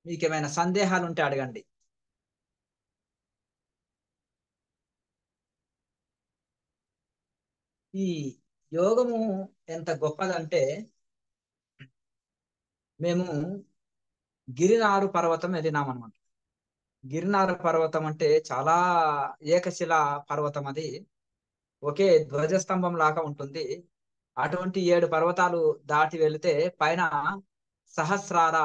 మీకు ఏమైనా సందేహాలు ఉంటే అడగండి ఈ యోగము ఎంత గొప్పదంటే మేము గిరినారు పర్వతం వెళ్ళినాం అనమాట గిరినారు పర్వతం అంటే చాలా ఏకశిల పర్వతం అది ఒకే ధ్వజస్తంభం లాగా ఉంటుంది అటువంటి ఏడు పర్వతాలు దాటి వెళితే పైన సహస్రార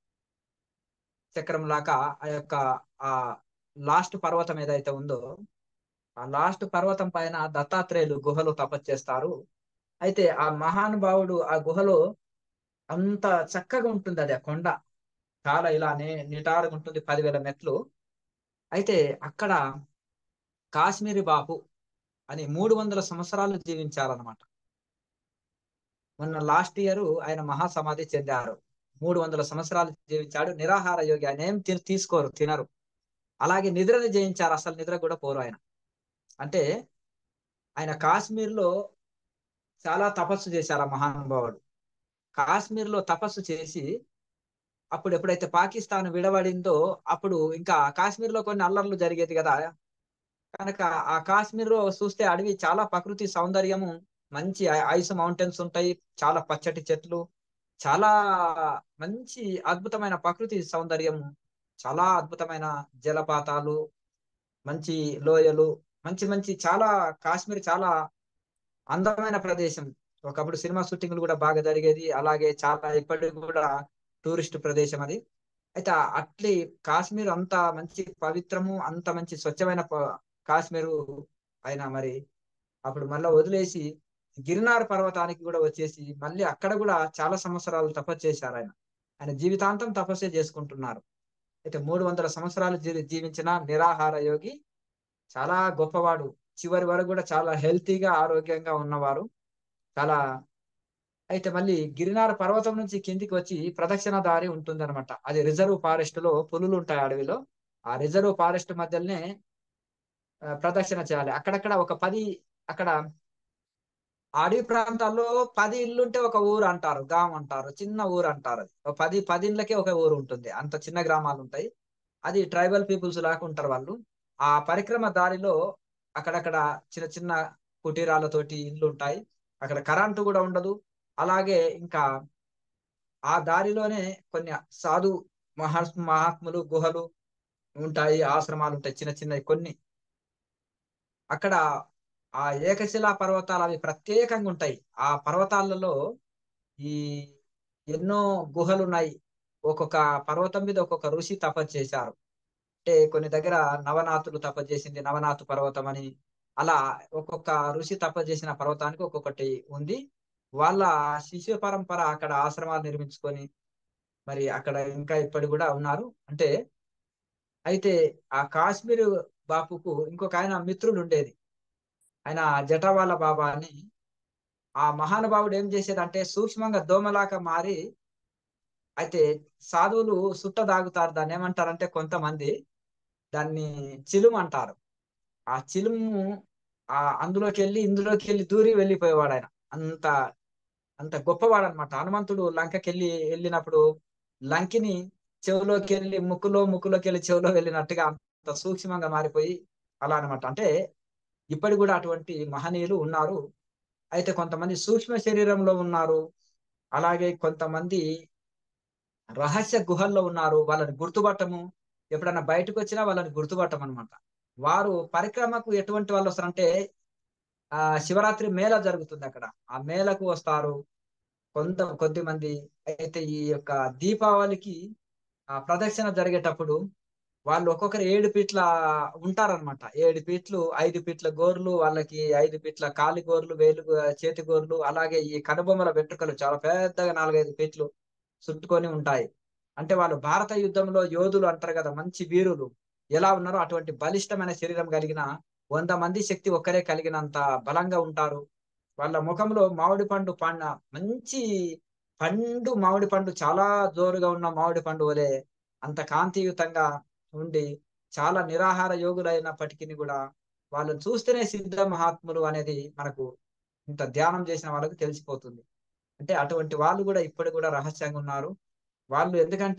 చక్రం లాగా ఆ యొక్క ఆ లాస్ట్ పర్వతం ఏదైతే ఉందో ఆ లాస్ట్ పర్వతం పైన దత్తాత్రేయులు గుహలు తపస్సు చేస్తారు అయితే ఆ మహానుభావుడు ఆ గుహలో అంత చక్కగా ఉంటుంది అది ఆ కొండ చాలా ఇలానే నిటారుగా ఉంటుంది పదివేల మెట్లు అయితే అక్కడ కాశ్మీరీ బాపు అని మూడు వందల సంవత్సరాలు జీవించారనమాట మొన్న లాస్ట్ ఇయర్ ఆయన మహాసమాధి చెందారు మూడు వందల సంవత్సరాలు జీవించాడు నిరాహార యోగి ఆయన ఏం తిని తీసుకోరు తినరు అలాగే నిద్రని జయించారు అసలు నిద్ర కూడా పోరు ఆయన అంటే ఆయన కాశ్మీర్లో చాలా తపస్సు చేశారు ఆ మహానుభావుడు కాశ్మీర్లో తపస్సు చేసి అప్పుడు ఎప్పుడైతే పాకిస్తాన్ విడబడిందో అప్పుడు ఇంకా కాశ్మీర్లో కొన్ని అల్లర్లు జరిగేది కదా కనుక ఆ కాశ్మీర్ లో చూస్తే అడవి చాలా ప్రకృతి సౌందర్యము మంచి ఐస్ మౌంటైన్స్ ఉంటాయి చాలా పచ్చటి చెట్లు చాలా మంచి అద్భుతమైన ప్రకృతి సౌందర్యం చాలా అద్భుతమైన జలపాతాలు మంచి లోయలు మంచి మంచి చాలా కాశ్మీర్ చాలా అందమైన ప్రదేశం ఒకప్పుడు సినిమా షూటింగ్లు కూడా బాగా జరిగేది అలాగే చాలా ఇప్పటికి కూడా టూరిస్ట్ ప్రదేశం అది అయితే అట్లీ కాశ్మీర్ అంత మంచి పవిత్రము అంత మంచి స్వచ్ఛమైన కాశ్మీరు ఆయన మరి అప్పుడు మళ్ళీ వదిలేసి గిరినార్ పర్వతానికి కూడా వచ్చేసి మళ్ళీ అక్కడ కూడా చాలా సంవత్సరాలు తపస్సు చేశారు ఆయన ఆయన జీవితాంతం తపస్సే చేసుకుంటున్నారు అయితే మూడు వందల సంవత్సరాలు జీవించిన నిరాహార యోగి చాలా గొప్పవాడు చివరి వరకు కూడా చాలా హెల్తీగా ఆరోగ్యంగా ఉన్నవారు చాలా అయితే మళ్ళీ గిరినార పర్వతం నుంచి కిందికి వచ్చి ప్రదక్షిణ దారి ఉంటుంది అనమాట అది రిజర్వ్ ఫారెస్ట్ లో పులులు ఉంటాయి అడవిలో ఆ రిజర్వ్ ఫారెస్ట్ మధ్యలోనే ప్రదక్షిణ చేయాలి అక్కడక్కడ ఒక పది అక్కడ అడవి ప్రాంతాల్లో పది ఇల్లుంటే ఒక ఊరు అంటారు గ్రామం అంటారు చిన్న ఊరు అంటారు అది పది పది ఇళ్ళకే ఒక ఊరు ఉంటుంది అంత చిన్న గ్రామాలు ఉంటాయి అది ట్రైబల్ పీపుల్స్ లాగా ఉంటారు వాళ్ళు ఆ పరిక్రమ దారిలో అక్కడక్కడ చిన్న చిన్న కుటీరాలతోటి ఇల్లు ఉంటాయి అక్కడ కరెంటు కూడా ఉండదు అలాగే ఇంకా ఆ దారిలోనే కొన్ని సాధు మహా మహాత్ములు గుహలు ఉంటాయి ఆశ్రమాలు ఉంటాయి చిన్న చిన్నవి కొన్ని అక్కడ ఆ ఏకశిలా పర్వతాలు అవి ప్రత్యేకంగా ఉంటాయి ఆ పర్వతాలలో ఈ ఎన్నో గుహలు ఉన్నాయి ఒక్కొక్క పర్వతం మీద ఒక్కొక్క ఋషి తపస్సు చేశారు అంటే కొన్ని దగ్గర నవనాథులు తపస్సు చేసింది నవనాథు పర్వతం అని అలా ఒక్కొక్క ఋషి తపస్సు చేసిన పర్వతానికి ఒక్కొక్కటి ఉంది వాళ్ళ శిష్య పరంపర అక్కడ ఆశ్రమాలు నిర్మించుకొని మరి అక్కడ ఇంకా ఇప్పటి కూడా ఉన్నారు అంటే అయితే ఆ కాశ్మీర్ బాపుకు ఇంకొక ఆయన మిత్రుడు ఉండేది ఆయన జటావాల బాబా అని ఆ మహానుభావుడు ఏం చేసేదంటే సూక్ష్మంగా దోమలాగా మారి అయితే సాధువులు సుట్ట దాగుతారు దాన్ని ఏమంటారంటే కొంతమంది దాన్ని చిలుము అంటారు ఆ చిలుము ఆ అందులోకి వెళ్ళి ఇందులోకి వెళ్ళి దూరి వెళ్ళిపోయేవాడు ఆయన అంత అంత గొప్పవాడు అనమాట హనుమంతుడు లంకకి వెళ్ళి వెళ్ళినప్పుడు లంకిని చెవులోకి వెళ్ళి ముక్కులో ముక్కులోకి వెళ్ళి చెవులో వెళ్ళినట్టుగా అంత సూక్ష్మంగా మారిపోయి అలా అనమాట అంటే ఇప్పటి కూడా అటువంటి మహనీయులు ఉన్నారు అయితే కొంతమంది సూక్ష్మ శరీరంలో ఉన్నారు అలాగే కొంతమంది రహస్య గుహల్లో ఉన్నారు వాళ్ళని గుర్తుపట్టము ఎప్పుడన్నా బయటకు వచ్చినా వాళ్ళని గుర్తుపట్టం అనమాట వారు పరిక్రమకు ఎటువంటి వాళ్ళు వస్తారంటే ఆ శివరాత్రి మేళ జరుగుతుంది అక్కడ ఆ మేళకు వస్తారు కొంత కొద్ది మంది అయితే ఈ యొక్క దీపావళికి ఆ ప్రదక్షిణ జరిగేటప్పుడు వాళ్ళు ఒక్కొక్కరు ఏడు పీట్ల ఉంటారనమాట ఏడు పీట్లు ఐదు పీట్ల గోర్లు వాళ్ళకి ఐదు పీట్ల కాలి గోర్లు వేలు చేతి గోర్లు అలాగే ఈ కనుబొమ్మల వెంట్రుకలు చాలా పెద్దగా నాలుగైదు పీట్లు చుట్టుకొని ఉంటాయి అంటే వాళ్ళు భారత యుద్ధంలో యోధులు అంటారు కదా మంచి వీరులు ఎలా ఉన్నారో అటువంటి బలిష్టమైన శరీరం కలిగిన వంద మంది శక్తి ఒక్కరే కలిగినంత బలంగా ఉంటారు వాళ్ళ ముఖంలో మామిడి పండు పండ మంచి పండు మామిడి పండు చాలా జోరుగా ఉన్న మామిడి పండు వలె అంత కాంతియుతంగా ఉండి చాలా నిరాహార యోగులైనప్పటికీ కూడా వాళ్ళని చూస్తేనే సిద్ధ మహాత్ములు అనేది మనకు ఇంత ధ్యానం చేసిన వాళ్ళకి తెలిసిపోతుంది అంటే అటువంటి వాళ్ళు కూడా ఇప్పుడు కూడా రహస్యంగా ఉన్నారు వాళ్ళు ఎందుకంటే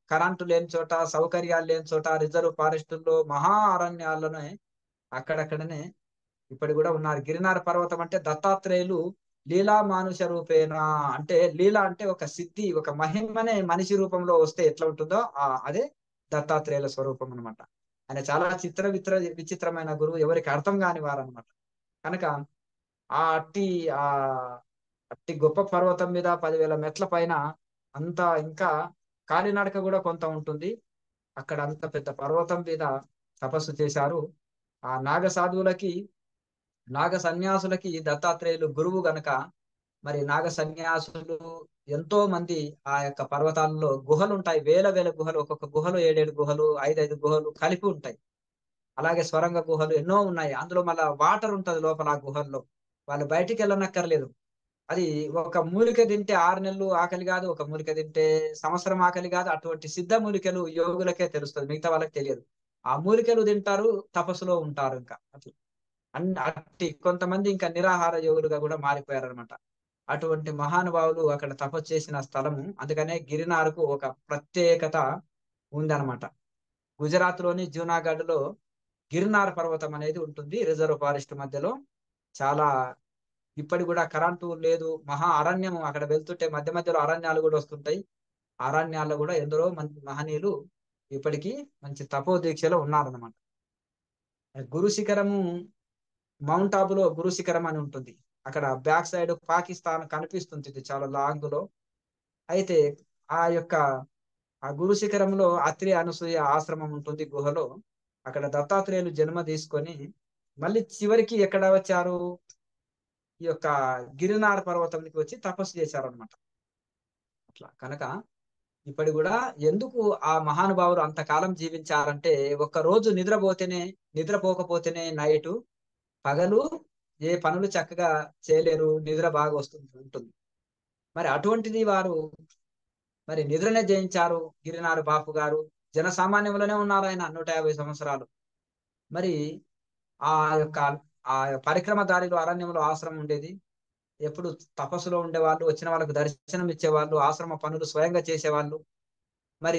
కరెంటు లేని చోట సౌకర్యాలు లేని చోట రిజర్వ్ ఫారెస్టుల్లో మహా అరణ్యాల్లోనే అక్కడక్కడనే ఇప్పటి కూడా ఉన్నారు గిరినార పర్వతం అంటే దత్తాత్రేయులు లీలా మానుష రూపేణ అంటే లీల అంటే ఒక సిద్ధి ఒక మహిమనే మనిషి రూపంలో వస్తే ఎట్లా ఉంటుందో ఆ అదే దత్తాత్రేయుల స్వరూపం అనమాట ఆయన చాలా చిత్ర విత్ర విచిత్రమైన గురువు ఎవరికి అర్థం కాని వారు అనమాట కనుక ఆ అట్టి ఆ అట్టి గొప్ప పర్వతం మీద పదివేల మెట్ల పైన అంత ఇంకా కాలినడక కూడా కొంత ఉంటుంది అక్కడ అంత పెద్ద పర్వతం మీద తపస్సు చేశారు ఆ నాగ సాధువులకి నాగ సన్యాసులకి దత్తాత్రేయులు గురువు గనక మరి నాగ సన్యాసులు ఎంతో మంది ఆ యొక్క పర్వతాల్లో గుహలు ఉంటాయి వేల వేల గుహలు ఒక్కొక్క గుహలు ఏడేడు గుహలు ఐదైదు గుహలు కలిపి ఉంటాయి అలాగే స్వరంగ గుహలు ఎన్నో ఉన్నాయి అందులో మళ్ళా వాటర్ ఉంటది లోపల ఆ గుహల్లో వాళ్ళు బయటికి వెళ్ళనక్కర్లేదు అది ఒక మూలిక తింటే ఆరు నెలలు ఆకలి కాదు ఒక మూలిక తింటే సంవత్సరం ఆకలి కాదు అటువంటి సిద్ధ మూలికలు యోగులకే తెలుస్తుంది మిగతా వాళ్ళకి తెలియదు ఆ మూలికలు తింటారు తపస్సులో ఉంటారు ఇంకా అట్లా అన్ని అట్టి కొంతమంది ఇంకా నిరాహార యోగులుగా కూడా మారిపోయారనమాట అటువంటి మహానుభావులు అక్కడ తపస్సు చేసిన స్థలము అందుకనే గిరినారకు ఒక ప్రత్యేకత ఉందన్నమాట గుజరాత్ లోని జూనాగఢ్ లో గిరినార్ పర్వతం అనేది ఉంటుంది రిజర్వ్ ఫారెస్ట్ మధ్యలో చాలా ఇప్పటి కూడా కరెంటు లేదు మహా అరణ్యము అక్కడ వెళ్తుంటే మధ్య మధ్యలో అరణ్యాలు కూడా వస్తుంటాయి అరణ్యాల్లో కూడా ఎందరో మంది మహనీయులు ఇప్పటికీ మంచి తపో దీక్షలో ఉన్నారన్నమాట గురు శిఖరము మౌంట్ ఆబులో గురు శిఖరం అని ఉంటుంది అక్కడ బ్యాక్ సైడ్ పాకిస్తాన్ కనిపిస్తుంది ఇది చాలా లాంగ్ లో అయితే ఆ యొక్క ఆ గురు శిఖరంలో అత్రి అనసూయ ఆశ్రమం ఉంటుంది గుహలో అక్కడ దత్తాత్రేయులు జన్మ తీసుకొని మళ్ళీ చివరికి ఎక్కడ వచ్చారు ఈ యొక్క గిరినార పర్వతంకి వచ్చి తపస్సు చేశారనమాట అట్లా కనుక ఇప్పటి కూడా ఎందుకు ఆ మహానుభావులు అంతకాలం జీవించారంటే ఒక్క రోజు నిద్రపోతేనే నిద్రపోకపోతేనే నైటు పగలు ఏ పనులు చక్కగా చేయలేరు నిద్ర బాగా వస్తుంది ఉంటుంది మరి అటువంటిది వారు మరి నిద్రనే జయించారు గిరినారు బాపు గారు జనసామాన్యంలోనే ఉన్నారు ఆయన నూట యాభై సంవత్సరాలు మరి ఆ యొక్క ఆ పరిక్రమ దారిలో అరణ్యంలో ఆశ్రమం ఉండేది ఎప్పుడు తపస్సులో ఉండేవాళ్ళు వచ్చిన వాళ్ళకు దర్శనం ఇచ్చేవాళ్ళు ఆశ్రమ పనులు స్వయంగా చేసేవాళ్ళు మరి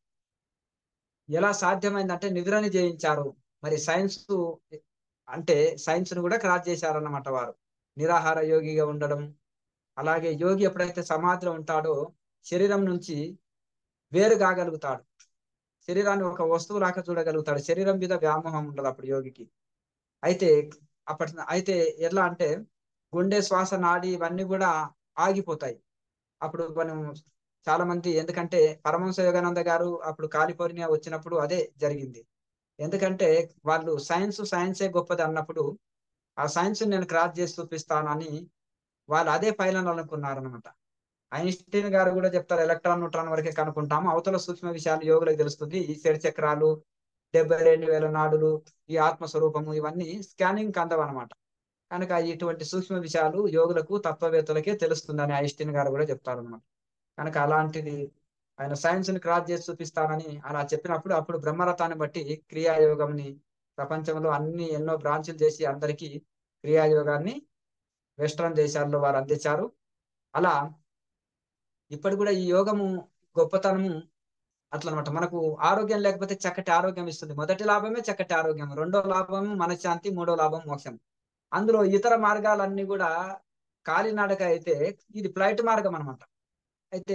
ఎలా సాధ్యమైందంటే నిద్రని జయించారు మరి సైన్స్ అంటే సైన్స్ ను కూడా క్రాస్ చేశారన్నమాట వారు నిరాహార యోగిగా ఉండడం అలాగే యోగి ఎప్పుడైతే సమాధిలో ఉంటాడో శరీరం నుంచి వేరు కాగలుగుతాడు శరీరాన్ని ఒక వస్తువు లాగా చూడగలుగుతాడు శరీరం మీద వ్యామోహం ఉండదు అప్పుడు యోగికి అయితే అప్పటి అయితే ఎట్లా అంటే గుండె శ్వాస నాడి ఇవన్నీ కూడా ఆగిపోతాయి అప్పుడు మనం చాలా మంది ఎందుకంటే పరమహంస యోగానంద గారు అప్పుడు కాలిఫోర్నియా వచ్చినప్పుడు అదే జరిగింది ఎందుకంటే వాళ్ళు సైన్స్ సైన్సే గొప్పది అన్నప్పుడు ఆ సైన్స్ నేను క్రాస్ చేసి చూపిస్తానని వాళ్ళు అదే పైలను అనుకున్నారు అనమాట ఐన్స్టీన్ గారు కూడా చెప్తారు ఎలక్ట్రాన్ న్యూట్రాన్ వరకే కనుక్కుంటాము అవతల సూక్ష్మ విషయాలు యోగులకు తెలుస్తుంది ఈ శరి చక్రాలు డెబ్బై రెండు వేల నాడులు ఈ ఆత్మస్వరూపము ఇవన్నీ స్కానింగ్ అందవన్నమాట కనుక ఇటువంటి సూక్ష్మ విషయాలు యోగులకు తత్వవేత్తలకే తెలుస్తుందని ఐన్స్టీన్ గారు కూడా చెప్తారు అనమాట కనుక అలాంటిది ఆయన సైన్స్ ని క్రాస్ చేసి చూపిస్తానని అలా చెప్పినప్పుడు అప్పుడు బ్రహ్మరథాన్ని బట్టి క్రియాయోగంని ప్రపంచంలో అన్ని ఎన్నో బ్రాంచులు చేసి అందరికీ క్రియాయోగాన్ని వెస్ట్రన్ దేశాల్లో వారు అందించారు అలా ఇప్పటి కూడా ఈ యోగము గొప్పతనము అట్లా అనమాట మనకు ఆరోగ్యం లేకపోతే చక్కటి ఆరోగ్యం ఇస్తుంది మొదటి లాభమే చక్కటి ఆరోగ్యం రెండో లాభము మనశ్శాంతి మూడో లాభం మోక్షం అందులో ఇతర మార్గాలన్నీ కూడా కాలినడక అయితే ఇది ఫ్లైట్ మార్గం అనమాట అయితే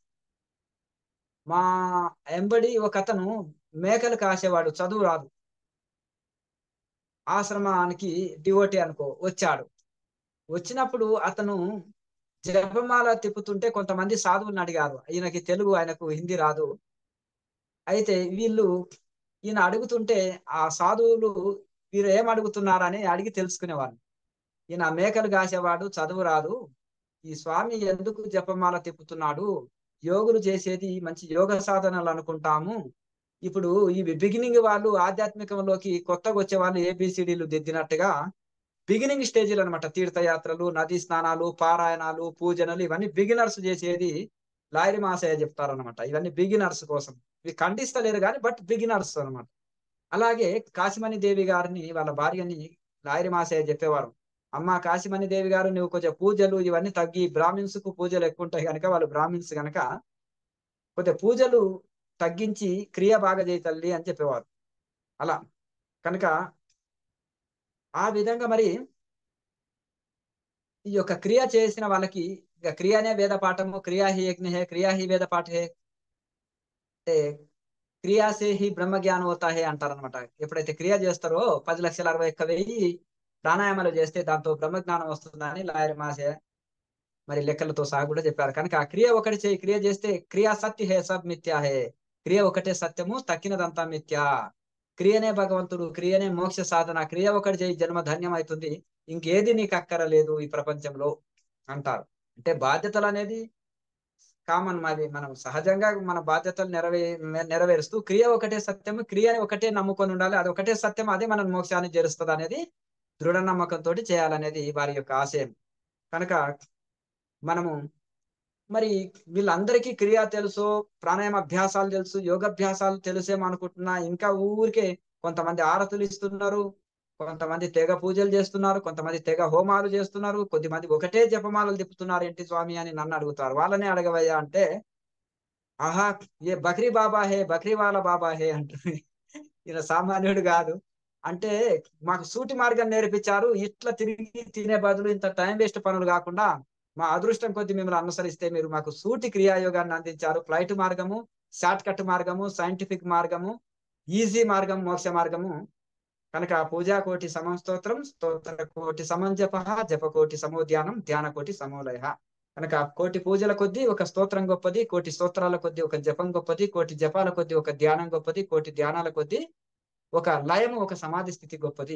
మా ఎంబడి ఒక అతను మేకలు కాసేవాడు చదువు రాదు ఆశ్రమానికి డివోటి అనుకో వచ్చాడు వచ్చినప్పుడు అతను జపమాల తిప్పుతుంటే కొంతమంది సాధువులను అడిగారు ఈయనకి తెలుగు ఆయనకు హిందీ రాదు అయితే వీళ్ళు ఈయన అడుగుతుంటే ఆ సాధువులు వీరు ఏం అడుగుతున్నారని అడిగి తెలుసుకునేవాళ్ళు ఈయన మేకలు కాసేవాడు చదువు రాదు ఈ స్వామి ఎందుకు జపమాల తిప్పుతున్నాడు యోగులు చేసేది మంచి యోగ సాధనలు అనుకుంటాము ఇప్పుడు ఇవి బిగినింగ్ వాళ్ళు ఆధ్యాత్మికంలోకి కొత్తగా వచ్చే వాళ్ళు ఏబిసిడీలు దిద్దినట్టుగా బిగినింగ్ స్టేజీలు అనమాట తీర్థయాత్రలు నదీ స్నానాలు పారాయణాలు పూజనలు ఇవన్నీ బిగినర్స్ చేసేది లాయరి మాసయ్య చెప్తారనమాట ఇవన్నీ బిగినర్స్ కోసం ఇవి ఖండిస్తలేరు కానీ బట్ బిగినర్స్ అనమాట అలాగే కాశీమణి దేవి గారిని వాళ్ళ భార్యని లాయరి మాసయ్య చెప్పేవారు అమ్మ కాశీమణి దేవి గారు నువ్వు కొంచెం పూజలు ఇవన్నీ తగ్గి బ్రాహ్మిన్స్ కు పూజలు ఎక్కువ ఉంటాయి కనుక వాళ్ళు బ్రాహ్మిన్స్ కనుక కొద్దిగా పూజలు తగ్గించి క్రియ బాగా చేయి తల్లి అని చెప్పేవారు అలా కనుక ఆ విధంగా మరి ఈ యొక్క క్రియ చేసిన వాళ్ళకి ఇక క్రియనే వేద పాఠము క్రియా హి యజ్ఞ హే క్రియా హి వేద పాఠ హే అంటే క్రియాసే హి బ్రహ్మ జ్ఞానం అవుతా హే అంటారనమాట ఎప్పుడైతే క్రియ చేస్తారో పది లక్షల అరవై ఒక్క వెయ్యి ప్రాణాయామాలు చేస్తే దాంతో బ్రహ్మ జ్ఞానం వస్తుందని లాయర్ మాసే మరి లెక్కలతో సహా కూడా చెప్పారు కనుక ఆ క్రియ ఒకటి చేయి క్రియ చేస్తే క్రియా సత్య హే సబ్ మిథ్యా హే క్రియ ఒకటే సత్యము తక్కినదంతా మిథ్యా క్రియనే భగవంతుడు క్రియనే మోక్ష సాధన క్రియ ఒకటి చేయి జన్మ ధన్యం అవుతుంది ఇంకేది నీకు అక్కరలేదు ఈ ప్రపంచంలో అంటారు అంటే బాధ్యతలు అనేది కామన్ మాది మనం సహజంగా మన బాధ్యతలు నెరవే నెరవేరుస్తూ క్రియ ఒకటే సత్యము క్రియని ఒకటే నమ్ముకొని ఉండాలి అది ఒకటే సత్యం అదే మనం మోక్షాన్ని చేరుస్తుంది అనేది దృఢ నమ్మకంతో చేయాలనేది వారి యొక్క ఆశయం కనుక మనము మరి వీళ్ళందరికీ క్రియ తెలుసు ప్రాణాయామ అభ్యాసాలు తెలుసు యోగాభ్యాసాలు తెలుసేమో అనుకుంటున్నా ఇంకా ఊరికే కొంతమంది ఆరతులు ఇస్తున్నారు కొంతమంది తెగ పూజలు చేస్తున్నారు కొంతమంది తెగ హోమాలు చేస్తున్నారు కొద్దిమంది ఒకటే జపమాలలు తిప్పుతున్నారు ఏంటి స్వామి అని నన్ను అడుగుతారు వాళ్ళనే అడగవయ్యా అంటే ఆహా ఏ బక్రీ బాబా హే బక్రీ వాళ్ళ బాబా హే అంటుంది ఈయన సామాన్యుడు కాదు అంటే మాకు సూటి మార్గం నేర్పించారు ఇట్లా తిరిగి తినే బదులు ఇంత టైం వేస్ట్ పనులు కాకుండా మా అదృష్టం కొద్ది మిమ్మల్ని అనుసరిస్తే మీరు మాకు సూటి క్రియాయోగాన్ని అందించారు ఫ్లైట్ మార్గము షార్ట్ కట్ మార్గము సైంటిఫిక్ మార్గము ఈజీ మార్గం మోక్ష మార్గము కనుక పూజా కోటి సమం స్తోత్రం స్తోత్ర కోటి సమం జప జప కోటి సమోధ్యానం ధ్యాన కోటి సమోలయ కనుక కోటి పూజల కొద్దీ ఒక స్తోత్రం గొప్పది కోటి స్తోత్రాల కొద్దీ ఒక జపం గొప్పది కోటి జపాల కొద్దీ ఒక ధ్యానం గొప్పది కోటి ధ్యానాల కొద్దీ ఒక లయము ఒక సమాధి స్థితి గొప్పది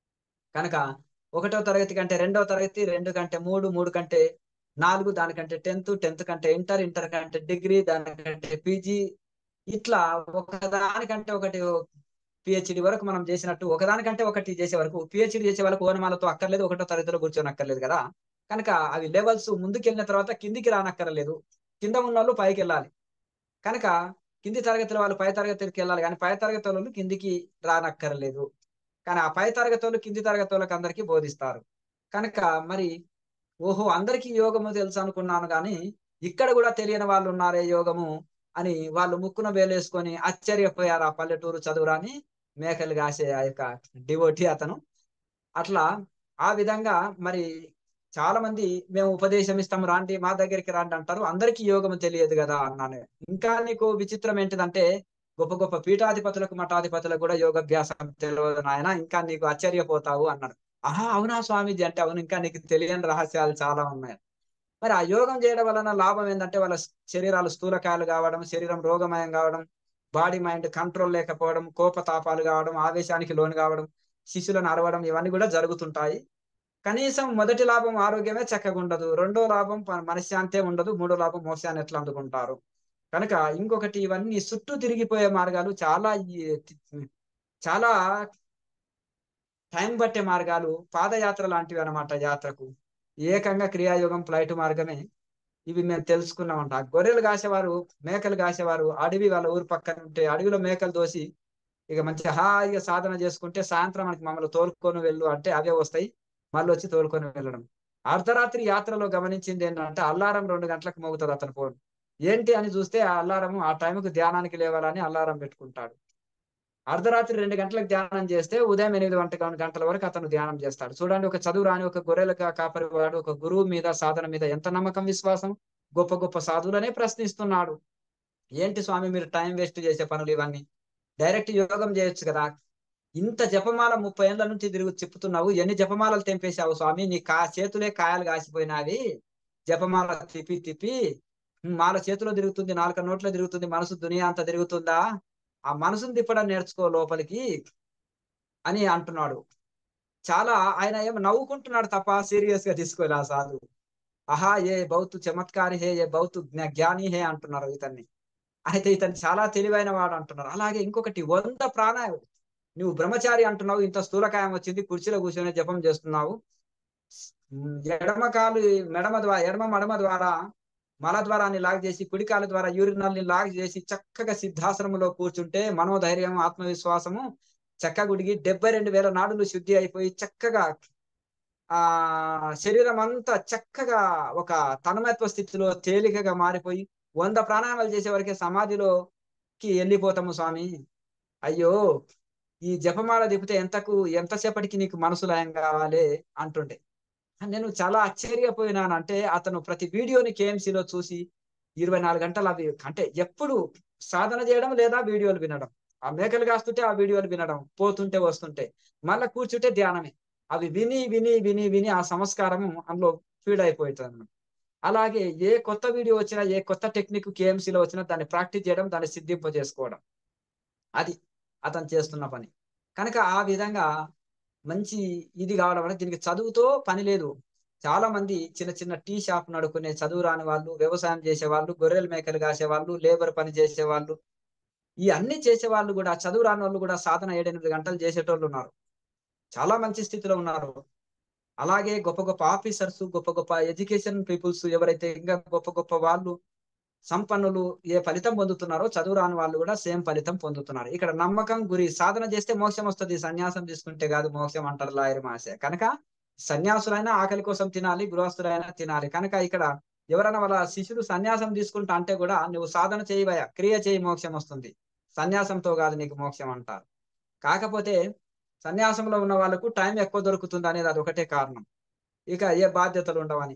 కనుక ఒకటో తరగతి కంటే రెండవ తరగతి రెండు కంటే మూడు మూడు కంటే నాలుగు దానికంటే టెన్త్ టెన్త్ కంటే ఇంటర్ ఇంటర్ కంటే డిగ్రీ దానికంటే పీజీ ఇట్లా ఒకదానికంటే ఒకటి పిహెచ్డి వరకు మనం చేసినట్టు ఒకదానికంటే ఒకటి చేసే వరకు పిహెచ్డి చేసే వాళ్ళకు ఓనమాలతో అక్కర్లేదు ఒకటో తరగతిలో కూర్చొని అక్కర్లేదు కదా కనుక అవి లెవెల్స్ ముందుకెళ్ళిన తర్వాత కిందికి రానక్కర్లేదు కింద ఉన్న వాళ్ళు పైకి వెళ్ళాలి కనుక కింది తరగతుల వాళ్ళు పై తరగతికి వెళ్ళాలి కానీ పై తరగతి వాళ్ళు కిందికి రానక్కర్లేదు కానీ ఆ పై తరగతి వాళ్ళు కింది తరగతి వాళ్ళకి అందరికీ బోధిస్తారు కనుక మరి ఓహో అందరికీ యోగము తెలుసు అనుకున్నాను కానీ ఇక్కడ కూడా తెలియని వాళ్ళు ఉన్నారే యోగము అని వాళ్ళు ముక్కున వేలేసుకొని ఆశ్చర్యపోయారు ఆ పల్లెటూరు చదువురాని మేకలు కాసే ఆ యొక్క డివోటి అతను అట్లా ఆ విధంగా మరి చాలా మంది మేము ఉపదేశం ఇస్తాం రాండి మా దగ్గరికి రాండి అంటారు అందరికీ యోగము తెలియదు కదా అన్నాను ఇంకా నీకు విచిత్రం ఏంటిదంటే గొప్ప గొప్ప పీఠాధిపతులకు మఠాధిపతులకు కూడా యోగాభ్యాసం తెలియదు నాయన ఇంకా నీకు ఆశ్చర్యపోతావు అన్నాడు ఆహా అవునా స్వామీజీ అంటే అవును ఇంకా నీకు తెలియని రహస్యాలు చాలా ఉన్నాయి మరి ఆ యోగం చేయడం వలన లాభం ఏంటంటే వాళ్ళ శరీరాలు స్థూలకాయలు కావడం శరీరం రోగమయం కావడం బాడీ మైండ్ కంట్రోల్ లేకపోవడం కోపతాపాలు కావడం ఆవేశానికి లోను కావడం శిశులను అరవడం ఇవన్నీ కూడా జరుగుతుంటాయి కనీసం మొదటి లాభం ఆరోగ్యమే చక్కగా ఉండదు రెండో లాభం మనశ్శాంతే ఉండదు మూడో లాభం మోక్షాన్ని ఎట్లా అందుకుంటారు కనుక ఇంకొకటి ఇవన్నీ చుట్టూ తిరిగిపోయే మార్గాలు చాలా చాలా టైం పట్టే మార్గాలు పాదయాత్ర లాంటివి అనమాట యాత్రకు ఏకంగా క్రియాయోగం ఫ్లైట్ మార్గమే ఇవి మేము తెలుసుకున్నామంట గొర్రెలు కాసేవారు మేకలు కాసేవారు అడవి వాళ్ళ ఊరు పక్కన ఉంటే అడవిలో మేకలు దోసి ఇక మంచి హాయిగా సాధన చేసుకుంటే సాయంత్రం మనకి మమ్మల్ని తోలుకొని వెళ్ళు అంటే అవే వస్తాయి మళ్ళీ వచ్చి తోలుకొని వెళ్ళడం అర్ధరాత్రి యాత్రలో గమనించింది ఏంటంటే అల్లారం రెండు గంటలకు మోగుతుంది అతను ఫోన్ ఏంటి అని చూస్తే ఆ అల్లారం ఆ టైంకి ధ్యానానికి లేవాలని అల్లారం పెట్టుకుంటాడు అర్ధరాత్రి రెండు గంటలకు ధ్యానం చేస్తే ఉదయం ఎనిమిది గంట గంటల వరకు అతను ధ్యానం చేస్తాడు చూడండి ఒక చదువు రాని ఒక గొర్రెలుగా కాపరివాడు ఒక గురువు మీద సాధన మీద ఎంత నమ్మకం విశ్వాసం గొప్ప గొప్ప సాధువులనే ప్రశ్నిస్తున్నాడు ఏంటి స్వామి మీరు టైం వేస్ట్ చేసే పనులు ఇవన్నీ డైరెక్ట్ యోగం చేయొచ్చు కదా ఇంత జపమాల ముప్పై ఏళ్ళ నుంచి తిరుగు చెప్తున్నావు ఎన్ని జపమాలలు తెంపేశావు స్వామి నీ కా చేతులే కాయలు కాసిపోయినావి జపమాల తిప్పి తిప్పి మాల చేతిలో తిరుగుతుంది నాలుక నోట్లో తిరుగుతుంది మనసు దునియా అంతా తిరుగుతుందా ఆ మనసును తిప్పడం నేర్చుకో లోపలికి అని అంటున్నాడు చాలా ఆయన ఏమో నవ్వుకుంటున్నాడు తప్ప సీరియస్ గా తీసుకోలే ఆ సాధు ఆహా ఏ బౌత్ చమత్కారి హే ఏ బౌత్ జ్ఞాని హే అంటున్నారు ఇతన్ని అయితే ఇతను చాలా తెలివైన వాడు అంటున్నారు అలాగే ఇంకొకటి వంద ప్రాణాయం నువ్వు బ్రహ్మచారి అంటున్నావు ఇంత స్థూలకాయం వచ్చింది కుర్చీలో కూర్చొని జపం చేస్తున్నావు ఎడమ కాలు మెడమ ద్వారా ఎడమ మడమ ద్వారా మల ద్వారాన్ని లాగ్ చేసి కుడికాల ద్వారా యూరినల్ని లాగ్ చేసి చక్కగా సిద్ధాశ్రమంలో కూర్చుంటే మనోధైర్యం ఆత్మవిశ్వాసము చక్కగుడిగి డెబ్బై రెండు వేల నాడులు శుద్ధి అయిపోయి చక్కగా ఆ శరీరం అంతా చక్కగా ఒక తన్మయత్వ స్థితిలో తేలికగా మారిపోయి వంద ప్రాణాయామాలు చేసే వరకే సమాధిలో కి వెళ్ళిపోతాము స్వామి అయ్యో ఈ జపమాల దిపితే ఎంతకు ఎంతసేపటికి నీకు మనసు లయం కావాలి అంటుండే నేను చాలా ఆశ్చర్యపోయినాను అంటే అతను ప్రతి వీడియోని KMC లో చూసి ఇరవై నాలుగు గంటలు అవి అంటే ఎప్పుడు సాధన చేయడం లేదా వీడియోలు వినడం ఆ మేకలు కాస్తుంటే ఆ వీడియోలు వినడం పోతుంటే వస్తుంటే మళ్ళీ కూర్చుంటే ధ్యానమే అవి విని విని విని విని ఆ సంస్కారము అందులో ఫీడ్ అయిపోతుంది అన్నమాట అలాగే ఏ కొత్త వీడియో వచ్చినా ఏ కొత్త టెక్నిక్ కేఎంసీలో వచ్చినా దాన్ని ప్రాక్టీస్ చేయడం దాన్ని సిద్ధింప చేసుకోవడం అది అతను చేస్తున్న పని కనుక ఆ విధంగా మంచి ఇది కావడం వల్ల దీనికి చదువుతో పని లేదు చాలా మంది చిన్న చిన్న టీ షాప్ నడుకునే చదువు రాని వాళ్ళు వ్యవసాయం చేసే వాళ్ళు గొర్రెల మేకలు కాసే వాళ్ళు లేబర్ పని చేసే వాళ్ళు ఈ అన్ని చేసే వాళ్ళు కూడా చదువు రాని వాళ్ళు కూడా సాధన ఏడెనిమిది గంటలు చేసేటోళ్ళు ఉన్నారు చాలా మంచి స్థితిలో ఉన్నారు అలాగే గొప్ప గొప్ప ఆఫీసర్స్ గొప్ప గొప్ప ఎడ్యుకేషన్ పీపుల్స్ ఎవరైతే ఇంకా గొప్ప గొప్ప వాళ్ళు సంపన్నులు ఏ ఫలితం పొందుతున్నారో చదువు రాని వాళ్ళు కూడా సేమ్ ఫలితం పొందుతున్నారు ఇక్కడ నమ్మకం గురి సాధన చేస్తే మోక్షం వస్తుంది సన్యాసం తీసుకుంటే కాదు మోక్షం అంటారు లాయర్ మాస కనుక సన్యాసులైనా ఆకలి కోసం తినాలి గృహస్థులైనా తినాలి కనుక ఇక్కడ ఎవరైనా వాళ్ళ శిష్యుడు సన్యాసం తీసుకుంటా అంటే కూడా నువ్వు సాధన చేయవయా క్రియ చేయి మోక్షం వస్తుంది సన్యాసంతో కాదు నీకు మోక్షం అంటారు కాకపోతే సన్యాసంలో ఉన్న వాళ్ళకు టైం ఎక్కువ దొరుకుతుంది అనేది అది ఒకటే కారణం ఇక ఏ బాధ్యతలు ఉండవని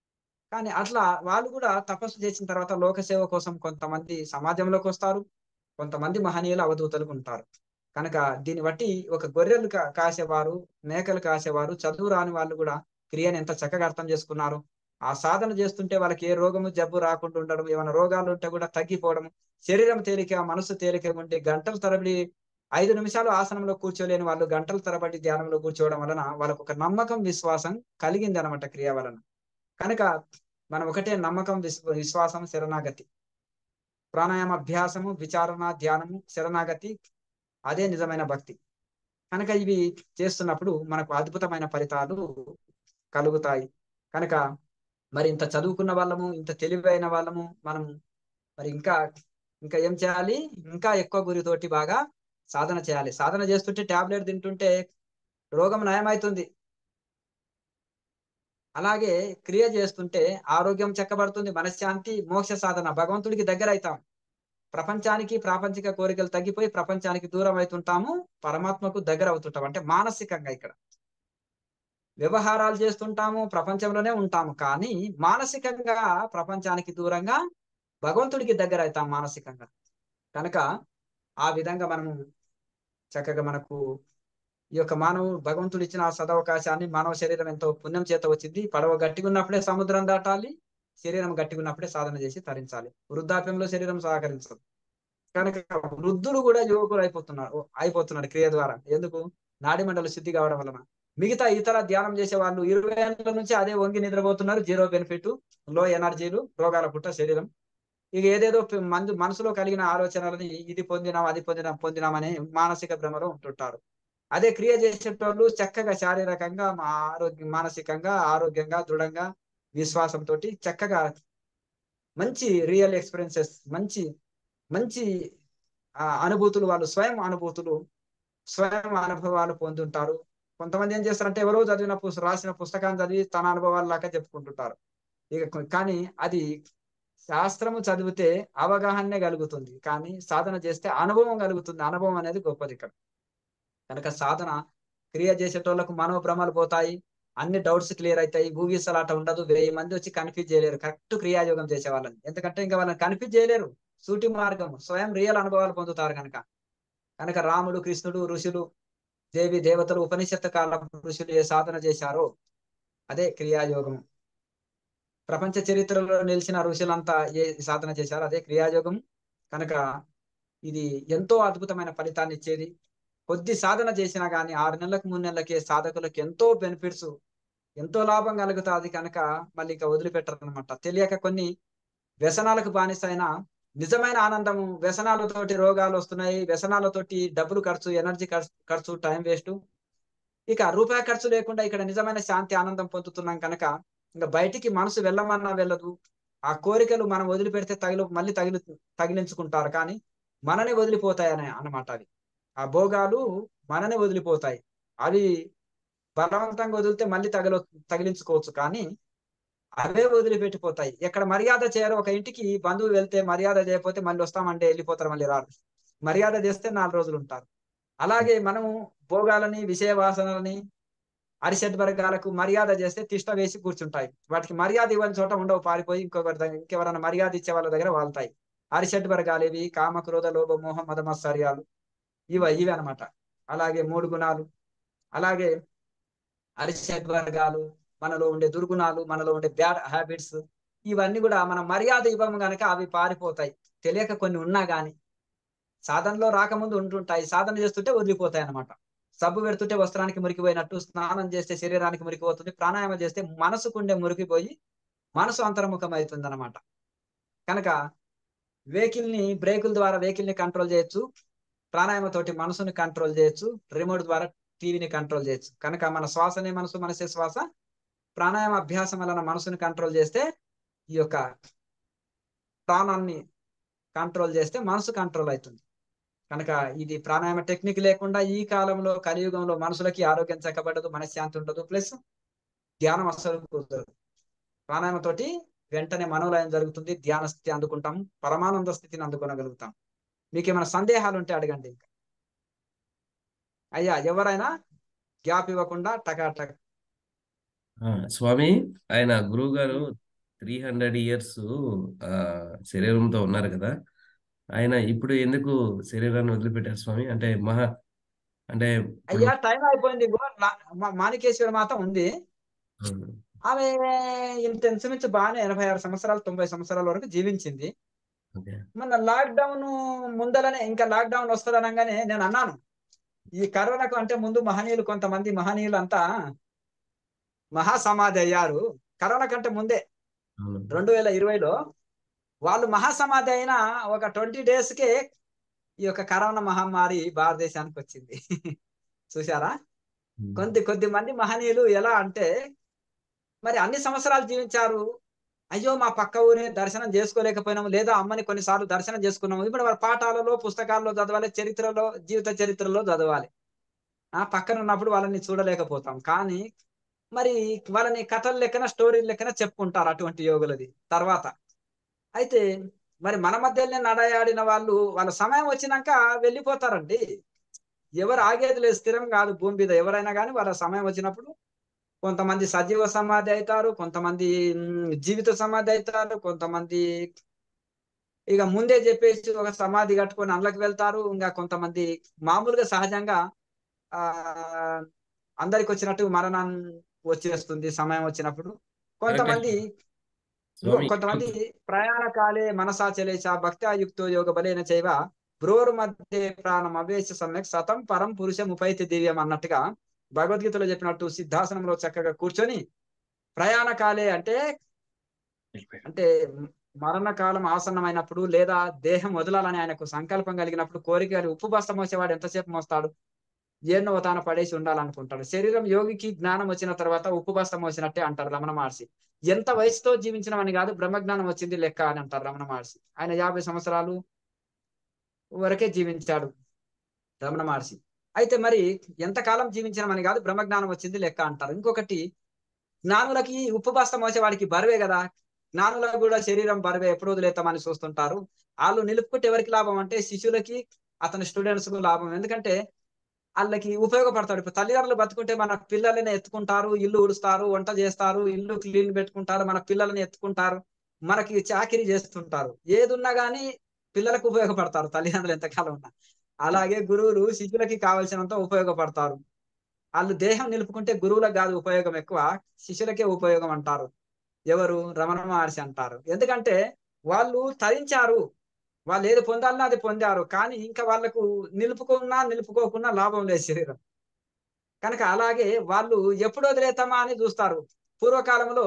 కానీ అట్లా వాళ్ళు కూడా తపస్సు చేసిన తర్వాత లోకసేవ కోసం కొంతమంది సమాజంలోకి వస్తారు కొంతమంది మహనీయులు అవధూతలు ఉంటారు కనుక దీన్ని బట్టి ఒక గొర్రెలు కా- కాసేవారు మేకలు కాసేవారు చదువు రాని వాళ్ళు కూడా క్రియను ఎంత చక్కగా అర్థం చేసుకున్నారు ఆ సాధన చేస్తుంటే వాళ్ళకి ఏ రోగము జబ్బు రాకుండా ఉండడం ఏమైనా రోగాలు ఉంటే కూడా తగ్గిపోవడం శరీరం తేలిక మనసు తేలిక ఉండి గంటల తరబడి ఐదు నిమిషాలు ఆసనంలో కూర్చోలేని వాళ్ళు గంటల తరబడి ధ్యానంలో కూర్చోవడం వలన వాళ్ళకు ఒక నమ్మకం విశ్వాసం కలిగింది అనమాట క్రియ వలన కనుక మనం ఒకటే నమ్మకం విశ్వ విశ్వాసం శరణాగతి ప్రాణాయామ అభ్యాసము విచారణ ధ్యానము శరణాగతి అదే నిజమైన భక్తి కనుక ఇవి చేస్తున్నప్పుడు మనకు అద్భుతమైన ఫలితాలు కలుగుతాయి కనుక మరి ఇంత చదువుకున్న వాళ్ళము ఇంత తెలివైన వాళ్ళము మనం మరి ఇంకా ఇంకా ఏం చేయాలి ఇంకా ఎక్కువ గురితోటి బాగా సాధన చేయాలి సాధన చేస్తుంటే టాబ్లెట్ తింటుంటే రోగం నయమవుతుంది అలాగే క్రియ చేస్తుంటే ఆరోగ్యం చెక్కబడుతుంది మనశ్శాంతి మోక్ష సాధన భగవంతుడికి దగ్గర అవుతాం ప్రపంచానికి ప్రాపంచిక కోరికలు తగ్గిపోయి ప్రపంచానికి దూరం అవుతుంటాము పరమాత్మకు దగ్గర అవుతుంటాం అంటే మానసికంగా ఇక్కడ వ్యవహారాలు చేస్తుంటాము ప్రపంచంలోనే ఉంటాము కానీ మానసికంగా ప్రపంచానికి దూరంగా భగవంతుడికి దగ్గర అవుతాం మానసికంగా కనుక ఆ విధంగా మనము చక్కగా మనకు ఈ యొక్క మానవు భగవంతుడు ఇచ్చిన ఆ సదవకాశాన్ని మానవ శరీరం ఎంతో పుణ్యం చేత వచ్చింది పడవ గట్టిగా ఉన్నప్పుడే సముద్రం దాటాలి శరీరం గట్టిగా ఉన్నప్పుడే సాధన చేసి తరించాలి వృద్ధాప్యంలో శరీరం సహకరించదు కనుక వృద్ధులు కూడా యువకులు అయిపోతున్నారు అయిపోతున్నారు క్రియ ద్వారా ఎందుకు నాడి మండలి శుద్ధి కావడం వలన మిగతా ఇతర ధ్యానం చేసే వాళ్ళు ఇరవై ఏళ్ళ నుంచి అదే వంగి నిద్రపోతున్నారు జీరో బెనిఫిట్ లో ఎనర్జీలు రోగాల పుట్ట శరీరం ఇక ఏదేదో పి- మందు మనసులో కలిగిన ఆలోచనలని ఇది పొందినాం అది పొందినాం పొందినామని మానసిక భ్రమలో ఉంటుంటారు అదే క్రియ చేసేటోళ్ళు చక్కగా శారీరకంగా మా ఆరోగ్య మానసికంగా ఆరోగ్యంగా దృఢంగా విశ్వాసంతో చక్కగా మంచి రియల్ ఎక్స్పీరియన్సెస్ మంచి మంచి ఆ, అనుభూతులు వాళ్ళు స్వయం అనుభూతులు స్వయం అనుభవాలు పొందుంటారు కొంతమంది ఏం చేస్తారంటే ఎవరో చదివిన పుస్తకం రాసిన పుస్తకాన్ని చదివి తన అనుభవాలు లాగా చెప్పుకుంటుంటారు ఇక కొ- కానీ అది శాస్త్రము చదివితే అవగాహనే కలుగుతుంది కానీ సాధన చేస్తే అనుభవం కలుగుతుంది అనుభవం అనేది గొప్పది ఇక్కడ కనుక సాధన క్రియ చేసేటోళ్ళకు మనోభ్రమలు పోతాయి అన్ని డౌట్స్ క్లియర్ అవుతాయి ఊగిసలాట ఉండదు వెయ్యి మంది వచ్చి కన్ఫ్యూజ్ చేయలేరు కరెక్ట్ క్రియాయోగం చేసే వాళ్ళని ఎందుకంటే ఇంకా వాళ్ళని కన్ఫ్యూజ్ చేయలేరు సూటి మార్గం స్వయం రియల్ అనుభవాలు పొందుతారు కనుక కనుక రాముడు కృష్ణుడు ఋషులు దేవి దేవతలు ఉపనిషత్తు కాల ఋషులు ఏ సాధన చేశారో అదే క్రియాయోగం ప్రపంచ చరిత్రలో నిలిచిన ఋషులంతా ఏ సాధన చేశారో అదే క్రియాయోగం కనుక ఇది ఎంతో అద్భుతమైన ఫలితాన్ని ఇచ్చేది కొద్ది సాధన చేసినా గానీ ఆరు నెలలకు మూడు నెలలకే సాధకులకు ఎంతో బెనిఫిట్స్ ఎంతో లాభం కలుగుతుంది కనుక మళ్ళీ ఇక వదిలిపెట్టరు అనమాట తెలియక కొన్ని వ్యసనాలకు బానిసైన నిజమైన ఆనందము వ్యసనాలతోటి రోగాలు వస్తున్నాయి వ్యసనాలతోటి డబ్బులు ఖర్చు ఎనర్జీ ఖర్చు ఖర్చు టైం వేస్ట్ ఇక రూపాయి ఖర్చు లేకుండా ఇక్కడ నిజమైన శాంతి ఆనందం పొందుతున్నాం కనుక ఇంకా బయటికి మనసు వెళ్ళమన్నా వెళ్ళదు ఆ కోరికలు మనం వదిలిపెడితే తగిలి మళ్ళీ తగిలి తగిలించుకుంటారు కానీ మనని వదిలిపోతాయని అన్నమాట అవి ఆ భోగాలు మననే వదిలిపోతాయి అవి బలవంతంగా వదిలితే మళ్ళీ తగిలి తగిలించుకోవచ్చు కానీ అవే వదిలిపెట్టిపోతాయి ఎక్కడ మర్యాద చేయరు ఒక ఇంటికి బంధువు వెళ్తే మర్యాద చేయకపోతే మళ్ళీ వస్తామంటే వెళ్ళిపోతారు మళ్ళీ రారు మర్యాద చేస్తే నాలుగు రోజులు ఉంటారు అలాగే మనము భోగాలని విషయ వాసనలని అరిషడ్ వర్గాలకు మర్యాద చేస్తే తిష్ట వేసి కూర్చుంటాయి వాటికి మర్యాద ఇవ్వని చోట ఉండవు పారిపోయి ఇంకొకరి దగ్గర ఇంకెవరైనా మర్యాద ఇచ్చే వాళ్ళ దగ్గర వాళ్తాయి అరిషడ్ వర్గాలు ఇవి కామ క్రోధ లోభ మోహ మదమత్సర్యాలు ఇవ ఇవి అనమాట అలాగే మూడు గుణాలు అలాగే అరిషడ్ వర్గాలు మనలో ఉండే దుర్గుణాలు మనలో ఉండే బ్యాడ్ హ్యాబిట్స్ ఇవన్నీ కూడా మనం మర్యాద ఇవ్వము గనక అవి పారిపోతాయి తెలియక కొన్ని ఉన్నా గాని సాధనలో రాకముందు ఉంటుంటాయి సాధన చేస్తుంటే వదిలిపోతాయి అనమాట సబ్బు పెడుతుంటే వస్త్రానికి మురికిపోయినట్టు స్నానం చేస్తే శరీరానికి మురికిపోతుంది ప్రాణాయామం చేస్తే మనసుకుండే మురికిపోయి మనసు అంతర్ముఖం అవుతుంది అనమాట కనుక వెహికల్ ని బ్రేకుల ద్వారా వెహికల్ ని కంట్రోల్ చేయొచ్చు ప్రాణాయామ తోటి మనసుని కంట్రోల్ చేయొచ్చు రిమోట్ ద్వారా టీవీని కంట్రోల్ చేయొచ్చు కనుక మన శ్వాసనే మనసు మనసే శ్వాస ప్రాణాయామ అభ్యాసం వలన మనసుని కంట్రోల్ చేస్తే ఈ యొక్క ప్రాణాన్ని కంట్రోల్ చేస్తే మనసు కంట్రోల్ అవుతుంది కనుక ఇది ప్రాణాయామ టెక్నిక్ లేకుండా ఈ కాలంలో కలియుగంలో మనుషులకి ఆరోగ్యం చక్కబడదు మనశ్శాంతి ఉండదు ప్లస్ ధ్యానం అస్సలు కుదరదు ప్రాణాయామ తోటి వెంటనే మనోలయం జరుగుతుంది ధ్యాన స్థితి అందుకుంటాం పరమానంద స్థితిని అందుకోగలుగుతాం మీకు ఏమైనా సందేహాలు ఉంటే అడగండి ఇంకా అయ్యా ఎవరైనా గ్యాప్ ఇవ్వకుండా టకాటక్ ఆ, స్వామి ఆయన గురువు గారు త్రీ హండ్రెడ్ ఇయర్స్ శరీరంతో ఉన్నారు కదా ఆయన ఇప్పుడు ఎందుకు శరీరాన్ని వదిలిపెట్టారు స్వామి అంటే మహా అంటే ఇప్పుడు అయ్యా టైం అయిపోయింది ఇగో లా- మా- మాణికేశ్వరి మాత ఉంది ఉమ్, ఆమె ఇంత ఇంచుమించు బాగానే ఎనభై ఆరు సంవత్సరాలు తొంభై సంవత్సరాల వరకు జీవించింది ఓకే మన లాక్డౌన్ ముందలనే ఇంకా లాక్డౌన్ వస్తుంది అనగానే నేను అన్నాను ఈ కరోనాకు అంటే ముందు మహనీయులు కొంతమంది మహనీయులు అంతా మహాసమాధి అయ్యారు కరోనా కంటే ముందే అవును రెండు వేల ఇరవైలో వాళ్ళు మహాసమాధి అయిన ఒక ట్వంటీ డేస్ కే ఈ యొక్క కరోనా మహమ్మారి భారతదేశానికి వచ్చింది చూసారా ఉమ్, కొద్ది కొద్ది మంది మహనీయులు ఎలా అంటే మరి అన్ని సంవత్సరాలు జీవించారు అయ్యో మా పక్క ఊరే దర్శనం చేసుకోలేకపోయినాము లేదా అమ్మని కొన్నిసార్లు దర్శనం చేసుకున్నాము ఇప్పుడు వారి పాఠాలలో పుస్తకాల్లో చదవాలి చరిత్రలో జీవిత చరిత్రలో చదవాలి ఆ పక్కన ఉన్నప్పుడు వాళ్ళని చూడలేకపోతాం కానీ మరి వాళ్ళని కథల లెక్కన స్టోరీ లెక్కన చెప్పుకుంటారు అటువంటి యోగులది తర్వాత అయితే మరి మన మధ్యలోనే నడయాడిన వాళ్ళు వాళ్ళ సమయం వచ్చినాక వెళ్ళిపోతారండి ఎవరు ఆగేది లేదు స్థిరం కాదు భూమి మీద ఎవరైనా కానీ వాళ్ళ సమయం వచ్చినప్పుడు కొంతమంది సజీవ సమాధి అవుతారు కొంతమంది మ్, జీవిత సమాధి అవుతారు కొంతమంది ఇక ముందే చెప్పేసి ఒక సమాధి కట్టుకొని అందులోకి వెళ్తారు ఇంకా కొంతమంది మామూలుగా సహజంగా ఆ అందరికి వచ్చినట్టు మరణం వచ్చేస్తుంది సమయం వచ్చినప్పుడు కొంతమంది ఇదిగో స్వామి కొంతమంది ప్రయాణ కాలే మనసా చలేచ భక్త్యాయుక్తో యోగ బలేన చైవ బ్రోరు మధ్య ప్రాణం అవేశ సమ్యక్ సతం పరం పురుషం ఉపైతి దివ్యం అన్నట్టుగా భగవద్గీతలో చెప్పినట్టు సిద్ధాసనంలో చక్కగా కూర్చొని ప్రయాణ కాలే అంటే అంటే మరణ కాలం ఆసన్నమైనప్పుడు లేదా దేహం వదలాలని ఆయనకు సంకల్పం కలిగినప్పుడు కోరిక ఉప్పు బస్త మోసేవాడు ఎంతసేపు మోస్తాడు ఎన్నో తాను పడేసి ఉండాలనుకుంటాడు శరీరం యోగికి జ్ఞానం వచ్చిన తర్వాత ఉప్పు బస్త మోసినట్టే అంటారు రమణ మహర్షి ఎంత వయసుతో జీవించినవని కాదు బ్రహ్మజ్ఞానం వచ్చింది లెక్క అని అంటారు రమణ మహర్షి ఆయన యాభై సంవత్సరాలు వరకే జీవించాడు రమణ మహర్షి అయితే మరి ఎంతకాలం జీవించినమని కాదు బ్రహ్మజ్ఞానం వచ్చింది లెక్క అంటారు ఇంకొకటి జ్ఞానులకి ఉపవాస మోసేవాడికి బరువే కదా జ్ఞానులకు కూడా శరీరం బరువే ఎప్పుడు వదిలేతామని చూస్తుంటారు వాళ్ళు నిలుపుకుంటే ఎవరికి లాభం అంటే శిష్యులకి అతని స్టూడెంట్స్ కు లాభం ఎందుకంటే వాళ్ళకి ఉపయోగపడతాడు ఇప్పుడు తల్లిదండ్రులు బతుకుంటే మన పిల్లలని ఎత్తుకుంటారు ఇల్లు ఉడుస్తారు వంట చేస్తారు ఇల్లు క్లీన్ పెట్టుకుంటారు మన పిల్లలని ఎత్తుకుంటారు మనకి చాకిరీ చేస్తుంటారు ఏది ఉన్నా గానీ పిల్లలకు ఉపయోగపడతారు తల్లిదండ్రులు ఎంతకాలం ఉన్నా అలాగే గురువులు శిష్యులకి కావలసినంత ఉపయోగపడతారు వాళ్ళు దేహం నిలుపుకుంటే గురువులకు కాదు ఉపయోగం ఎక్కువ శిష్యులకే ఉపయోగం అంటారు ఎవరు రమణ మహర్షి అంటారు ఎందుకంటే వాళ్ళు తరించారు వాళ్ళు ఏది పొందాలన్నా అది పొందారు కానీ ఇంకా వాళ్ళకు నిలుపుకున్నా నిలుపుకోకున్నా లాభం లేదు శరీరం కనుక అలాగే వాళ్ళు ఎప్పుడు వదిలేతామా అని చూస్తారు పూర్వకాలంలో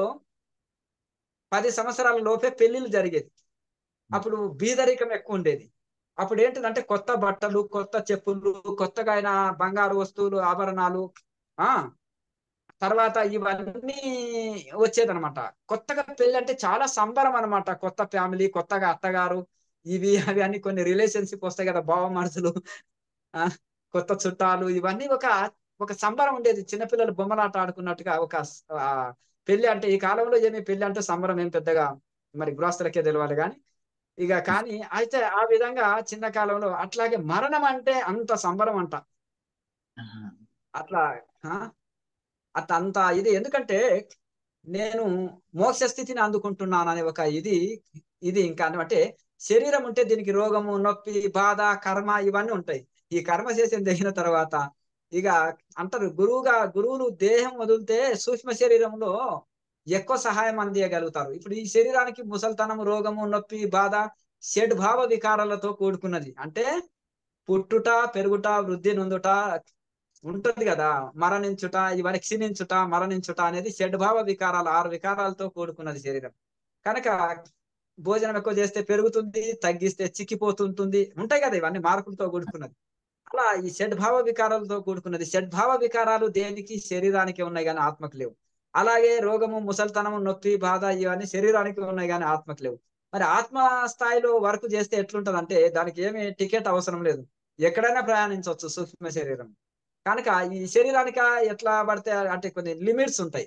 పది సంవత్సరాల లోపే పెళ్లిళ్ళు జరిగేది అప్పుడు బీదరికం ఎక్కువ ఉండేది అప్పుడు ఏంటిదంటే కొత్త బట్టలు కొత్త చెప్పులు కొత్తగా అయిన బంగారు వస్తువులు ఆభరణాలు ఆ తర్వాత ఇవన్నీ వచ్చేదనమాట కొత్తగా పెళ్లి అంటే చాలా సంబరం అనమాట కొత్త ఫ్యామిలీ కొత్తగా అత్తగారు ఇవి అవి అన్ని కొన్ని రిలేషన్షిప్ వస్తాయి కదా బావ మనుషులు ఆ కొత్త చుట్టాలు ఇవన్నీ ఒక ఒక సంబరం ఉండేది చిన్నపిల్లలు బొమ్మలాట ఆడుకున్నట్టుగా ఒక ఆ, పెళ్లి అంటే ఈ కాలంలో ఏమి పెళ్లి అంటే సంబరం ఏం పెద్దగా మరి గృహస్థులకే తెలియాలి కానీ ఇక కానీ అయితే ఆ విధంగా చిన్న కాలంలో అట్లాగే మరణం అంటే అంత సంబరం అంట ఆహా. అట్లా ఆ? అట్లా అంత ఇది ఎందుకంటే నేను మోక్ష స్థితిని అందుకుంటున్నాను అనే ఒక ఇది ఇది ఇంకా అంటే శరీరం ఉంటే దీనికి రోగము నొప్పి బాధ కర్మ ఇవన్నీ ఉంటాయి ఈ కర్మ చేసిన దిగిన తర్వాత ఇక అంటారు గురువుగా గురువులు దేహం వదిలితే సూక్ష్మ శరీరంలో ఎక్కువ సహాయం అందియగలుగుతారు ఇప్పుడు ఈ శరీరానికి ముసల్తనం రోగము నొప్పి బాధ షడ్భావ వికారాలతో కూడుకున్నది అంటే పుట్టుట పెరుగుట వృద్ధి నొందుట ఉంటది కదా మరణించుట ఇవన్నీ క్షీణించుట మరణించుట అనేది షడ్భావ వికారాలు ఆరు వికారాలతో కూడుకున్నది శరీరం కనుక భోజనం ఎక్కువ చేస్తే పెరుగుతుంది తగ్గిస్తే చిక్కిపోతుంటుంది ఉంటాయి కదా ఇవన్నీ మార్పులతో కూడుకున్నది అలా ఈ షడ్భావ వికారాలతో కూడుకున్నది షడ్భావ వికారాలు దేనికి శరీరానికి ఉన్నాయి కానీ ఆత్మకు లేవు అలాగే రోగము ముసల్తనము నొప్పి బాధ ఇవన్నీ శరీరానికి ఉన్నాయి కానీ ఆత్మకు లేవు మరి ఆత్మ స్థాయిలో వర్క్ చేస్తే ఎట్లుంటది అంటే దానికి ఏమి టికెట్ అవసరం లేదు ఎక్కడైనా ప్రయాణించవచ్చు సూక్ష్మ శరీరం కనుక ఈ శరీరానికి ఎట్లా పడితే అంటే కొన్ని లిమిట్స్ ఉంటాయి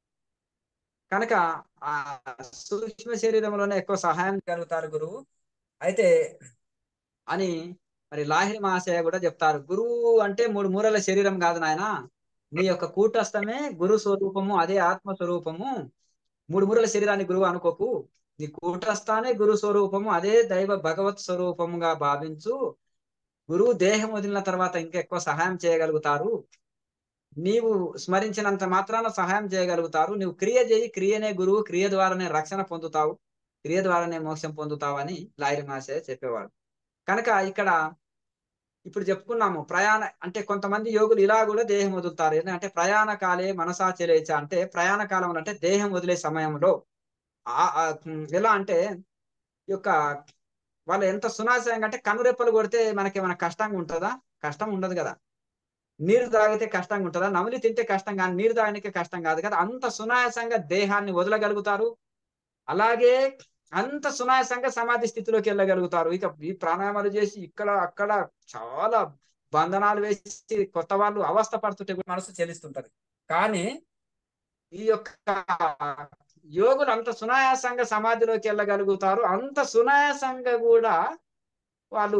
కనుక ఆ సూక్ష్మ శరీరంలోనే ఎక్కువ సహాయం కలుగుతారు గురువు అయితే అని మరి లాహిరి మహాశయ కూడా చెప్తారు గురువు అంటే మూడు మూరల శరీరం కాదు నాయన నీ యొక్క కూటస్థమే గురు స్వరూపము అదే ఆత్మ స్వరూపము మూడు మూరల శరీరాన్ని గురువు అనుకోకు నీ కూటస్థానే గురు స్వరూపము అదే దైవ భగవత్ స్వరూపముగా భావించు గురువు దేహం వదిలిన తర్వాత ఇంకా ఎక్కువ సహాయం చేయగలుగుతారు నీవు స్మరించినంత మాత్రాన సహాయం చేయగలుగుతారు నువ్వు క్రియ చేయి క్రియనే గురువు క్రియ ద్వారానే రక్షణ పొందుతావు క్రియ ద్వారానే మోక్షం పొందుతావు అని లాయరి మహాశయ చెప్పేవాడు కనుక ఇక్కడ ఇప్పుడు చెప్పుకున్నాము ప్రయాణ అంటే కొంతమంది యోగులు ఇలా కూడా దేహం వదులుతారు ఏంటంటే ప్రయాణ కాలే మనసా చెలేచ అంటే ప్రయాణ కాలంలో అంటే దేహం వదిలే సమయంలో ఆ- ఆ, ఉమ్, ఎలా అంటే ఈ యొక్క వాళ్ళు ఎంత సునాశయంగా అంటే కనురెప్పలు కొడితే మనకి ఏమైనా కష్టంగా ఉంటుందా కష్టం ఉండదు కదా నీరు తాగితే కష్టంగా ఉంటుందా నమిలి తింటే కష్టం కానీ నీరు తాగడానికి కష్టం కాదు కదా అంత సునాయాసంగా దేహాన్ని వదలగలుగుతారు అలాగే అంత సునాయాసంగా సమాధి స్థితిలోకి వెళ్ళగలుగుతారు ఇక ఈ ప్రాణాయామాలు చేసి ఇక్కడ అక్కడ చాలా బంధనాలు వేసి కొత్త వాళ్ళు అవస్థ పడుతుంటే కూడా మనసు చెల్లిస్తుంటది కానీ ఈ యొక్క యోగులు అంత సునాయాసంగా సమాధిలోకి వెళ్ళగలుగుతారు అంత సునాయాసంగా కూడా వాళ్ళు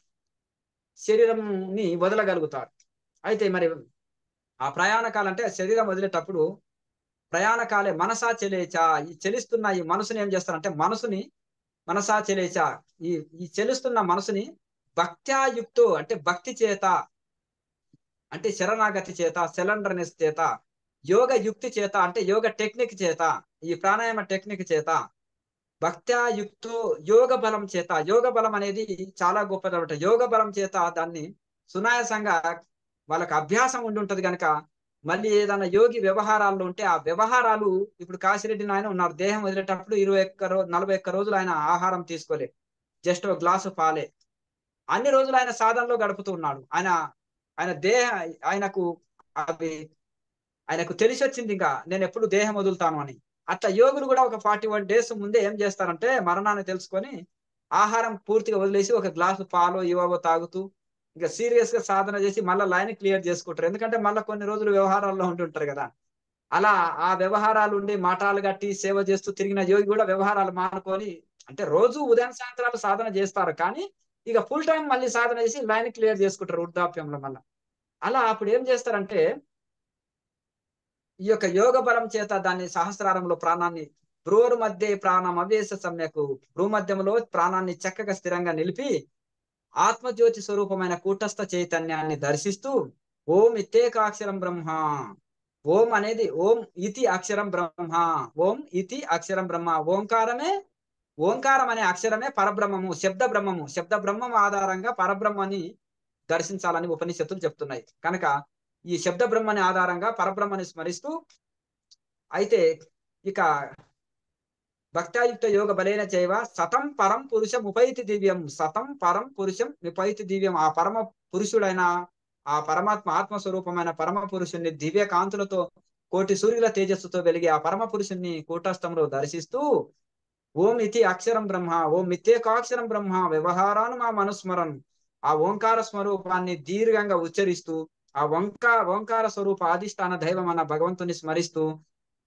శరీరంని వదలగలుగుతారు అయితే మరి ఆ ప్రయాణ కాలం అంటే శరీరం వదిలేటప్పుడు ప్రయాణ కాలే మనసా చెలేచా ఈ చెలిస్తున్న ఈ మనసుని ఏం చేస్తారంటే మనసుని మనసా చెలేచా ఈ ఈ చెలుస్తున్న మనసుని భక్త్యాయుక్తో అంటే భక్తి చేత అంటే శరణాగతి చేత సెలండర్నెస్ చేత యోగ యుక్తి చేత అంటే యోగ టెక్నిక్ చేత ఈ ప్రాణాయామ టెక్నిక్ చేత భక్త్యాయుక్తో యోగ బలం చేత యోగ బలం అనేది చాలా గొప్పది అనమాట యోగ బలం చేత దాన్ని సునాయాసంగా వాళ్ళకి అభ్యాసం ఉండి ఉంటది కనుక మళ్ళీ ఏదైనా యోగి వ్యవహారాల్లో ఉంటే ఆ వ్యవహారాలు ఇప్పుడు కాశిరెడ్డి నాయన ఉన్నారు దేహం వదిలేటప్పుడు ఇరవై ఒక్క రోజు నలభై ఒక్క రోజులు ఆయన ఆహారం తీసుకోలే జస్ట్ ఒక గ్లాసు పాలే అన్ని రోజులు ఆయన సాధనలో గడుపుతూ ఉన్నాడు ఆయన ఆయన దేహ ఆయనకు అవి ఆయనకు తెలిసి వచ్చింది ఇంకా నేను ఎప్పుడు దేహం వదులుతాను అని అట్లా యోగులు కూడా ఒక ఫార్టీ వన్ డేస్ ముందే ఏం చేస్తారంటే మరణాన్ని తెలుసుకొని ఆహారం పూర్తిగా వదిలేసి ఒక గ్లాసు పాలు ఇవో తాగుతూ ఇంకా సీరియస్ గా సాధన చేసి మళ్ళీ లైన్ క్లియర్ చేసుకుంటారు ఎందుకంటే మళ్ళీ కొన్ని రోజులు వ్యవహారాల్లో ఉంటుంటారు కదా అలా ఆ వ్యవహారాలు ఉండి మాటాలు కట్టి సేవ చేస్తూ తిరిగిన యోగి కూడా వ్యవహారాలు మానుకొని అంటే రోజు ఉదయం సాయంత్రాలు సాధన చేస్తారు కానీ ఇక ఫుల్ టైం మళ్ళీ సాధన చేసి లైన్ క్లియర్ చేసుకుంటారు వృద్ధాప్యంలో మళ్ళీ అలా అప్పుడు ఏం చేస్తారంటే ఈ యొక్క యోగ బలం చేత దాన్ని సహస్రారంలో ప్రాణాన్ని భ్రూరు మధ్య ప్రాణం అవేశ సమ్యకు భ్రూమధ్యంలో ప్రాణాన్ని చక్కగా స్థిరంగా నిలిపి ఆత్మజ్యోతి స్వరూపమైన కూటస్థ చైతన్యాన్ని దర్శిస్తూ ఓం ఇత్తేకాక్షరం బ్రహ్మ ఓం అనేది ఓం ఇతి అక్షరం బ్రహ్మ ఓం ఇతి అక్షరం బ్రహ్మ ఓంకారమే ఓంకారం అనే అక్షరమే పరబ్రహ్మము శబ్ద బ్రహ్మము శబ్ద బ్రహ్మం ఆధారంగా పరబ్రహ్మని దర్శించాలని ఉపనిషత్తులు చెప్తున్నాయి కనుక ఈ శబ్ద బ్రహ్మని ఆధారంగా పరబ్రహ్మని స్మరిస్తూ అయితే ఇక భక్తాయుక్త యోగ బలైన చేయవ సతం పరం పురుషం ఉపైతి దివ్యం సతం పరం పురుషం ఉపైతి దివ్యం ఆ పరమ పురుషుడైన ఆ పరమాత్మ ఆత్మస్వరూపమైన పరమ పురుషుణ్ణి దివ్య కాంతులతో కోటి సూర్యుల తేజస్సుతో వెలిగే ఆ పరమ పురుషుణ్ణి కూటస్థంలో దర్శిస్తూ ఓం ఇతి అక్షరం బ్రహ్మ ఓం మిత్యేకాక్షరం బ్రహ్మ వ్యవహారాను మా మనుస్మరన్ ఆ ఓంకార స్వరూపాన్ని దీర్ఘంగా ఉచ్చరిస్తూ ఆ ఓంకా ఓంకార స్వరూప అధిష్టాన దైవం అన్న భగవంతుని స్మరిస్తూ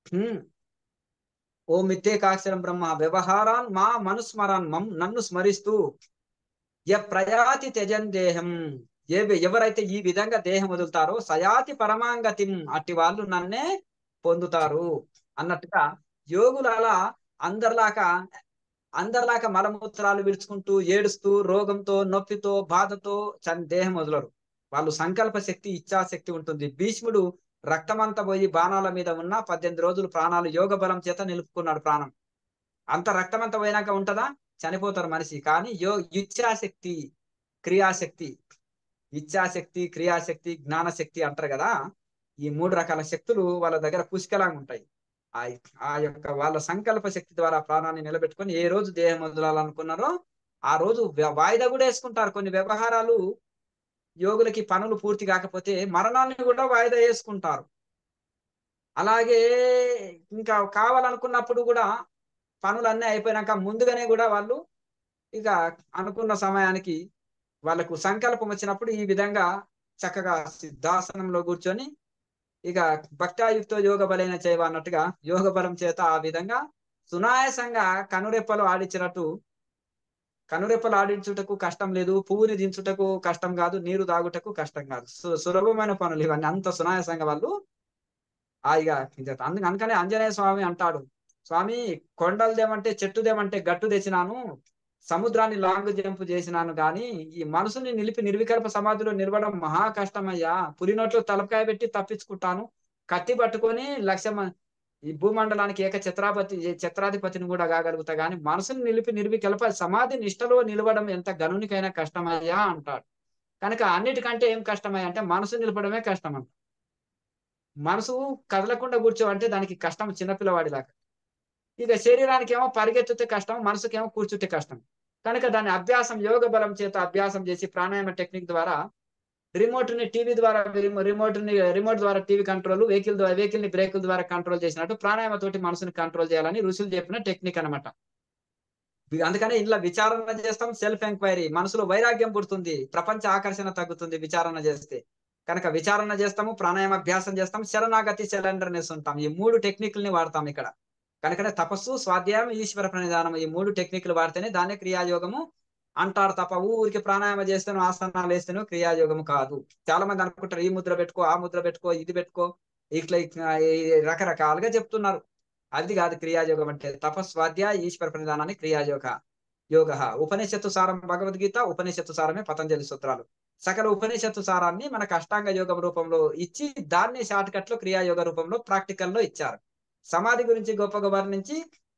హ్మ్. ఓ మిథ్యేకాక్షరం బ్రహ్మ వ్యవహారాన్ మా మనుస్మరాన్ మం నన్ను స్మరిస్తూ య ప్రయాతి త్యజన్ దేహం ఏ ఎవరైతే ఈ విధంగా దేహం వదులుతారో సయాతి పరమాంగతిం అట్టి వాళ్ళు నన్నే పొందుతారు అన్నట్టుగా యోగులు అలా అందరిలాగా అందరిలాగా మలమూత్రాలు విడుచుకుంటూ ఏడుస్తూ రోగంతో నొప్పితో బాధతో చన్ దేహం వదలరు వాళ్ళు సంకల్ప శక్తి ఇచ్ఛాశక్తి ఉంటుంది భీష్ముడు రక్తమంతా పోయి బాణాల మీద ఉన్న పద్దెనిమిది రోజులు ప్రాణాలు యోగ బలం చేత నిలుపుకున్నాడు ప్రాణం అంత రక్తమంతా పోయినాక ఉంటదా చనిపోతారు మనిషి కానీ యో ఇచ్ఛాశక్తి క్రియాశక్తి ఇచ్ఛాశక్తి క్రియాశక్తి జ్ఞానశక్తి అంటారు కదా ఈ మూడు రకాల శక్తులు వాళ్ళ దగ్గర పుష్కలంగా ఉంటాయి ఆ ఆ యొక్క వాళ్ళ సంకల్ప శక్తి ద్వారా ప్రాణాన్ని నిలబెట్టుకొని ఏ రోజు దేహం వదలాలనుకున్నారో ఆ రోజు వ్య- వాయిదా కూడా వేసుకుంటారు కొన్ని వ్యవహారాలు యోగులకి పనులు పూర్తి కాకపోతే మరణాన్ని కూడా వాయిదా వేసుకుంటారు అలాగే ఇంకా కావాలనుకున్నప్పుడు కూడా పనులన్నీ అయిపోయినాక ముందుగానే కూడా వాళ్ళు ఇక అనుకున్న సమయానికి వాళ్ళకు సంకల్పం వచ్చినప్పుడు ఈ విధంగా చక్కగా సిద్ధాసనంలో కూర్చొని ఇక భక్తాయుక్తో యోగ బలైన చేయవ అన్నట్టుగా యోగ బలం చేత ఆ విధంగా సునాయాసంగా కనురెప్పలు ఆడించినట్టు కనురెప్పలు ఆడించుటకు కష్టం లేదు పువ్వుని దించుటకు కష్టం కాదు నీరు తాగుటకు కష్టం కాదు సు- సులభమైన పనులు ఇవన్నీ అంత సునాయాసంగా వాళ్ళు ఆ ఇక ఇది అందుకు అందుకనే ఆంజనేయ స్వామి అంటాడు స్వామి కొండలదేమంటే చెట్టుదేమంటే గట్టు తెచ్చినాను సముద్రాన్ని లాంగ్ జంప్ చేసినాను కానీ ఈ మనసుని నిలిపి నిర్వికల్ప సమాధిలో నిలవడం మహా కష్టమయ్యా పులి నోట్లో తలకాయ పెట్టి తప్పించుకుంటాను కత్తి పట్టుకొని లక్ష మ- ఈ భూమండలానికి ఏక ఛత్రాపతి ఏ ఛత్రాధిపతిని కూడా కాగలుగుతా కానీ మనసుని నిలిపి నిర్వికల్ప సమాధి నిష్టలో నిలవడం ఎంత గనునికైనా కష్టమయ్యా అంటాడు కనుక అన్నిటికంటే ఏం కష్టమయ్యా అంటే మనసు నిలపడమే కష్టం అంట మనసు కదలకుండా కూర్చోవంటే దానికి కష్టం చిన్నపిల్లవాడిలాగా ఇక శరీరానికి ఏమో పరిగెత్తితే కష్టం మనసుకేమో కూర్చుంటే కష్టం కనుక దాని అభ్యాసం యోగ బలం చేత అభ్యాసం చేసి ప్రాణాయామ టెక్నిక్ ద్వారా రిమోట్ ని టీవీ ద్వారా రిమోట్ ని రిమోట్ ద్వారా టీవీ కంట్రోల్ వెహికల్ ద్వారా వెహికల్ ని బ్రేకుల ద్వారా కంట్రోల్ చేసినట్టు ప్రాణాయామ తోటి మనసుని కంట్రోల్ చేయాలని ఋషులు చెప్పిన టెక్నిక్ అన్నమాట అందుకనే ఇలా విచారణ చేస్తాం సెల్ఫ్ ఎంక్వైరీ మనసులో వైరాగ్యం పుడుతుంది ప్రపంచ ఆకర్షణ తగ్గుతుంది విచారణ చేస్తే కనుక విచారణ చేస్తాము ప్రాణాయామ అభ్యాసం చేస్తాం శరణాగతి సిలిండర్నెస్ ఉంటాం ఈ మూడు టెక్నిక్ని వాడతాం ఇక్కడ కనుకనే తపస్సు స్వాధ్యాయం ఈశ్వర ప్రణిధానం ఈ మూడు టెక్నిక్లు వాడితేనే దాన్ని క్రియాయోగము అంటారు తప్ప ఊరికి ప్రాణాయామ చేస్తేనో ఆసనాలు వేస్తేనో క్రియాయోగము కాదు చాలా మంది అనుకుంటారు ఈ ముద్ర పెట్టుకో ఆ ముద్ర పెట్టుకో ఇది పెట్టుకో ఇట్లా ఇట్లా ఈ రకరకాలుగా చెప్తున్నారు అది కాదు క్రియాయోగం అంటే తపస్వాధ్యాయ ఈశ్వర ప్రణిధానాన్ని క్రియాయోగ యోగ ఉపనిషత్తు సారం భగవద్గీత ఉపనిషత్తు సారమే పతంజలి సూత్రాలు సకల ఉపనిషత్తు సారాన్ని మనకు అష్టాంగ యోగం రూపంలో ఇచ్చి దాన్ని షార్ట్ కట్ లో క్రియాయోగ రూపంలో ప్రాక్టికల్ లో ఇచ్చారు సమాధి గురించి గొప్పగా వర్ణించి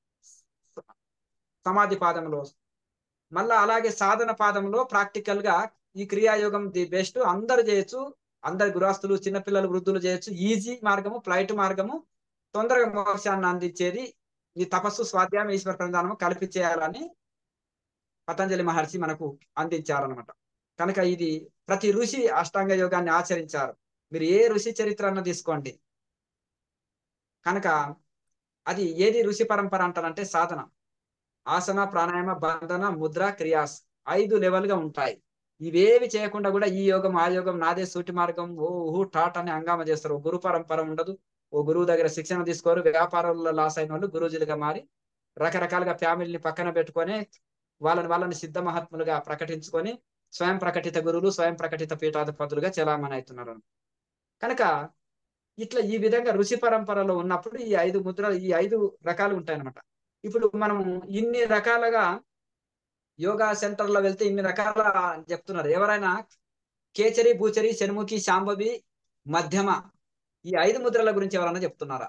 సమాధి పాదంలో మళ్ళా అలాగే సాధన పాదంలో ప్రాక్టికల్ గా ఈ క్రియాయోగం ది బెస్ట్ అందరు చేయొచ్చు అందరు గృహస్థులు చిన్నపిల్లలు వృద్ధులు చేయొచ్చు ఈజీ మార్గము ఫ్లైట్ మార్గము తొందరగా మోక్షాన్ని అందించేది ఈ తపస్సు స్వాధ్యాయం ఈశ్వర ప్రధానము కలిపి చేయాలని పతంజలి మహర్షి మనకు అందించారనమాట కనుక ఇది ప్రతి ఋషి అష్టాంగ యోగాన్ని ఆచరించారు మీరు ఏ ఋషి చరిత్ర అన్న తీసుకోండి కనుక అది ఏది ఋషి పరంపర అంటారంటే సాధన ఆసన ప్రాణాయామ బంధన ముద్ర క్రియాస్ ఐదు లెవెల్ గా ఉంటాయి ఇవేవి చేయకుండా కూడా ఈ యోగం ఆ యోగం నాదే సూటి మార్గం ఓ ఊహు టాట్ అని హంగామా చేస్తారు ఓ గురు పరంపర ఉండదు ఓ గురువు దగ్గర శిక్షణ తీసుకోరు వ్యాపారంలో లాస్ అయిన వాళ్ళు గురూజీలుగా మారి రకరకాలుగా ఫ్యామిలీని పక్కన పెట్టుకొని వాళ్ళని వాళ్ళని సిద్ధ మహాత్ములుగా ప్రకటించుకొని స్వయం ప్రకటిత గురువులు స్వయం ప్రకటిత పీఠాధిపతులుగా చెలామణి అవుతున్నారు కనుక ఇట్లా ఈ విధంగా ఋషి పరంపరలో ఉన్నప్పుడు ఈ ఐదు ముద్రలు ఈ ఐదు రకాలు ఉంటాయన్నమాట ఇప్పుడు మనము ఇన్ని రకాలుగా యోగా సెంటర్లో వెళ్తే ఇన్ని రకాల చెప్తున్నారు ఎవరైనా కేచరి భూచరి శనుముఖి శాంభవి మధ్యమ ఈ ఐదు ముద్రల గురించి ఎవరైనా చెప్తున్నారా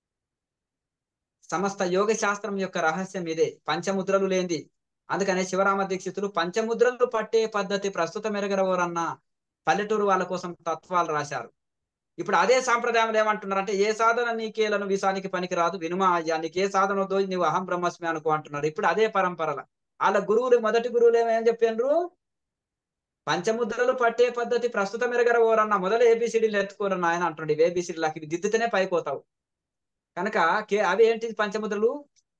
సమస్త యోగ శాస్త్రం యొక్క రహస్యం ఇదే పంచముద్రలు లేనిది అందుకనే శివరామ దీక్షితులు పంచముద్రలు పట్టే పద్ధతి ప్రస్తుతం ఎరగరవరన్న పల్లెటూరు వాళ్ళ కోసం తత్వాలు రాశారు ఇప్పుడు అదే సాంప్రదాయంలో ఏమంటున్నారంటే ఏ సాధన నీకేలను విషానికి పనికి రాదు వినుమా అయ్యా నీకు ఏ సాధన వద్దో నీవు అహం బ్రహ్మస్మి అనుకో అంటున్నారు ఇప్పుడు అదే పరంపరల వాళ్ళ గురువులు మొదటి గురువులు ఏమేం చెప్పారు పంచముద్రలు పట్టే పద్ధతి ప్రస్తుతం ఎరగరవరన్న మొదలు ఏబిసిడీలు ఎత్తుకోరన్న ఆయన అంటుండే ఏబిసిడీలకు ఇవి దిద్దుతేనే పైపోతావు కనుక కే అవి ఏంటి పంచముద్రలు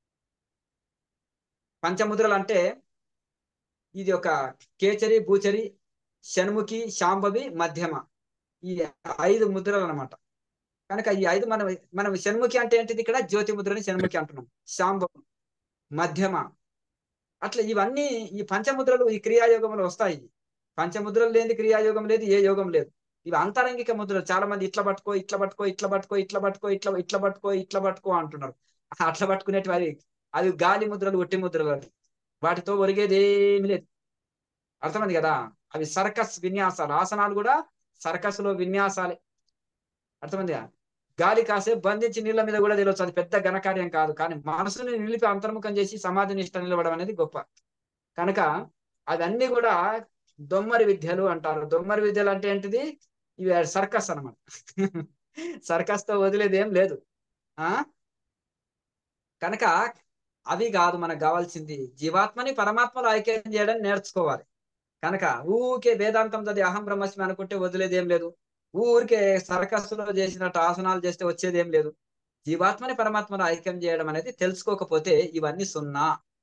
పంచముద్రలు అంటే ఇది ఒక కేచరి భూచరి షణ్ముఖి శాంభవి మధ్యమ ఈ ఐదు ముద్రలు అనమాట కనుక ఈ ఐదు మనం మనం షణ్ముఖి అంటే ఏంటిది ఇక్కడ జ్యోతి ముద్రని షణ్ముఖి అంటున్నాం శాంభవం మధ్యమ అట్లా ఇవన్నీ ఈ పంచముద్రలు ఈ క్రియాయోగంలో వస్తాయి పంచముద్రలు లేని క్రియాయోగం లేదు ఏ యోగం లేదు ఇవి అంతరంగిక ముద్రలు చాలా మంది ఇట్లా పట్టుకో ఇట్లా పట్టుకో ఇట్లా పట్టుకో ఇట్లా పట్టుకో ఇట్లా ఇట్లా పట్టుకో ఇట్లా పట్టుకో అంటున్నారు అట్లా పట్టుకునేటివి అవి అది గాలి ముద్రలు ఒట్టి ముద్రలు అవి వాటితో ఒరిగేది ఏమి లేదు అర్థమైంది కదా అవి సర్కస్ విన్యాసాలు ఆసనాలు కూడా సర్కస్ లో విన్యాసాలే అర్థమైంది గాలి కాసేపు బంధించి నీళ్ళ మీద కూడా తెలియచ్చు అది పెద్ద ఘనకార్యం కాదు కానీ మనసుని నిలిపి అంతర్ముఖం చేసి సమాధి నిష్ట నిలవడం అనేది గొప్ప కనుక అవన్నీ కూడా దొమ్మరి విద్యలు అంటారు దొమ్మరి విద్యలు అంటే ఏంటిది ఇవి సర్కస్ అనమాట సర్కస్ తో వదిలేది ఏం లేదు ఆ కనుక అవి కాదు మనకు కావాల్సింది జీవాత్మని పరమాత్మలో ఐక్యం చేయడం నేర్చుకోవాలి కనుక ఊరికే వేదాంతం చదివి అహం బ్రహ్మస్మి అనుకుంటే వదిలేది ఏం లేదు ఊరికే సర్కస్సులో చేసినట్టు ఆసనాలు చేస్తే వచ్చేది ఏం లేదు జీవాత్మని పరమాత్మను ఐక్యం చేయడం అనేది తెలుసుకోకపోతే ఇవన్నీ సున్నా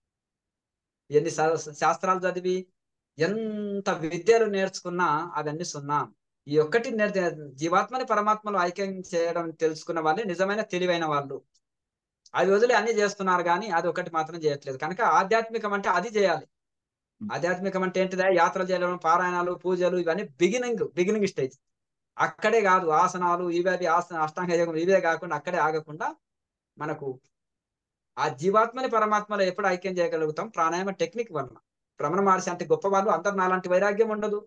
ఎన్ని శాస్త్రాలు చదివి ఎంత విద్యలు నేర్చుకున్నా అవన్నీ సున్నా ఈ ఒక్కటి జీవాత్మని పరమాత్మలో ఐక్యం చేయడం తెలుసుకున్న వాళ్ళే నిజమైన తెలివైన వాళ్ళు అవి వదిలి అన్ని చేస్తున్నారు కానీ అది ఒకటి మాత్రం చేయట్లేదు కనుక ఆధ్యాత్మికం అంటే అది చేయాలి ఆధ్యాత్మికం అంటే ఏంటిదా యాత్రలు చేయడం పారాయణాలు పూజలు ఇవన్నీ బిగినింగ్ బిగినింగ్ స్టేజ్ అక్కడే కాదు ఆసనాలు ఇవే ఆసన అష్టాంగ యోగం ఇవే కాకుండా అక్కడే ఆగకుండా మనకు ఆ జీవాత్మని పరమాత్మలో ఎప్పుడు ఐక్యం చేయగలుగుతాం ప్రాణాయామ టెక్నిక్ వలన భ్రమణ మహర్షి అంటే గొప్ప వాళ్ళు అందరు నాలాంటి వైరాగ్యం ఉండదు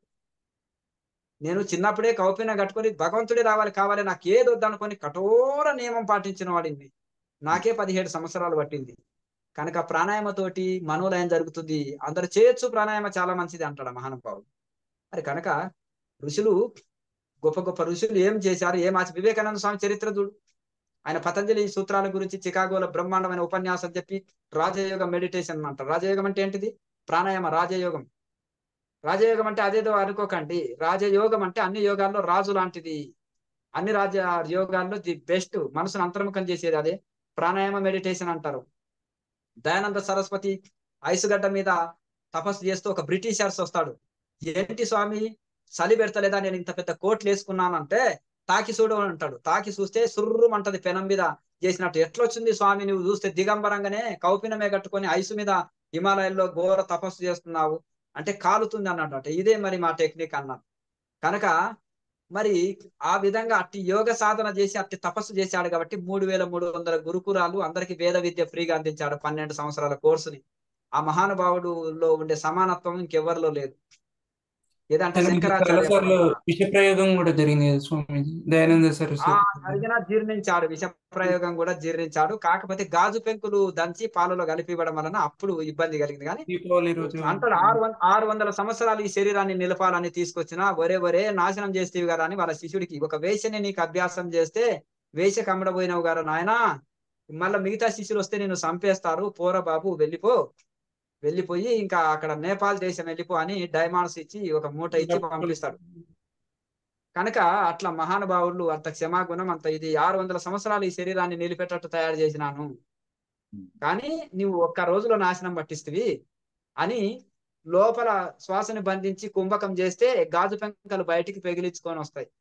నేను చిన్నప్పుడే కౌపిన కట్టుకొని భగవంతుడే రావాలి కావాలి నాకు ఏది వద్దనుకొని కఠోర నియమం పాటించిన వాడింది నాకే పదిహేడు సంవత్సరాలు పట్టింది కనుక ప్రాణాయామతోటి మనోలయం జరుగుతుంది అందరు చేయొచ్చు ప్రాణాయామ చాలా మంచిది అంటాడు మహానుభావుడు మరి కనుక ఋషులు గొప్ప గొప్ప ఋషులు ఏం చేశారు ఏం ఆచ వివేకానంద స్వామి చరిత్ర చూడు ఆయన పతంజలి సూత్రాల గురించి చికాగోలో బ్రహ్మాండమైన ఉపన్యాసం చెప్పి రాజయోగం మెడిటేషన్ అంటారు రాజయోగం అంటే ఏంటిది ప్రాణాయామ రాజయోగం రాజయోగం అంటే అదేదో అనుకోకండి రాజయోగం అంటే అన్ని యోగాల్లో రాజు లాంటిది అన్ని రాజ యోగాల్లో ది బెస్ట్ మనసును అంతర్ముఖం చేసేది అదే ప్రాణాయామ మెడిటేషన్ అంటారు దయానంద సరస్వతి ఐసుగడ్డ మీద తపస్సు చేస్తూ ఒక బ్రిటిషర్స్ వస్తాడు ఏంటి స్వామి చలి పెడతలేదా నేను ఇంత పెద్ద కోట్లు వేసుకున్నానంటే తాకి చూడు అంటాడు తాకి చూస్తే సుర్రం అంటది పెనం మీద చేసినట్టు ఎట్లొచ్చింది స్వామి నువ్వు చూస్తే దిగంబరంగానే కౌపినమే కట్టుకొని ఐసు మీద హిమాలయాల్లో ఘోర తపస్సు చేస్తున్నావు అంటే కాలుతుంది అన్నట్టు అంటే ఇదే మరి మా టెక్నిక్ అన్నాడు కనుక మరి ఆ విధంగా అట్టి యోగ సాధన చేసి అట్టి తపస్సు చేశాడు కాబట్టి మూడు వేల మూడు వందల గురుకురాలు అందరికి వేద విద్య ఫ్రీగా అందించాడు పన్నెండు సంవత్సరాల కోర్సుని ఆ మహానుభావుడులో ఉండే సమానత్వం ఇంకెవరిలో లేదు ఏదంటే చాలాసార్లు విష ప్రయోగం కూడా జరిగింది కదా స్వామి దయానంద ఆ సరస్వతి జరిగిన జీర్ణించాడు విష ప్రయోగం కూడా జీర్ణించాడు కాకపోతే గాజు పెంకులు దంచి పాలలో కలిపి ఇవ్వడం వలన అప్పుడు ఇబ్బంది కలిగింది కానీ దీపావళి రోజు అంటాడు ఆరు వంద ఆరు వందల సంవత్సరాలు ఈ శరీరాన్ని నిలపాలని తీసుకొచ్చిన ఒరే ఒరే నాశనం చేస్తేవి కదా అని వాళ్ళ శిష్యుడికి ఒక వేషని నీకు అభ్యాసం చేస్తే వేష కమ్మడబోయినవు గారు నాయనా మళ్ళీ మిగతా శిష్యులు వస్తే నేను చంపేస్తారు పోరా బాబు వెళ్ళిపో వెళ్ళిపోయి ఇంకా అక్కడ నేపాల్ దేశం వెళ్ళిపో అని డైమాండ్స్ ఇచ్చి ఒక మూట ఇచ్చి పంపిస్తాడు కనుక అట్లా మహానుభావులు అంత క్షమాగుణం అంత ఇది ఆరు వందల సంవత్సరాలు ఈ శరీరాన్ని నిలిపేటట్టు తయారు చేసినాను కానీ నువ్వు ఒక్క రోజులో నాశనం పట్టిస్తువి అని లోపల శ్వాసని బంధించి కుంభకం చేస్తే గాజు పెంకలు బయటికి పెగిలించుకొని వస్తాయి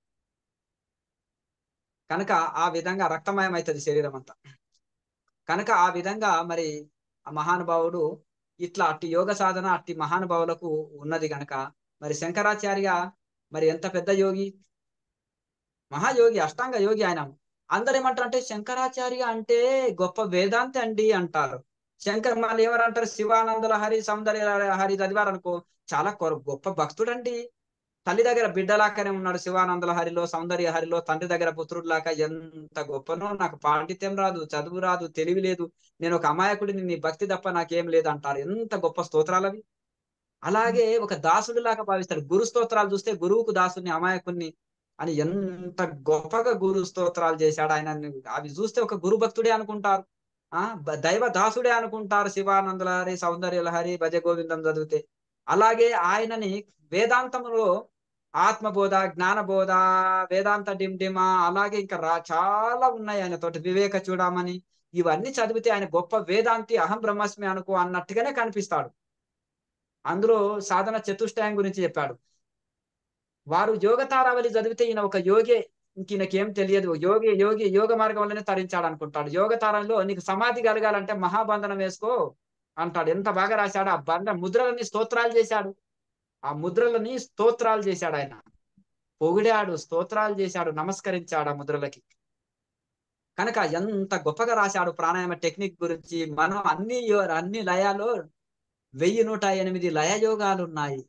కనుక ఆ విధంగా రక్తమయం అవుతుంది శరీరం అంతా కనుక ఆ విధంగా మరి ఆ మహానుభావుడు ఇట్లా అట్టి యోగ సాధన అట్టి మహానుభావులకు ఉన్నది గనక మరి శంకరాచార్య మరి ఎంత పెద్ద యోగి మహాయోగి అష్టాంగ యోగి ఆయన అందరు ఏమంటారంటే శంకరాచార్య అంటే గొప్ప వేదాంతి అండి అంటారు శంకర్ మళ్ళీ ఎవరు అంటారు శివానందుల హరి సౌందర్య హరి చదివారనుకో చాలా కొర- గొప్ప భక్తుడండి తల్లి దగ్గర బిడ్డలాగానే ఉన్నాడు శివానందుల హరిలో సౌందర్య హరిలో తండ్రి దగ్గర పుత్రుడిలాగా ఎంత గొప్పనో నాకు పాండిత్యం రాదు చదువు రాదు తెలివి లేదు నేను ఒక అమాయకుడిని నీ భక్తి తప్ప నాకేం లేదు అంటారు ఎంత గొప్ప స్తోత్రాలు అవి అలాగే ఒక దాసుడిలాగా భావిస్తాడు గురు స్తోత్రాలు చూస్తే గురువుకు దాసుని అమాయకుణ్ణి అని ఎంత గొప్పగా గురు స్తోత్రాలు చేశాడు ఆయన అవి చూస్తే ఒక గురు భక్తుడే అనుకుంటారు ఆ బ- దైవ దాసుడే అనుకుంటారు శివానందుల హరి సౌందర్య హరి భజ గోవిందం చదివితే అలాగే ఆయనని వేదాంతంలో ఆత్మబోధ జ్ఞానబోధ వేదాంత డిమ్డిమ అలాగే ఇంకా రా చాలా ఉన్నాయి ఆయన తోటి వివేక చూడమని ఇవన్నీ చదివితే ఆయన గొప్ప వేదాంతి అహం బ్రహ్మస్మి అనుకో అన్నట్టుగానే కనిపిస్తాడు అందులో సాధన చతుష్టయం గురించి చెప్పాడు వారు యోగ తారావళి చదివితే ఈయన ఒక యోగే ఇంక ఈయనకేం తెలియదు యోగి యోగి యోగ మార్గం వల్లనే తరించాడు అనుకుంటాడు యోగ తారంలో నీకు సమాధి కలగాలంటే మహాబంధనం వేసుకో అంటాడు ఎంత బాగా రాశాడు ఆ బంధ ముద్రలని స్తోత్రాలు చేశాడు ఆ ముద్రలని స్తోత్రాలు చేశాడు ఆయన పొగిడాడు స్తోత్రాలు చేశాడు నమస్కరించాడు ఆ ముద్రలకి కనుక ఎంత గొప్పగా రాశాడు ప్రాణాయామ టెక్నిక్ గురించి మనం అన్ని యో- అన్ని లయాలో వెయ్యి నూట ఎనిమిది లయ యోగాలు ఉన్నాయి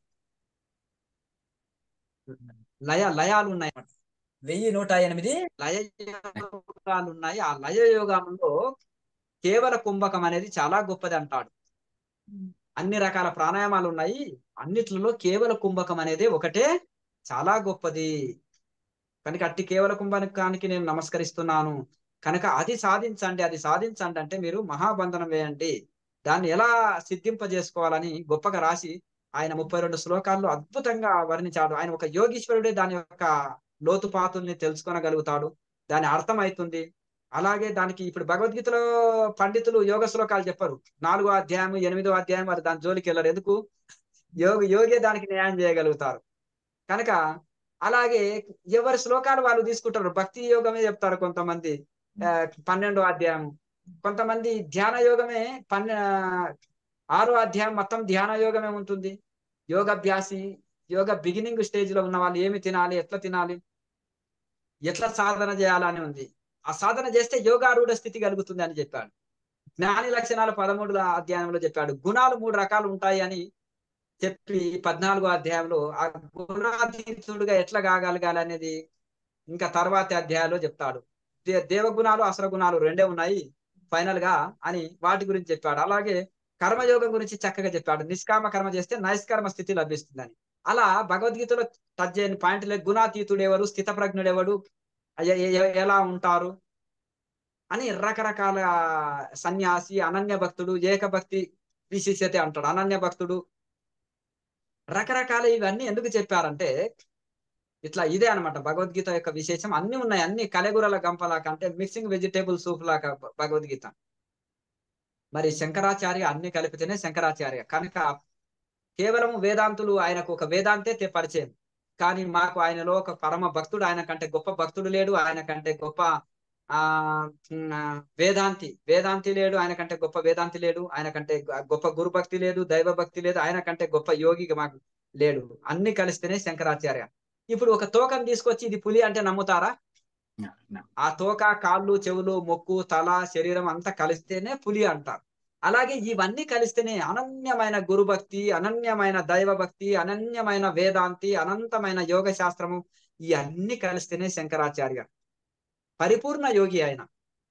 లయ లయాలు ఉన్నాయి వెయ్యి నూట ఎనిమిది లయ యోగాలు ఉన్నాయి ఆ లయ యోగంలో కేవల కుంభకం అనేది చాలా గొప్పది అంటాడు అన్ని రకాల ప్రాణాయామాలు ఉన్నాయి అన్నిట్లలో కేవల కుంభకం అనేది ఒకటే చాలా గొప్పది కనుక అట్టి కేవల కుంభకానికి నేను నమస్కరిస్తున్నాను కనుక అది సాధించండి అది సాధించండి అంటే మీరు మహాబంధనం వేయండి దాన్ని ఎలా సిద్ధింపజేసుకోవాలని గొప్పగా రాసి ఆయన ముప్పై రెండు శ్లోకాల్లో అద్భుతంగా వర్ణించాడు ఆయన ఒక యోగీశ్వరుడే దాని యొక్క లోతుపాతుల్ని తెలుసుకొనగలుగుతాడు దాని అర్థం అవుతుంది అలాగే దానికి ఇప్పుడు భగవద్గీతలో పండితులు యోగ శ్లోకాలు చెప్పరు నాలుగో అధ్యాయం ఎనిమిదో అధ్యాయం వారు దాని జోలికి వెళ్ళరు ఎందుకు యోగ యోగే దానికి న్యాయం చేయగలుగుతారు కనుక అలాగే ఎవరి శ్లోకాలు వాళ్ళు తీసుకుంటారు భక్తి యోగమే చెప్తారు కొంతమంది ఆ, పన్నెండో అధ్యాయం కొంతమంది ధ్యాన యోగమే పన్నె ఆరో అధ్యాయం మొత్తం ధ్యాన యోగమే ఉంటుంది యోగాభ్యాసి యోగ బిగినింగ్ స్టేజ్ లో ఉన్న వాళ్ళు ఏమి తినాలి ఎట్లా తినాలి ఎట్లా సాధన చేయాలని ఉంది ఆ సాధన చేస్తే యోగారూఢ స్థితి కలుగుతుంది అని చెప్పాడు జ్ఞాని లక్షణాలు పదమూడు అధ్యాయంలో చెప్పాడు గుణాలు మూడు రకాలు ఉంటాయి అని చెప్పి పద్నాలుగో అధ్యాయంలో ఆ గుణాతీతుడుగా ఎట్లా కాగలగాలి అనేది ఇంకా తర్వాతి అధ్యాయంలో చెప్తాడు దే- దేవగుణాలు అసర గుణాలు రెండే ఉన్నాయి ఫైనల్ గా అని వాటి గురించి చెప్పాడు అలాగే కర్మయోగం గురించి చక్కగా చెప్పాడు నిష్కామ కర్మ చేస్తే నైష్కర్మ స్థితి లభిస్తుందని అలా భగవద్గీతలో టచ్ చేయని పాయింట్లే గుణాతీతుడు ఎవరు స్థిత ప్రజ్ఞుడు ఎవడు ఎ- ఎ- ఎలా ఉంటారు అని రకరకాల సన్యాసి అనన్య భక్తుడు ఏకభక్తి విశిష్యత అంటాడు అనన్య భక్తుడు రకరకాల ఇవన్నీ ఎందుకు చెప్పారంటే ఇట్లా ఇదే అన్నమాట భగవద్గీత యొక్క విశేషం అన్ని ఉన్నాయి అన్ని కలెగురల గంపలాక అంటే మిక్సింగ్ వెజిటేబుల్ సూప్ లాగా భ- భగవద్గీత మరి శంకరాచార్య అన్ని కలిపితేనే శంకరాచార్య కనుక కేవలం వేదాంతులు ఆయనకు ఒక వేదాంతే తె- పరిచయం కానీ మాకు ఆయనలో ఒక పరమ భక్తుడు ఆయన కంటే గొప్ప భక్తుడు లేడు ఆయన కంటే గొప్ప ఆ ఉమ్, ఆ, వేదాంతి వేదాంతి లేడు ఆయన కంటే గొప్ప వేదాంతి లేడు ఆయన కంటే గొ- గొప్ప గురు భక్తి లేదు దైవ భక్తి లేదు ఆయన కంటే గొప్ప యోగి మాకు లేడు అన్ని కలిస్తేనే శంకరాచార్య ఇప్పుడు ఒక తోకను తీసుకొచ్చి ఇది పులి అంటే నమ్ముతారా ఆ తోక కాళ్ళు చెవులు మొక్కు తల శరీరం అంతా కలిస్తేనే పులి అంటారు అలాగే ఇవన్నీ కలిస్తేనే అనన్యమైన గురుభక్తి అనన్యమైన దైవ భక్తి అనన్యమైన వేదాంతి అనంతమైన యోగ శాస్త్రము ఈ అన్ని కలిస్తేనే శంకరాచార్య పరిపూర్ణ యోగి ఆయన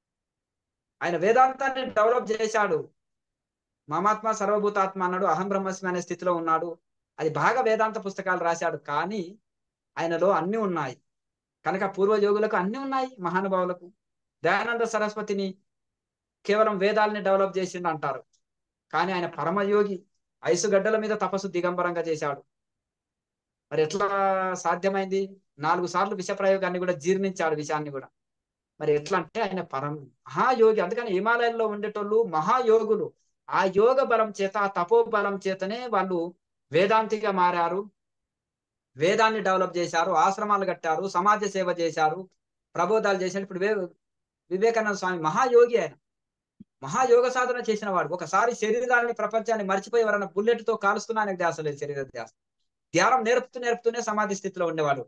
ఆయన వేదాంతాన్ని డెవలప్ చేశాడు మమాత్మ సర్వభూతాత్మ అన్నాడు అహం బ్రహ్మస్మి అనే స్థితిలో ఉన్నాడు అది బాగా వేదాంత పుస్తకాలు రాశాడు కానీ ఆయనలో అన్ని ఉన్నాయి కనుక పూర్వ యోగులకు అన్ని ఉన్నాయి మహానుభావులకు దయానంద సరస్వతిని కేవలం వేదాలని డెవలప్ చేసిండు అంటారు కానీ ఆయన పరమయోగి ఐసుగడ్డల మీద తపస్సు దిగంబరంగా చేశాడు మరి ఎట్లా సాధ్యమైంది నాలుగు సార్లు విష ప్రయోగాన్ని కూడా జీర్ణించాడు విషయాన్ని కూడా మరి ఎట్లా అంటే ఆయన పరం మహాయోగి అందుకని హిమాలయంలో ఉండేటోళ్ళు మహాయోగులు ఆ యోగ బలం చేత ఆ తపో బలం చేతనే వాళ్ళు వేదాంతిగా మారారు వేదాన్ని డెవలప్ చేశారు ఆశ్రమాలు కట్టారు సమాజ సేవ చేశారు ప్రబోధాలు చేశారు ఇప్పుడు వే వివేకానంద స్వామి మహాయోగి ఆయన మహాయోగ సాధన చేసిన వాడు ఒకసారి శరీరాన్ని ప్రపంచాన్ని మర్చిపోయి ఎవరైనా బుల్లెట్ తో కాలుస్తున్నా ఆయనకు ధ్యాస లేదు శరీర ధ్యాస ధ్యానం నేర్పుతూ నేర్పుతూనే సమాధి స్థితిలో ఉండేవాడు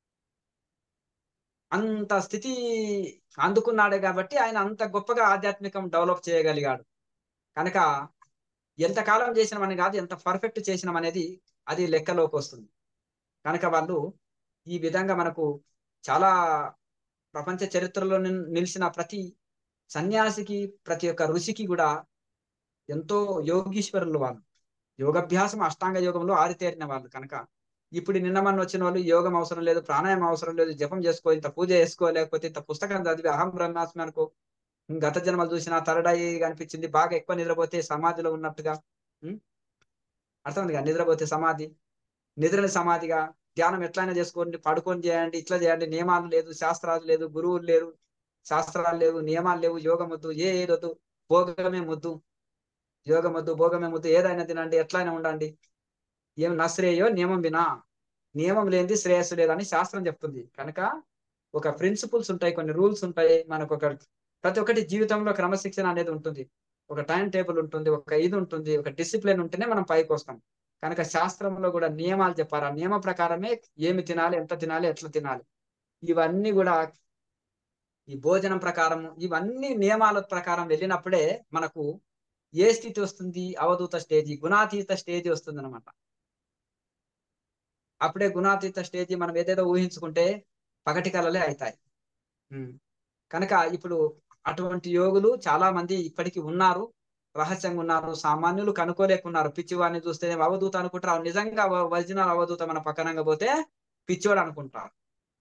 అంత స్థితి అందుకున్నాడే కాబట్టి ఆయన అంత గొప్పగా ఆధ్యాత్మికం డెవలప్ చేయగలిగాడు కనుక ఎంతకాలం చేసినామని కాదు ఎంత పర్ఫెక్ట్ చేసినాం అనేది అది లెక్కలోకి వస్తుంది కనుక వాళ్ళు ఈ విధంగా మనకు చాలా ప్రపంచ చరిత్రలో నిల్- నిలిచిన ప్రతి సన్యాసికి ప్రతి ఒక్క ఋషికి కూడా ఎంతో యోగీశ్వరులు వాళ్ళు యోగాభ్యాసం అష్టాంగ యోగంలో ఆరితేరిన వాళ్ళు కనుక ఇప్పుడు నిన్న మన వచ్చిన వాళ్ళు యోగం అవసరం లేదు ప్రాణాయామం అవసరం లేదు జపం చేసుకో ఇంత పూజ చేసుకో లేకపోతే ఇంత పుస్తకం చదివి అహం బ్రహ్మాస్మి అనుకో గత జన్మలు చూసిన తరడాయి అనిపించింది బాగా ఎక్కువ నిద్రపోతే సమాధిలో ఉన్నట్టుగా ఉం? అర్థమైందిగా నిద్రపోతే సమాధి నిద్రని సమాధిగా ధ్యానం ఎట్లయినా చేసుకోండి పడుకొని చేయండి ఇట్లా చేయండి నియమాలు లేదు శాస్త్రాలు లేదు గురువులు లేరు శాస్త్రాలు లేవు నియమాలు లేవు యోగం వద్దు ఏ ఏదొద్దు భోగమే ముద్దు యోగం వద్దు భోగమే ముద్దు ఏదైనా తినండి ఎట్లయినా ఉండండి ఏం నశ్రేయో నియమం వినా నియమం లేనిది శ్రేయస్సు లేదని శాస్త్రం చెప్తుంది కనుక ఒక ప్రిన్సిపల్స్ ఉంటాయి కొన్ని రూల్స్ ఉంటాయి మనకు ఒక ప్రతి ఒక్కటి జీవితంలో క్రమశిక్షణ అనేది ఉంటుంది ఒక టైం టేబుల్ ఉంటుంది ఒక ఇది ఉంటుంది ఒక డిసిప్లిన్ ఉంటేనే మనం పైకి వస్తాం కనుక శాస్త్రంలో కూడా నియమాలు చెప్పారు ఆ నియమ ప్రకారమే ఏమి తినాలి ఎంత తినాలి ఎట్లా తినాలి ఇవన్నీ కూడా ఈ భోజనం ప్రకారం ఇవన్నీ నియమాల ప్రకారం వెళ్ళినప్పుడే మనకు ఏ స్థితి వస్తుంది అవధూత స్టేజీ గుణాతీత స్టేజీ వస్తుంది అనమాట అప్పుడే గుణాతీత స్టేజీ మనం ఏదేదో ఊహించుకుంటే పగటి కలలే అవుతాయి ఉమ్. కనుక ఇప్పుడు అటువంటి యోగులు చాలా మంది ఇప్పటికీ ఉన్నారు రహస్యంగా ఉన్నారు సామాన్యులు కనుక్కోలేకున్నారు పిచ్చివాడిని చూస్తే అవధూత అనుకుంటారు నిజంగా ఒరిజినల్ అవధూత మన పక్కనంగా పోతే పిచ్చివాడు అనుకుంటారు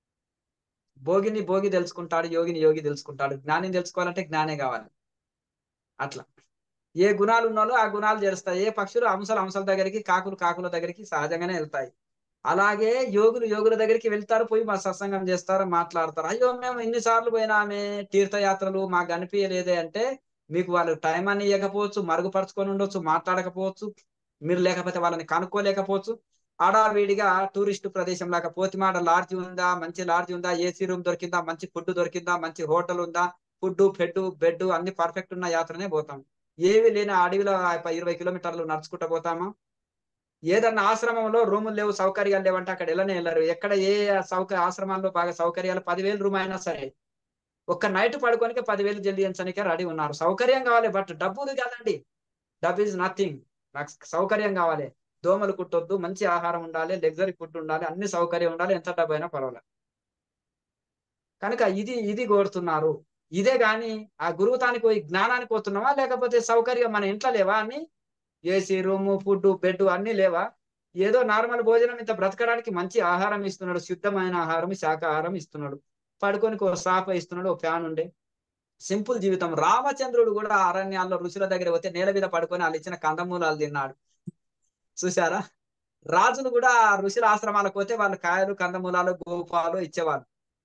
భోగిని భోగి తెలుసుకుంటాడు యోగిని యోగి తెలుసుకుంటాడు జ్ఞానిని తెలుసుకోవాలంటే జ్ఞానే కావాలి అట్లా ఏ గుణాలు ఉన్నాలో ఆ గుణాలు చేరుస్తాయి ఏ పక్షులు అంశాలు అంశాల దగ్గరికి కాకులు కాకుల దగ్గరికి సహజంగానే వెళ్తాయి అలాగే యోగులు యోగుల దగ్గరికి వెళ్తారు పోయి మా సత్సంగం చేస్తారు మాట్లాడతారు అయ్యో మేము ఇన్నిసార్లు పోయినామే తీర్థయాత్రలు మాకు అనిపించలేదే అంటే మీకు వాళ్ళు టైం అని ఇవ్వకపోవచ్చు మరుగుపరుచుకొని ఉండొచ్చు మాట్లాడకపోవచ్చు మీరు లేకపోతే వాళ్ళని కనుక్కోలేకపోవచ్చు ఆడావిడిగా టూరిస్ట్ ప్రదేశం లాగా పోతిమాడ లాడ్జ్ ఉందా మంచి లాడ్జ్ ఉందా ఏసీ రూమ్ దొరికిందా మంచి ఫుడ్ దొరికిందా మంచి హోటల్ ఉందా ఫుడ్ ఫెడ్ బెడ్ అన్ని పర్ఫెక్ట్ ఉన్న యాత్రనే పోతాం ఏవి లేని ఆ అడవిలో ఆ ఇరవై కిలోమీటర్లు నడుచుకుంటూ పోతామా ఏదన్నా ఆశ్రమంలో రూములు లేవు సౌకర్యాలు లేవంటే అక్కడ వెళ్ళనే వెళ్ళరు ఎక్కడ ఏ సౌక ఆశ్రమాల్లో బాగా సౌకర్యాలు పదివేలు రూమ్ అయినా సరే ఒక్క నైట్ పడుకోనికే పదివేలు చెల్లించడానికే రెడీ ఉన్నారు సౌకర్యం కావాలి బట్ డబ్బుది కాదండి డబ్బు ఇస్ నథింగ్ నాకు సౌకర్యం కావాలి దోమలు కుట్టొద్దు మంచి ఆహారం ఉండాలి లగ్జరీ ఫుడ్ ఉండాలి అన్ని సౌకర్యం ఉండాలి ఎంత డబ్బు అయినా పర్వాలేదు కనుక ఇది ఇది కోరుతున్నారు ఇదే గాని ఆ గురువుతానికి పోయి జ్ఞానానికి పోతున్నావా లేకపోతే సౌకర్యం మన ఇంట్లో లేవా అని ఏసీ రూము ఫుడ్ బెడ్ అన్ని లేవా ఏదో నార్మల్ భోజనం ఇంత బ్రతకడానికి మంచి ఆహారం ఇస్తున్నాడు శుద్ధమైన ఆహారం శాకాహారం ఇస్తున్నాడు పడుకొని ఒక సాఫ ఇస్తున్నాడు ఒక ఫ్యాన్ ఉండే సింపుల్ జీవితం రామచంద్రుడు కూడా అరణ్యాల్లో ఋషుల దగ్గర పోతే నేల మీద పడుకొని వాళ్ళు ఇచ్చిన కందమూలాలు తిన్నాడు చూసారా రాజులు కూడా ఋషుల ఆశ్రమాలకు పోతే వాళ్ళు కాయలు కందమూలాలు గోపాలు ఇచ్చేవాళ్ళు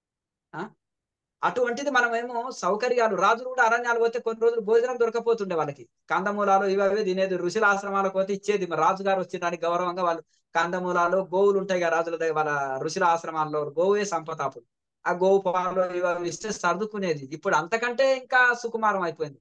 అటువంటిది మనమేమో సౌకర్యాలు రాజులు కూడా అరణ్యాలు పోతే కొన్ని రోజులు భోజనం దొరకపోతుండే వాళ్ళకి కందమూలాలు ఇవి అవి తినేది ఋషుల ఆశ్రమాలకు పోతే ఇచ్చేది మరి రాజుగారు వచ్చినానికి గౌరవంగా వాళ్ళు కందమూలాలు గోవులు ఉంటాయి కదా రాజుల దగ్గర వాళ్ళ ఋషుల ఆశ్రమాల్లో గోవే సంపతాపులు ఆ గోవు పాలు ఇవి అవి ఇస్తే సర్దుకునేది ఇప్పుడు అంతకంటే ఇంకా సుకుమారం అయిపోయింది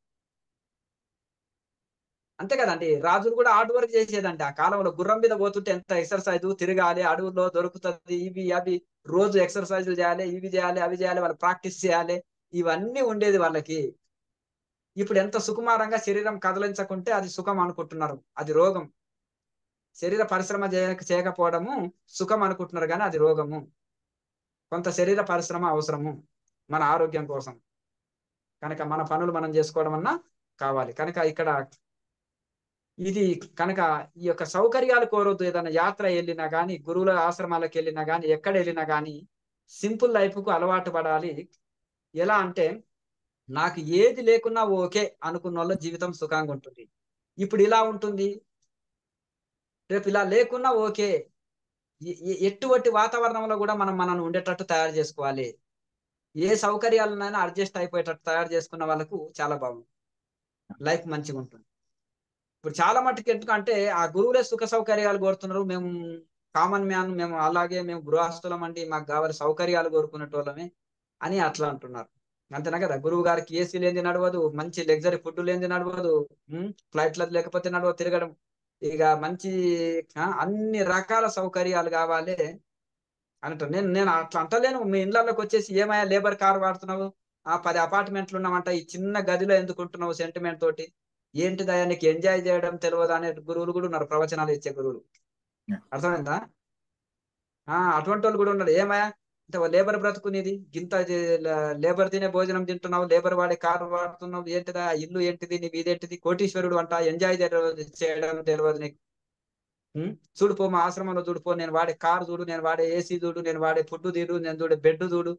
అంతే కదండి రాజులు కూడా హార్డ్ వర్క్ చేసేదండి ఆ కాలంలో గుర్రం మీద పోతుంటే ఎంత ఎక్సర్సైజ్ తిరగాలి అడవుల్లో దొరుకుతుంది ఇవి అవి రోజు ఎక్సర్సైజులు చేయాలి ఇవి చేయాలి అవి చేయాలి వాళ్ళు ప్రాక్టీస్ చేయాలి ఇవన్నీ ఉండేది వాళ్ళకి ఇప్పుడు ఎంత సుకుమారంగా శరీరం కదలించకుంటే అది సుఖం అనుకుంటున్నారు అది రోగం శరీర పరిశ్రమ చేయక చేయకపోవడము సుఖం అనుకుంటున్నారు కానీ అది రోగము కొంత శరీర పరిశ్రమ అవసరము మన ఆరోగ్యం కోసం కనుక మన పనులు మనం చేసుకోవడం అన్నా కావాలి కనుక ఇక్కడ ఇది కనుక ఈ యొక్క సౌకర్యాలు కోరొద్దు ఏదైనా యాత్ర వెళ్ళినా కానీ గురువుల ఆశ్రమాలకు వెళ్ళినా కానీ ఎక్కడ వెళ్ళినా కానీ సింపుల్ లైఫ్కు అలవాటు పడాలి ఎలా అంటే నాకు ఏది లేకున్నా ఓకే అనుకున్న వాళ్ళ జీవితం సుఖంగా ఉంటుంది ఇప్పుడు ఇలా ఉంటుంది రేపు ఇలా లేకున్నా ఓకే ఎటువంటి వాతావరణంలో కూడా మనం మనల్ని ఉండేటట్టు తయారు చేసుకోవాలి ఏ సౌకర్యాలనైనా అడ్జస్ట్ అయిపోయేటట్టు తయారు చేసుకున్న వాళ్ళకు చాలా బాగుంది లైఫ్ మంచిగా ఉంటుంది ఇప్పుడు చాలా మట్టుకు ఎందుకంటే ఆ గురువులే సుఖ సౌకర్యాలు కోరుతున్నారు మేము కామన్ మ్యాన్ మేము అలాగే మేము గృహస్థులం అండి మాకు కావాలి సౌకర్యాలు కోరుకునేటోళ్ళమే అని అట్లా అంటున్నారు అంతేనా కదా గురువు గారికి ఏసీ లేనిది నడవదు మంచి లగ్జరీ ఫుడ్ లేనిది నడవదు ఫ్లైట్ల లేకపోతే నడవదు తిరగడం ఇక మంచి అన్ని రకాల సౌకర్యాలు కావాలి అంటారు నేను నేను అట్లా అంటలేను మీ ఇళ్ళలోకి వచ్చేసి ఏమయ్యా లేబర్ కార్ వాడుతున్నావు ఆ పది అపార్ట్మెంట్లు ఉన్నామంట ఈ చిన్న గదిలో ఎందుకుంటున్నావు సెంటిమెంట్ తోటి ఏంటిదయ్యా నీకు ఎంజాయ్ చేయడం తెలియదు అనే గురువులు కూడా ఉన్నారు ప్రవచనాలు ఇచ్చే గురువులు అర్థమైందా ఆ అటువంటి వాళ్ళు కూడా ఉన్నారు ఏమయ్యా అంటే లేబర్ బ్రతుకునేది గింత లేబర్ తినే భోజనం తింటున్నావు లేబర్ వాడే కారు వాడుతున్నావు ఏంటిదా ఇల్లు ఏంటిది నీ ఇదేంటిది కోటీశ్వరుడు అంట ఎంజాయ్ చేయడం తెలియదు నీకు చూడుపో మా ఆశ్రమంలో చూడుపో నేను వాడే కారు చూడు నేను వాడే ఏసీ చూడు నేను వాడే ఫుడ్ తీడు నేను చూడే బెడ్ చూడు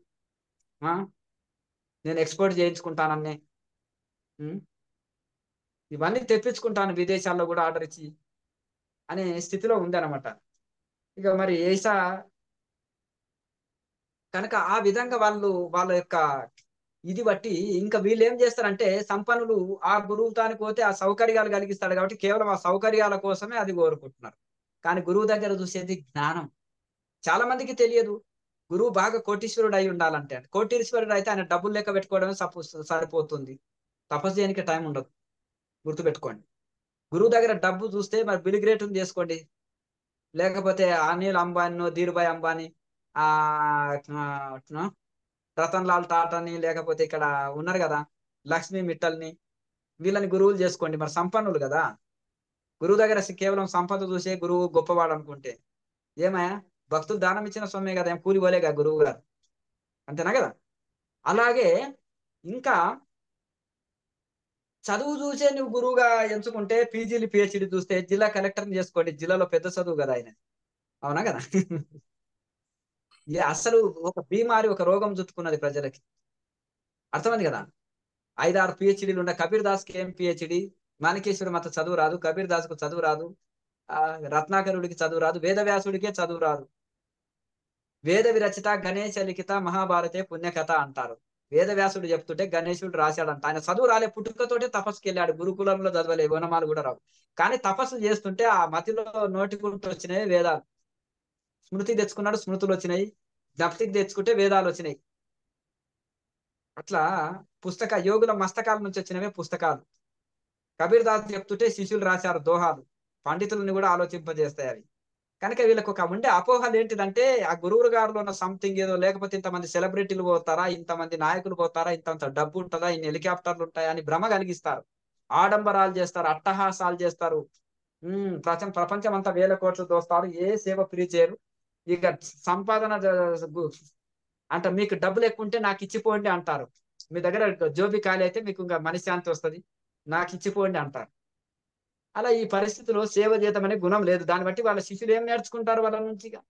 నేను ఎక్స్పోర్ట్ చేయించుకుంటానన్నే ఇవన్నీ తెప్పించుకుంటాను విదేశాల్లో కూడా ఆర్డర్ ఇచ్చి అనే స్థితిలో ఉందన్నమాట ఇక మరి ఏసా కనుక ఆ విధంగా వాళ్ళు వాళ్ళ యొక్క ఇది బట్టి ఇంకా వీళ్ళు ఏం చేస్తారంటే సంపన్నులు ఆ గురువు తానికి పోతే ఆ సౌకర్యాలు కలిగిస్తాడు కాబట్టి కేవలం ఆ సౌకర్యాల కోసమే అది కోరుకుంటున్నారు కానీ గురువు దగ్గర చూసేది జ్ఞానం చాలా మందికి తెలియదు గురువు బాగా కోటీశ్వరుడు అయి ఉండాలంటే కోటీశ్వరుడు అయితే ఆయన డబ్బులు లెక్క పెట్టుకోవడమే సపో సరిపోతుంది తపస్సు చేయడానికి టైం ఉండదు గుర్తుపెట్టుకోండి గురువు దగ్గర డబ్బు చూస్తే మరి బిల్ గ్రేట్ చేసుకోండి లేకపోతే అనిల్ అంబానీ ధీరుభాయ్ అంబానీ ఆ ఆ, రతన్ లాల్ టాటాని లేకపోతే ఇక్కడ ఉన్నారు కదా లక్ష్మీ మిట్టల్ని వీళ్ళని గురువులు చేసుకోండి మరి సంపన్నులు కదా గురువు దగ్గర కేవలం సంపద చూసే గురువు గొప్పవాడు అనుకుంటే ఏమయ్యా భక్తులు దానం ఇచ్చిన సొమ్మే కదా ఏం కూలి పోలేగా గురువు గారు అంతేనా కదా అలాగే ఇంకా చదువు చూసే నువ్వు గురువుగా ఎంచుకుంటే పీజీలు పిహెచ్డి చూస్తే జిల్లా కలెక్టర్ చేసుకోండి జిల్లాలో పెద్ద చదువు కదా ఆయన అవునా కదా ఏ అసలు ఒక బీమారి ఒక రోగం చుట్టుకున్నది ప్రజలకి అర్థమైంది కదా ఐదారు పిహెచ్డీలు ఉన్న కబీర్ దాస్కి ఏం పిహెచ్డి మాణికేశ్వరం అంత చదువు రాదు కబీర్ దాస్కు చదువు రాదు ఆ రత్నాకరుడికి చదువు రాదు వేదవ్యాసుడికే చదువు రాదు వేద విరచిత గణేశ లిఖిత మహాభారతే పుణ్యకథ అంటారు వేదవ్యాసుడు చెప్తుంటే గణేశుడు రాశాడంట ఆయన చదువు రాలే పుట్టుకతోటే తపస్సుకి వెళ్ళాడు గురుకులంలో చదవలే వనమాలు కూడా రావు కానీ తపస్సు చేస్తుంటే ఆ మతిలో నోటికుంటూ వచ్చినాయి వేదాలు స్మృతి తెచ్చుకున్నాడు స్మృతులు వచ్చినాయి జ్ఞప్తికి తెచ్చుకుంటే వేదాలు వచ్చినాయి అట్లా పుస్తక యోగుల మస్తకాల నుంచి వచ్చినవే పుస్తకాలు కబీర్ దాస్ చెప్తుంటే శిష్యులు రాశారు దోహాలు పండితులను కూడా ఆలోచింపజేస్తాయి అవి కనుక వీళ్ళకి ఒక ఉండే అపోహలు ఏంటిదంటే ఆ గురువురు గారిలో ఉన్న సంథింగ్ ఏదో లేకపోతే ఇంతమంది సెలబ్రిటీలు పోతారా ఇంతమంది నాయకులు పోతారా ఇంతంత డబ్బు ఉంటుందా ఇన్ని హెలికాప్టర్లు ఉంటాయా అని భ్రమ కలిగిస్తారు ఆడంబరాలు చేస్తారు అట్టహాసాలు చేస్తారు ఉమ్ ప్రపంచం ప్రపంచం అంతా వేల కోట్లు దోస్తారు ఏ సేవ ఫ్రీ చేయరు ఇక సంపాదన జ- గు- అంటే మీకు డబ్బులు ఎక్కువ ఉంటే నాకు ఇచ్చిపోండి అంటారు మీ దగ్గర జోబి ఖాళీ అయితే మీకు ఇంకా మనశ్శాంతి వస్తుంది నాకు ఇచ్చిపోండి అంటారు అలా ఈ పరిస్థితిలో సేవ జీతం అనే గుణం లేదు దాన్ని బట్టి వాళ్ళ శిష్యులు ఏం నేర్చుకుంటారు వాళ్ళ నుంచి ఇక?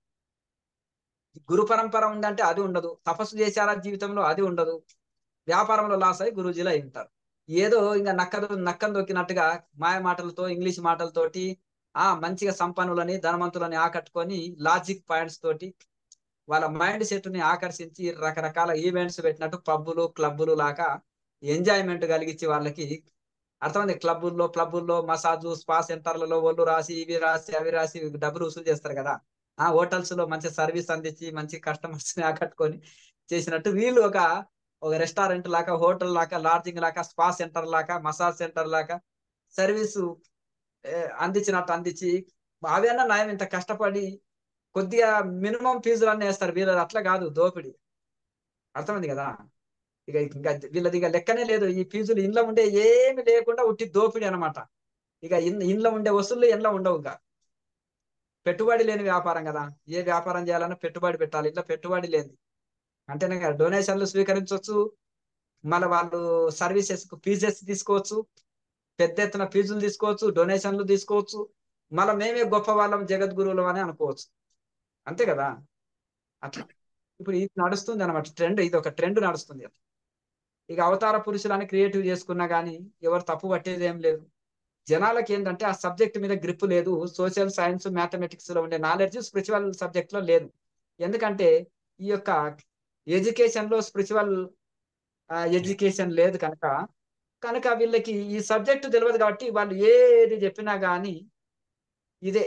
గురు పరంపర ఉందంటే అది ఉండదు తపస్సు చేశారా జీవితంలో అది ఉండదు వ్యాపారంలో లాస్ అయి గురూజీలో అయి ఉంటారు ఏదో ఇంకా నక్క నక్కను దొక్కినట్టుగా మాయ మాటలతో ఇంగ్లీష్ మాటలతోటి ఆ మంచిగా సంపన్నులని ధనవంతులని ఆకట్టుకొని లాజిక్ పాయింట్స్ తోటి వాళ్ళ మైండ్ సెట్ ని ఆకర్షించి రకరకాల ఈవెంట్స్ పెట్టినట్టు పబ్బులు క్లబ్బులు లాగా ఎంజాయ్మెంట్ కలిగించి వాళ్ళకి అర్థమైంది క్లబ్బుల్లో క్లబ్బుల్లో మసాజు స్పా సెంటర్లలో ఒళ్ళు రాసి ఇవి రాసి అవి రాసి డబ్బులు వసూలు చేస్తారు కదా ఆ హోటల్స్ లో మంచి సర్వీస్ అందించి మంచి కస్టమర్స్ ని ఆకట్టుకొని చేసినట్టు వీళ్ళు ఒక ఒక రెస్టారెంట్ లాగా హోటల్ లాగా లాడ్జింగ్ లాగా స్పా సెంటర్ లాగా మసాజ్ సెంటర్ లాగా సర్వీసు అందించినట్టు అందించి అవన్నా నయం ఇంత కష్టపడి కొద్దిగా మినిమం ఫీజులన్నీ వేస్తారు వీళ్ళది అట్లా కాదు దోపిడి అర్థమైంది కదా ఇక ఇంకా వీళ్ళది ఇక లెక్కనే లేదు ఈ ఫీజులు ఇంట్లో ఉండే ఏమి లేకుండా ఉట్టి దోపిడి అనమాట ఇక ఇన్- ఇంట్లో ఉండే వసూళ్ళు ఇంట్లో ఉండవు ఇంకా పెట్టుబడి లేని వ్యాపారం కదా ఏ వ్యాపారం చేయాలన్నా పెట్టుబడి పెట్టాలి ఇట్లా పెట్టుబడి లేని అంటేనే కదా డొనేషన్లు స్వీకరించవచ్చు మళ్ళీ వాళ్ళు సర్వీసెస్ కు ఫీజెస్ తీసుకోవచ్చు పెద్ద ఎత్తున ఫీజులు తీసుకోవచ్చు డొనేషన్లు తీసుకోవచ్చు మళ్ళీ మేమే గొప్ప వాళ్ళం జగద్గురువులం అని అనుకోవచ్చు అంతే కదా అట్లా ఇప్పుడు ఇది నడుస్తుంది అనమాట ట్రెండ్ ఇది ఒక ట్రెండ్ నడుస్తుంది ఇక అవతార పురుషులని క్రియేటివ్ చేసుకున్నా కానీ ఎవరు తప్పు పట్టేది ఏం లేదు జనాలకి ఏంటంటే ఆ సబ్జెక్ట్ మీద గ్రిప్ లేదు సోషల్ సైన్స్ మ్యాథమెటిక్స్ లో ఉండే నాలెడ్జ్ స్పిరిచువల్ సబ్జెక్ట్ లో లేదు ఎందుకంటే ఈ యొక్క ఎడ్యుకేషన్ లో స్పిరిచువల్ ఎడ్యుకేషన్ లేదు కనుక కనుక వీళ్ళకి ఈ సబ్జెక్ట్ తెలియదు కాబట్టి వాళ్ళు ఏది చెప్పినా కానీ ఇదే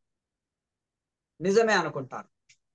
నిజమే అనుకుంటారు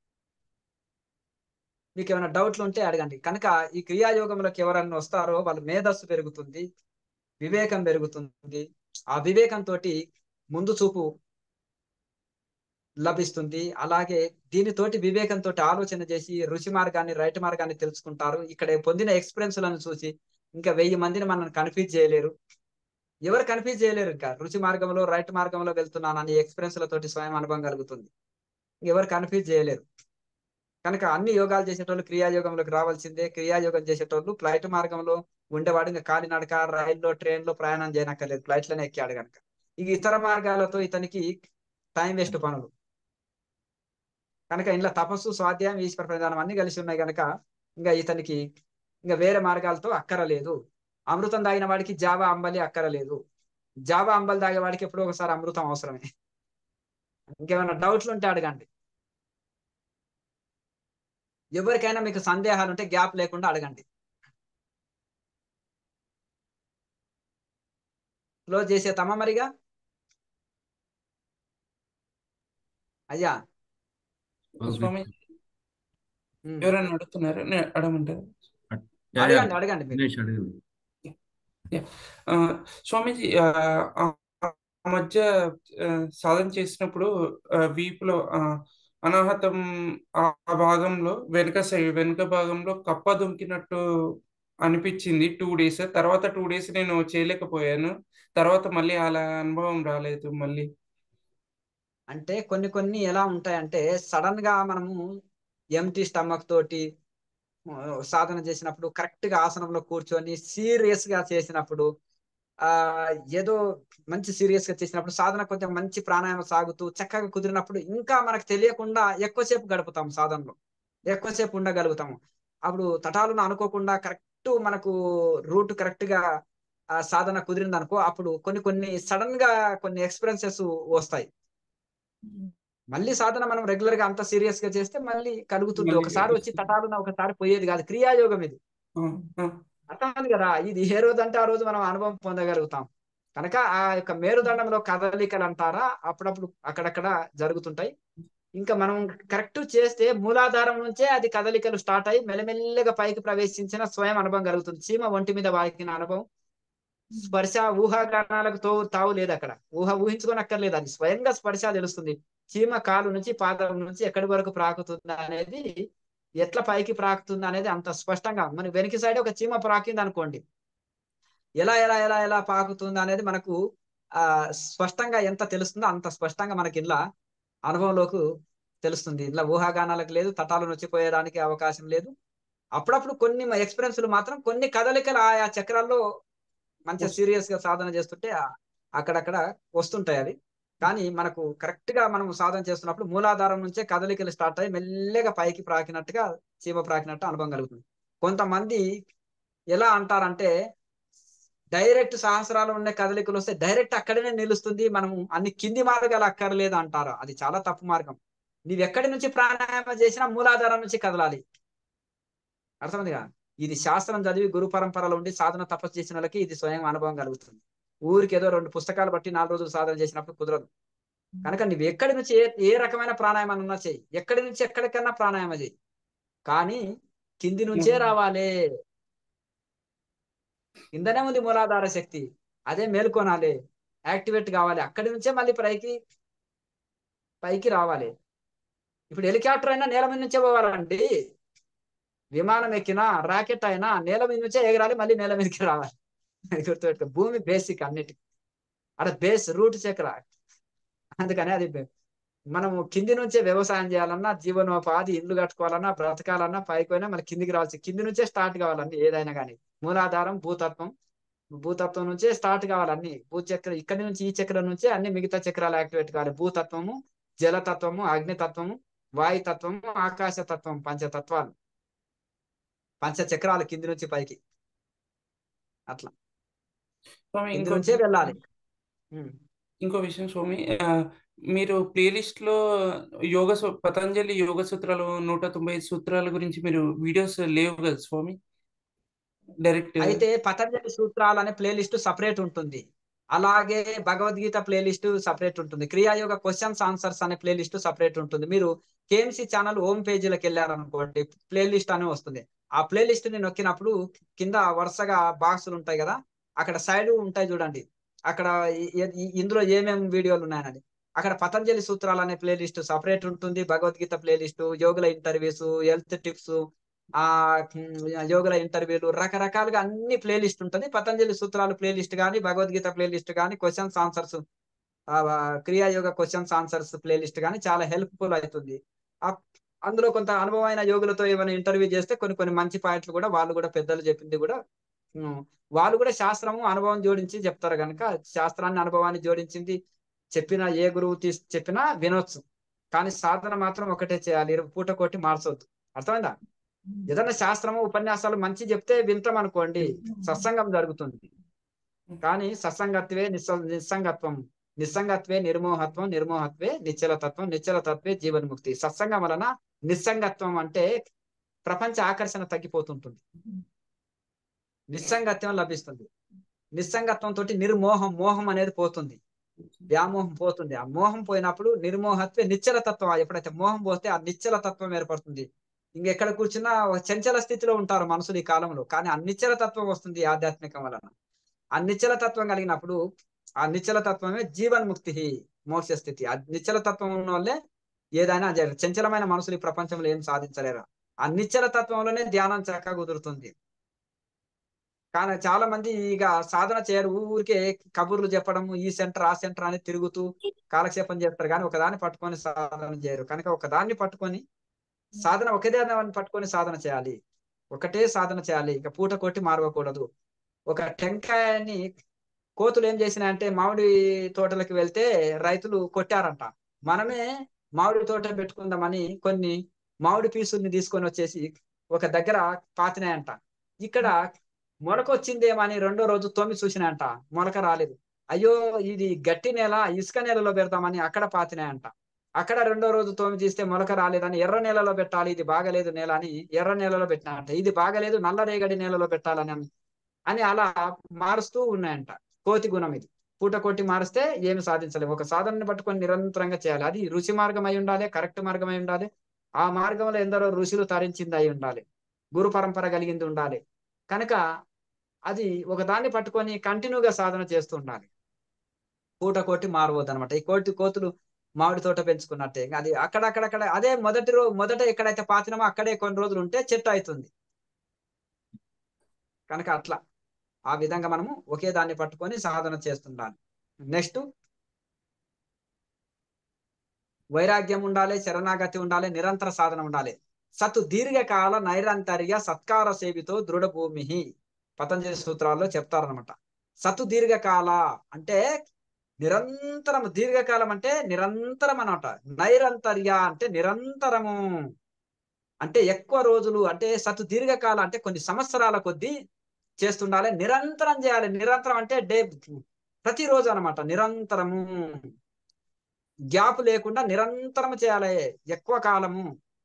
మీకు ఏమైనా డౌట్లు ఉంటే అడగండి కనుక ఈ క్రియాయోగంలోకి ఎవరన్నా వస్తారో వాళ్ళ మేధస్సు పెరుగుతుంది వివేకం పెరుగుతుంది ఆ వివేకంతో ముందు చూపు లభిస్తుంది అలాగే దీనితోటి వివేకంతో ఆలోచన చేసి రుచి మార్గాన్ని రైట్ మార్గాన్ని తెలుసుకుంటారు ఇక్కడ పొందిన ఎక్స్పీరియన్స్లను చూసి ఇంకా వెయ్యి మందిని మనం కన్ఫ్యూజ్ చేయలేరు ఎవరు కన్ఫ్యూజ్ చేయలేరు ఇంకా రుచి మార్గంలో రైట్ మార్గంలో వెళ్తున్నానని ఎక్స్పీరియన్స్లతోటి స్వయం అనుభవం కలుగుతుంది ఎవరు కన్ఫ్యూజ్ చేయలేరు కనుక అన్ని యోగాలు చేసేటోళ్ళు క్రియాయోగంలోకి రావాల్సిందే క్రియాయోగం చేసేటోళ్ళు ఫ్లైట్ మార్గంలో ఉండేవాడు ఇంకా కాలినడక రైల్లో ట్రైన్లో ప్రయాణం చేయనక్కర్లేదు ఫ్లైట్లోనే ఎక్కాడు కనుక ఇక ఇతర మార్గాలతో ఇతనికి టైం వేస్ట్ పనులు కనుక ఇంట్లో తపస్సు స్వాధ్యాయం ఈశ్వర ప్రధానం అన్ని కలిసి ఉన్నాయి కనుక ఇంకా ఇతనికి ఇంకా వేరే మార్గాలతో అక్కరలేదు అమృతం తాగిన వాడికి జావా అంబలి అక్కరలేదు జావా అంబలి తాగే వాడికి ఎప్పుడో ఒకసారి అమృతం అవసరమే ఇంకేమైనా డౌట్లు ఉంటే అడగండి ఎవరికైనా మీకు సందేహాలు ఉంటే గ్యాప్ లేకుండా అడగండి క్లోజ్ చేసే తమ మరిగా అయ్యా ఓకే. స్వామి ఉమ్. ఎవరైనా అడుగుతున్నారా నేను అడగమంటారా యా, యా, అడగండి అడగండి మీరు దినేష్ అడుగు ఆ, స్వామీజీ ఆ, ఆ ఆ మధ్య ఆ, సాధన చేసినప్పుడు ఆ, వీపులో ఆ, అనాహతం ఆ ఆ భాగంలో వెనుక సైడ్ వెనుక భాగంలో కప్ప దుంకినట్టు అనిపించింది టూ డేస్ తర్వాత టూ డేస్ నేను చేయలేకపోయాను తర్వాత మళ్ళీ అలా అనుభవం రాలేదు మళ్ళీ అంటే కొన్ని కొన్ని ఎలా ఉంటాయంటే సడన్ గా మనము ఎంటీ స్టమక్ తోటి ఆ, సాధన చేసినప్పుడు కరెక్ట్ గా ఆసనంలో కూర్చొని సీరియస్ గా చేసినప్పుడు ఆ ఏదో మంచి సీరియస్ గా చేసినప్పుడు సాధన కొంచెం మంచి ప్రాణాయామం సాగుతూ చక్కగా కుదిరినప్పుడు ఇంకా మనకు తెలియకుండా ఎక్కువసేపు గడుపుతాం సాధనలో ఎక్కువసేపు ఉండగలుగుతాము అప్పుడు తటాలను అనుకోకుండా కరెక్ట్ మనకు రూట్ కరెక్ట్ గా ఆ సాధన కుదిరింది అనుకో అప్పుడు కొన్ని కొన్ని సడన్ గా కొన్ని ఎక్స్పీరియన్సెస్ వస్తాయి మళ్ళీ సాధన మనం రెగ్యులర్ గా అంత సీరియస్ గా చేస్తే మళ్ళీ కలుగుతుంది మళ్ళీ ఒకసారి వచ్చి తటాలున ఒకసారి పోయేది కాదు క్రియాయోగం ఇది ఆ, ఆ, అర్థమైంది కదా ఇది ఏ రోజు అంటే ఆ రోజు మనం అనుభవం పొందగలుగుతాం కనుక ఆ యొక్క మేరుదండంలో కదలికలు అంటారా అప్పుడప్పుడు అక్కడక్కడ జరుగుతుంటాయి ఇంకా మనం కరెక్ట్ చేస్తే మూలాధారం నుంచే అది కదలికలు స్టార్ట్ అయ్యి మెల్లమెల్లగా పైకి ప్రవేశించిన స్వయం అనుభవం కలుగుతుంది చీమ ఒంటి మీద వాకిన అనుభవం స్పర్శ ఊహాగానాలకు తో తావు లేదు అక్కడ ఊహ ఊహించుకోనక్కర్లేదు అది స్వయంగా స్పర్శ తెలుస్తుంది చీమ కాలు నుంచి పాదం నుంచి ఎక్కడి వరకు ప్రాకుతుంది అనేది ఎట్లా పైకి ప్రాకుతుంది అనేది అంత స్పష్టంగా మన వెనక సైడ్ ఒక చీమ ప్రాకింది అనుకోండి ఎలా ఎలా ఎలా ఎలా పాకుతుంది అనేది మనకు ఆ స్పష్టంగా ఎంత తెలుస్తుందో అంత స్పష్టంగా మనకి ఇలా అనుభవంలోకి తెలుస్తుంది ఇలా ఊహాగానాలకు లేదు తటాలు నొచ్చిపోయడానికి అవకాశం లేదు అప్పుడప్పుడు కొన్ని ఎక్స్పీరియన్స్లు మాత్రం కొన్ని కదలికలు ఆయా చక్రాల్లో మంచిగా సీరియస్ గా సాధన చేస్తుంటే ఆ- అక్కడక్కడ వస్తుంటాయి అవి కానీ మనకు కరెక్ట్ గా మనం సాధన చేస్తున్నప్పుడు మూలాధారం నుంచే కదలికలు స్టార్ట్ అయ్యి మెల్లగా పైకి ప్రాకినట్టుగా చీమ ప్రాకినట్టు అనుభవం కలుగుతుంది కొంతమంది ఎలా అంటారంటే డైరెక్ట్ సహస్రాలు ఉండే కదలికలు వస్తే డైరెక్ట్ అక్కడనే నిలుస్తుంది మనం అన్ని కింది మార్గాలు అక్కర్లేదు అంటారు అది చాలా తప్పు మార్గం నీవు ఎక్కడి నుంచి ప్రాణాయామం చేసినా మూలాధారం నుంచి కదలాలి అర్థమైందిగా ఇది శాస్త్రం చదివి గురు పరంపరలో ఉండి సాధన తపస్సు చేసిన వాళ్ళకి ఇది స్వయం అనుభవం కలుగుతుంది ఊరికి ఏదో రెండు పుస్తకాలు బట్టి నాలుగు రోజులు సాధన చేసినప్పుడు కుదరదు కనుక నువ్వు ఎక్కడి నుంచి ఏ ఏ రకమైన ప్రాణాయామం ఉన్నా చేయి ఎక్కడి నుంచి ఎక్కడికన్నా ప్రాణాయామం చేయి కానీ కింది నుంచే రావాలి కిందనే ఉంది మూలాధార శక్తి అదే మేల్కొనాలి యాక్టివేట్ కావాలి అక్కడి నుంచే మళ్ళీ పైకి పైకి రావాలి ఇప్పుడు హెలికాప్టర్ అయినా నేల మీద నుంచే పోవాలండి విమానం ఎక్కినా రాకెట్ అయినా నేల మీద నుంచే ఎగరాలి మళ్ళీ నేల మీదకి రావాలి అది గుర్తుపెట్టుకో భూమి బేసిక్ అన్నిటికీ అక్కడ బేస్ రూట్ చక్ర అందుకని అది బే- మనము కింది నుంచే వ్యవసాయం చేయాలన్నా జీవనోపాధి ఇల్లు కట్టుకోవాలన్నా బ్రతకాలన్నా పైకి పోయినా మన కిందికి రావాల్సి కింది నుంచే స్టార్ట్ కావాలండి ఏదైనా కానీ మూలాధారం భూతత్వం భూతత్వం నుంచే స్టార్ట్ కావాలి అన్ని భూచక్ర ఇక్కడి నుంచి ఈ చక్రం నుంచే అన్ని మిగతా చక్రాలు యాక్టివేట్ కావాలి భూతత్వము జలతత్వము అగ్నితత్వము వాయుతత్వము ఆకాశతత్వం పంచతత్వాలు పంచ చక్రాలు కింది నుంచి పైకి అట్లా స్వామి కింది ఇంకో నుంచే వెళ్ళాలి ఉమ్. ఇంకో విషయం స్వామి ఆ, మీరు ప్లేలిస్ట్ లో యోగ సూ- పతంజలి యోగ సూత్రాలు నూట తొంభై ఐదు సూత్రాల గురించి మీరు వీడియోస్ లేవు కదా స్వామి డైరెక్ట్ అయితే పతంజలి సూత్రాలు అనే ప్లేలిస్ట్ సపరేట్ ఉంటుంది అలాగే భగవద్గీత ప్లేలిస్ట్ సపరేట్ ఉంటుంది క్రియాయోగ క్వశ్చన్స్ ఆన్సర్స్ అనే ప్లేలిస్ట్ సపరేట్ ఉంటుంది మీరు కేఎంసి ఛానల్ హోమ్ పేజీలకు వెళ్ళారనుకోండి ప్లేలిస్ట్ అని వస్తుంది ఆ ప్లేలిస్ట్ ని నొక్కినప్పుడు కింద వరుసగా బాక్సులు ఉంటాయి కదా అక్కడ సైడ్ ఉంటాయి చూడండి అక్కడ ఈ- ఈ- ఇందులో ఏమేమి వీడియోలు ఉన్నాయని అక్కడ పతంజలి సూత్రాలు అనే ప్లేలిస్ట్ సపరేట్ ఉంటుంది భగవద్గీత ప్లేలిస్ట్ యోగుల ఇంటర్వ్యూస్ హెల్త్ టిప్స్ ఆ ఉమ్, యోగుల ఇంటర్వ్యూలు రకరకాలుగా అన్ని ప్లేలిస్ట్ ఉంటుంది పతంజలి సూత్రాలు ప్లేలిస్ట్ కానీ భగవద్గీత ప్లేలిస్ట్ కానీ questions answers Kriya Yoga questions answers playlist కానీ చాలా హెల్ప్ఫుల్ అవుతుంది ఆ- అందులో కొంత అనుభవమైన యోగులతో ఏమైనా ఇంటర్వ్యూ చేస్తే కొన్ని కొన్ని మంచి పాయింట్లు కూడా వాళ్ళు కూడా పెద్దలు చెప్పింది కూడా ఉమ్, వాళ్ళు కూడా శాస్త్రము అనుభవం జోడించి చెప్తారు కనుక శాస్త్రాన్ని అనుభవాన్ని జోడించింది చెప్పిన ఏ గురువు తీసి చెప్పినా వినొచ్చు కానీ సాధన మాత్రం ఒకటే చేయాలి ఇరవై పూట కొట్టి మార్చొద్దు అర్థమైందా ఏదైనా శాస్త్రము ఉపన్యాసాలు మంచి చెప్తే వింటాం అనుకోండి సత్సంగం జరుగుతుంది కానీ సత్సంగత్వే నిస్స నిస్సంగత్వం నిస్సంగత్వే నిర్మోహత్వం నిర్మోహత్వే నిశ్చలతత్వం నిశ్చలతత్వే జీవన్ముక్తి సత్సంగం వలన నిస్సంగత్వం అంటే ప్రపంచ ఆకర్షణ తగ్గిపోతుంటుంది నిస్సంగత్వం లభిస్తుంది నిస్సంగత్వం తోటి నిర్మోహం మోహం అనేది పోతుంది వ్యామోహం పోతుంది ఆ మోహం పోయినప్పుడు నిర్మోహత్వే నిశ్చల తత్వం ఎప్పుడైతే మోహం పోతే ఆ నిశ్చల తత్వం ఏర్పడుతుంది ఇంకెక్కడ కూర్చున్నా ఒక చంచల స్థితిలో ఉంటారు మనుషులు ఈ కాలంలో కానీ అన్నిచ్చల తత్వం వస్తుంది ఈ ఆధ్యాత్మికం వలన అన్నిచ్చల తత్వం కలిగినప్పుడు ఆ నిశ్చల తత్వమే జీవన్ముక్తి మోక్ష స్థితి ఆ నిశ్చల తత్వం ఉన్న వల్లే ఏదైనా జరగదు. చంచలమైన మనుషులు ఈ ప్రపంచంలో ఏం సాధించలేరు ఆ నిశ్చల తత్వంలోనే ధ్యానం చక్కగా కుదురుతుంది కానీ చాలా మంది ఇక సాధన చేయరు ఊరికే కబుర్లు చెప్పడం ఈ సెంటర్ ఆ సెంటర్ అని తిరుగుతూ కాలక్షేపం చేస్తారు కానీ ఒకదాన్ని పట్టుకొని సాధన చేయరు కనుక ఒకదాన్ని పట్టుకొని సాధన ఒకే దాన్ని పట్టుకొని సాధన చేయాలి ఒకటే సాధన చేయాలి ఇక పూట కొట్టి మారవకూడదు ఒక టెంకాయని కోతులు ఏం చేసినాయంటే మామిడి తోటలకు వెళ్తే రైతులు కొట్టారంట మనమే మామిడి తోట పెట్టుకుందామని కొన్ని మామిడి పీసుల్ని తీసుకొని వచ్చేసి ఒక దగ్గర పాతినాయంట ఇక్కడ మొలక వచ్చిందేమని రెండో రోజు తొమ్మి చూసినాయంట మొలక రాలేదు అయ్యో ఇది గట్టి నేల ఇసుక నేలలో పెడతామని అక్కడ పాతినాయంట అక్కడ రెండో రోజు తోమి తీస్తే మొలక రాలేదని ఎర్ర నేలలో పెట్టాలి ఇది బాగలేదు నేల అని ఎర్ర నేలలో పెట్టినాయంట ఇది బాగలేదు నల్ల రేగడి నేలలో పెట్టాలని అని- అని అలా మారుస్తూ ఉన్నాయంట కోతి గుణం ఇది పూట కొట్టి మారిస్తే ఏమి సాధించలేము ఒక సాధనని పట్టుకొని నిరంతరంగా చేయాలి అది రుచి మార్గం అయి ఉండాలి కరెక్ట్ మార్గం అయి ఉండాలి ఆ మార్గంలో ఎందరో ఋషులు తరించింది అయి ఉండాలి గురు పరంపర కలిగింది ఉండాలి కనుక అది ఒక దాన్ని పట్టుకొని కంటిన్యూగా సాధన చేస్తూ ఉండాలి పూట కొట్టి మారవద్దు అనమాట ఈ కోటి కోతులు మామిడి తోట పెంచుకున్నట్టే ఇంకా అది అక్కడక్కడక్కడ అదే మొదటి రోజు మొదట ఎక్కడైతే పాతినామో అక్కడే కొన్ని రోజులు ఉంటే చెట్టు అవుతుంది కనుక అట్లా ఆ విధంగా మనము ఒకే దాన్ని పట్టుకొని సాధన చేస్తుండాలి నెక్స్ట్ వైరాగ్యం ఉండాలి శరణాగతి ఉండాలి నిరంతర సాధన ఉండాలి సతు దీర్ఘకాల నైరంతర్య సత్కార సేవితో దృఢ భూమి పతంజలి సూత్రాల్లో చెప్తారనమాట సతు దీర్ఘకాల అంటే నిరంతరం దీర్ఘకాలం అంటే నిరంతరం అనమాట నైరంతర్య అంటే నిరంతరము అంటే ఎక్కువ రోజులు అంటే సతు దీర్ఘకాలం అంటే కొన్ని సంవత్సరాల కొద్దీ చేస్తుండాలి నిరంతరం చేయాలి నిరంతరం అంటే డే ప్రతిరోజు అనమాట నిరంతరము గ్యాప్ లేకుండా నిరంతరం చేయాలి ఎక్కువ కాలము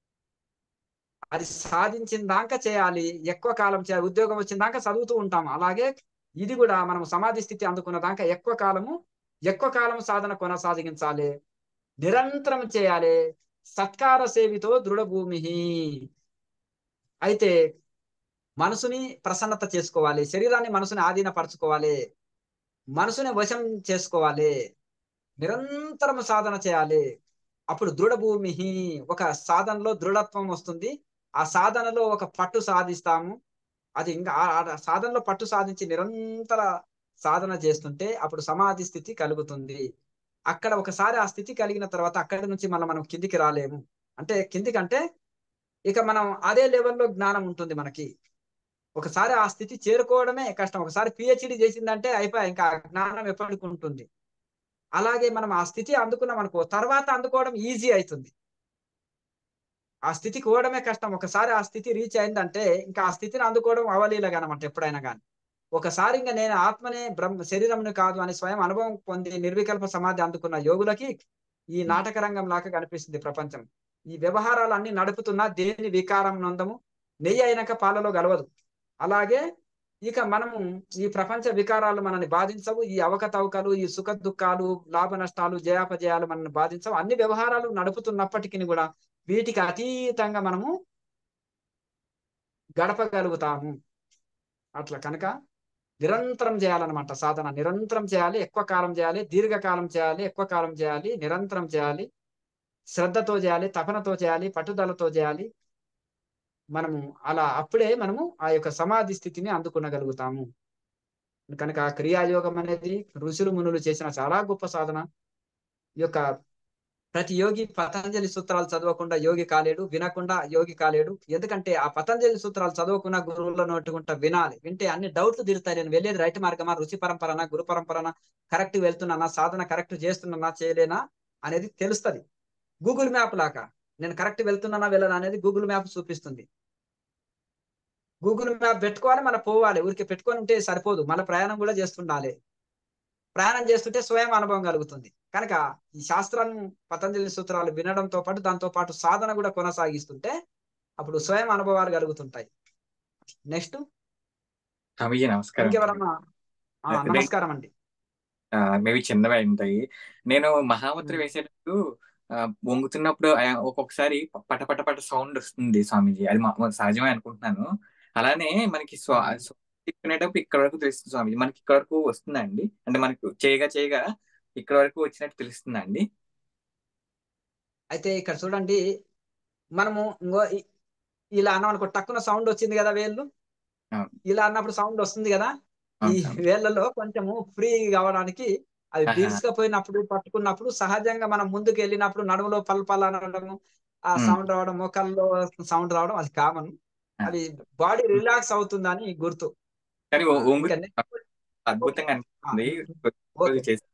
అది సాధించిన దాకా చేయాలి ఎక్కువ కాలం చేయాలి ఉద్యోగం వచ్చిన దాకా చదువుతూ ఉంటాం అలాగే ఇది కూడా మనం సమాధి స్థితి అందుకున్న దాకా ఎక్కువ కాలము ఎక్కువ కాలం సాధన కొనసాగించాలి నిరంతరం చేయాలి సత్కార సేవితో దృఢ భూమి అయితే మనసుని ప్రసన్నత చేసుకోవాలి శరీరాన్ని మనసుని ఆధీనపరచుకోవాలి మనసుని వశం చేసుకోవాలి నిరంతరం సాధన చేయాలి అప్పుడు దృఢ భూమి ఒక సాధనలో దృఢత్వం వస్తుంది ఆ సాధనలో ఒక పట్టు సాధిస్తాము అది ఇంకా ఆ ఆ సాధనలో పట్టు సాధించి నిరంతర సాధన చేస్తుంటే అప్పుడు సమాధి స్థితి కలుగుతుంది అక్కడ ఒకసారి ఆ స్థితి కలిగిన తర్వాత అక్కడి నుంచి మళ్ళీ మనం కిందికి రాలేము అంటే కిందికి అంటే ఇక మనం అదే లెవెల్లో జ్ఞానం ఉంటుంది మనకి ఒకసారి ఆ స్థితి చేరుకోవడమే కష్టం ఒకసారి పిహెచ్డి చేసిందంటే అయిపోయి ఇంకా ఆ జ్ఞానం ఎప్పటికి ఉంటుంది అలాగే మనం ఆ స్థితి అందుకున్నాం అనుకో తర్వాత అందుకోవడం ఈజీ అవుతుంది ఆ స్థితికి పోవడమే కష్టం ఒకసారి ఆ స్థితి రీచ్ అయిందంటే ఇంకా ఆ స్థితిని అందుకోవడం అవలీలగానమాట ఎప్పుడైనా కానీ ఒకసారి ఇంకా నేను ఆత్మనే బ్రహ్మ శరీరంను కాదు అని స్వయం అనుభవం పొంది నిర్వికల్ప సమాధి అందుకున్న యోగులకి ఈ నాటక రంగం లాగా కనిపిస్తుంది ప్రపంచం ఈ వ్యవహారాలు అన్ని నడుపుతున్న దేని వికారం నొందము నెయ్యి అయినాక పాలలో గలవదు అలాగే ఇక మనము ఈ ప్రపంచ వికారాలు మనల్ని బాధించవు ఈ అవకతవకలు ఈ సుఖ దుఃఖాలు లాభ నష్టాలు జయాపజయాలు మనల్ని బాధించవు అన్ని వ్యవహారాలు నడుపుతున్నప్పటికీ కూడా వీటికి అతీతంగా మనము గడపగలుగుతాము అట్లా కనుక నిరంతరం చేయాలన్నమాట సాధన నిరంతరం చేయాలి ఎక్కువ కాలం చేయాలి దీర్ఘకాలం చేయాలి ఎక్కువ కాలం చేయాలి నిరంతరం చేయాలి శ్రద్ధతో చేయాలి తపనతో చేయాలి పట్టుదలతో చేయాలి మనము అలా అప్పుడే మనము ఆ యొక్క సమాధి స్థితిని అందుకునగలుగుతాము కనుక ఆ క్రియాయోగం అనేది ఋషులు మునులు చేసిన చాలా గొప్ప సాధన ఈ యొక్క ప్రతి యోగి పతంజలి సూత్రాలు చదవకుండా యోగి కాలేడు వినకుండా యోగి కాలేడు ఎందుకంటే ఆ పతంజలి సూత్రాలు చదవకుండా గురువుల నోటుకుంటా వినాలి వింటే అన్ని డౌట్లు తీరుతాయి నేను వెళ్ళేది రైట్ మార్గమా రుచి పరంపరనా గురు పరంపరనా కరెక్ట్ వెళ్తున్నానా సాధన కరెక్ట్ చేస్తున్నానా చేయలేనా అనేది తెలుస్తుంది గూగుల్ మ్యాప్ లాగా నేను కరెక్ట్ వెళ్తున్నానా వెళ్ళనా అనేది గూగుల్ మ్యాప్ చూపిస్తుంది గూగుల్ మ్యాప్ పెట్టుకోవాలి మళ్ళీ పోవాలి ఊరికి పెట్టుకొని ఉంటే సరిపోదు మళ్ళీ ప్రయాణం కూడా చేస్తుండాలి ప్రయాణం చేస్తుంటే స్వయం అనుభవం కలుగుతుంది కనుక ఈ శాస్త్రాలను పతంజలి సూత్రాలు వినడంతో పాటు దాంతో పాటు సాధన కూడా కొనసాగిస్తుంటే అప్పుడు స్వయం అనుభవాలు కలుగుతుంటాయి నెక్స్ట్ స్వామీజీ నమస్కారం ఇంకెవరన్నా ఆ, అదే. నమస్కారం అండి మేబీ చిన్నవే ఉంటాయి నేను మహాముద్ర వేసేటప్పుడు ఆ, వంగుతున్నప్పుడు ఆ, ఒక్కొక్కసారి పట పట పట సౌండ్ వస్తుంది స్వామీజీ అది మా- మా సహజమే అనుకుంటున్నాను అలానే మనకి స్వా ఉమ్. స్వ- తిప్పుకునేటప్పుడు ఇక్కడ వరకు తెలుస్తుంది స్వామీజీ మనకి ఇక్కడ వరకు వస్తుందండి అంటే మనకు చేయగా చేయగా ఇక్కడ వరకు వచ్చినట్టు తెలుస్తుందండి అయితే ఇక్కడ చూడండి మనము ఇంకో ఇ- ఇలా అన్నాం అనుకో టక్కున సౌండ్ వచ్చింది కదా వేళ్ళు అవును ఇలా అన్నప్పుడు సౌండ్ వస్తుంది కదా ఈ అవును స్వామి వేళ్ళలో కొంచెము ఫ్రీ కావడానికి అవి ఆహా. బిగుసుకపోయినప్పుడు పట్టుకున్నప్పుడు సహజంగా మనం ముందుకు వెళ్ళినప్పుడు నడుములో పల్ పల్ అనడము ఆ ఉమ్. సౌండ్ రావడం మోకాల్లో సౌండ్ రావడం అది కామన్ ఆ. అది బాడీ రిలాక్స్ అవుతుందని గుర్తు కానీ ఆ, వంగు ఇంకా నెక్స్ట్ అద్భుతంగా అనిపిస్తుంది ఓకే చేసి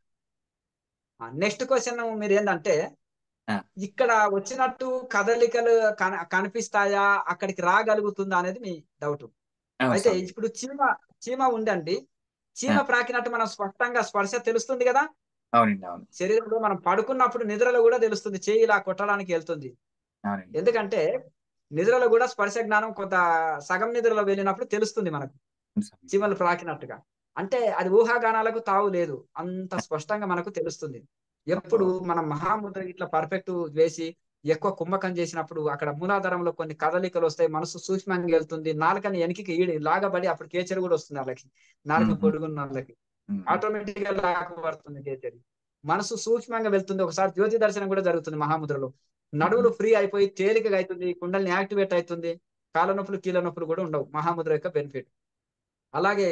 నెక్స్ట్ క్వశ్చన్ మీరు ఏంటంటే ఆ. ఇక్కడ వచ్చినట్టు కదలికలు కన- కనిపిస్తాయా అక్కడికి రాగలుగుతుందా అనేది మీ డౌట్ అవును అయితే స్వామి ఇప్పుడు చీమ చీమ ఉందండి చీమ ఆ. ప్రాకినట్టు మనం స్పష్టంగా స్పర్శ తెలుస్తుంది కదా అవునండి అవును శరీరంలో మనం పడుకున్నప్పుడు నిద్రలో కూడా తెలుస్తుంది చేయి ఇలా కొట్టడానికి వెళ్తుంది అవునండి ఎందుకంటే నిద్రలో కూడా స్పర్శ జ్ఞానం కొంత సగం నిద్రలో వెళ్ళినప్పుడు తెలుస్తుంది మనకు అవును స్వామి. చీమలు ప్రాకినట్టుగా అంటే అది ఊహాగానాలకు తావు లేదు అంత స్పష్టంగా మనకు తెలుస్తుంది ఎప్పుడు మనం మహాముద్ర ఇట్లా పర్ఫెక్ట్ వేసి ఎక్కువ కుంభకం చేసినప్పుడు అక్కడ మూలాధారంలో కొన్ని కదలికలు వస్తాయి మనసు సూక్ష్మంగా వెళ్తుంది నాలుకని వెనక్కి ఈడి లాగబడి అప్పుడు కేచరి కూడా వస్తుంది వాళ్ళకి నాలుక మ్మ్. పొడుగున్న వాళ్ళకి ఉమ్. ఆటోమేటిక్ గా లాగబడుతుంది కేచరి మనసు సూక్ష్మంగా వెళ్తుంది ఒకసారి జ్యోతి దర్శనం కూడా జరుగుతుంది మహాముద్రలో నడువులు ఫ్రీ అయిపోయి తేలికగా అవుతుంది కుండల్ని యాక్టివేట్ అవుతుంది కాళ్ళ నొప్పులు కీళ్ళ నొప్పులు కూడా ఉండవు మహాముద్ర యొక్క బెనిఫిట్ అలాగే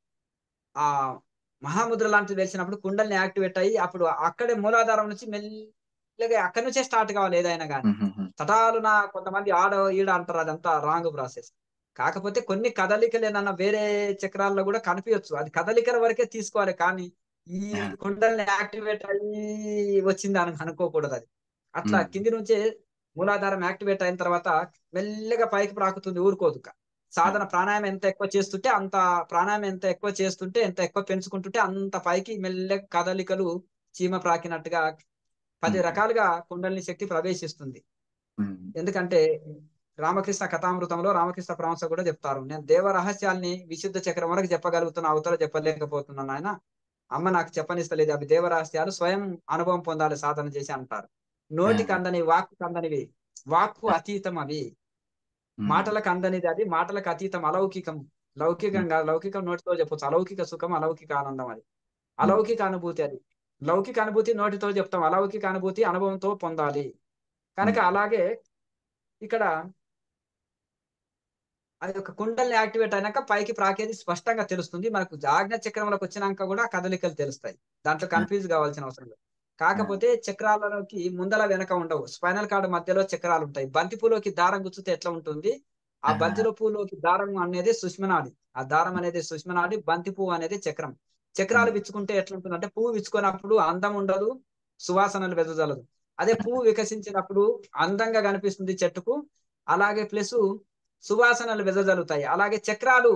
ఆ మహాముద్ర లాంటిది వేసినప్పుడు కుండల్ని యాక్టివేట్ అయ్యి అప్పుడు అక్కడే మూలాధారం నుంచి మెల్లగా అక్కడి నుంచే స్టార్ట్ కావాలి ఏదైనా కానీ ఉమ్, ఉమ్, ఉమ్. తటాలున కొంతమంది ఆడ ఈడ అంటారు అదంతా రాంగ్ ప్రాసెస్ కాకపోతే కొన్ని కదలికలు ఏదన్నా వేరే చక్రాల్లో కూడా కనిపించచ్చు అది కదలికల వరకే తీసుకోవాలి కానీ ఈ ఆ. కుండల్ని యాక్టివేట్ అయ్యి వచ్చింది అని అనుకోకూడదు అది అట్లా మ్మ్. కింది నుంచే మూలాధారం యాక్టివేట్ అయిన తర్వాత మెల్లగా పైకి ప్రాకుతుంది ఊరుకోదు సాధన ప్రాణాయామం ఎంత ఎక్కువ చేస్తుంటే అంత ప్రాణాయామం ఎంత ఎక్కువ చేస్తుంటే ఎంత ఎక్కువ పెంచుకుంటుంటే అంత పైకి మెల్లగా కదలికలు చీమ ప్రాకినట్టుగా పది మ్మ్. రకాలుగా కుండలిని శక్తి ప్రవేశిస్తుంది ఉమ్. ఎందుకంటే రామకృష్ణ కథామృతంలో రామకృష్ణ పరమహంస కూడా చెప్తారు నేను దేవ రహస్యాల్ని విశుద్ధ చక్రం వరకు చెప్పగలుగుతున్నా అవతల చెప్పలేకపోతున్నాను ఆయన అమ్మ నాకు చెప్పనిస్తలేదు అవి దేవ రహస్యాలు స్వయం అనుభవం పొందాలి సాధన చేసి అంటారు నోటికి అందని వాక్కు అందనివి వాక్కు అతీతం అవి ఉమ్. మాటలకు అందనిది అది మాటలకు అతీతం అలౌకికం లౌకికం కాదు లౌకికం నోటితో చెప్పొచ్చు అలౌకిక సుఖం అలౌకిక ఆనందం అది అలౌకిక అనుభూతి అది లౌకిక అనుభూతి నోటితో చెప్తాం అలౌకిక అనుభూతి అనుభవంతో పొందాలి కనుక Hmm. అలాగే ఇక్కడ అది ఒక కుండల్ని యాక్టివేట్ అయినాక పైకి ప్రాకేది స్పష్టంగా తెలుస్తుంది మనకు ఆజ్ఞ చక్రంలోకి వచ్చినాక కూడా కదలికలు తెలుస్తాయి దాంట్లో కన్ఫ్యూజ్ కావాల్సిన అవసరం లేదు కాకపోతే చక్రాలలోకి ముందల వెనక ఉండవు స్పైనల్ కార్డు మధ్యలో చక్రాలు ఉంటాయి బంతి పూలోకి దారం గుచ్చితే ఎట్లా ఉంటుంది ఆ ఆహా. బంతిలో పూలోకి దారం అనేది సుష్మనాడి ఆ దారం అనేది సుష్మనాడి బంతి పువ్వు అనేది చక్రం చక్రాలు Hmm. విచ్చుకుంటే ఎట్లా ఉంటుంది అంటే పువ్వు విచ్చుకున్నప్పుడు అందం ఉండదు సువాసనలు వెదజల్లదు అదే పువ్వు వికసించినప్పుడు అందంగా కనిపిస్తుంది చెట్టుకు అలాగే ప్లస్ సువాసనలు వెదజల్లుతాయి అలాగే చక్రాలు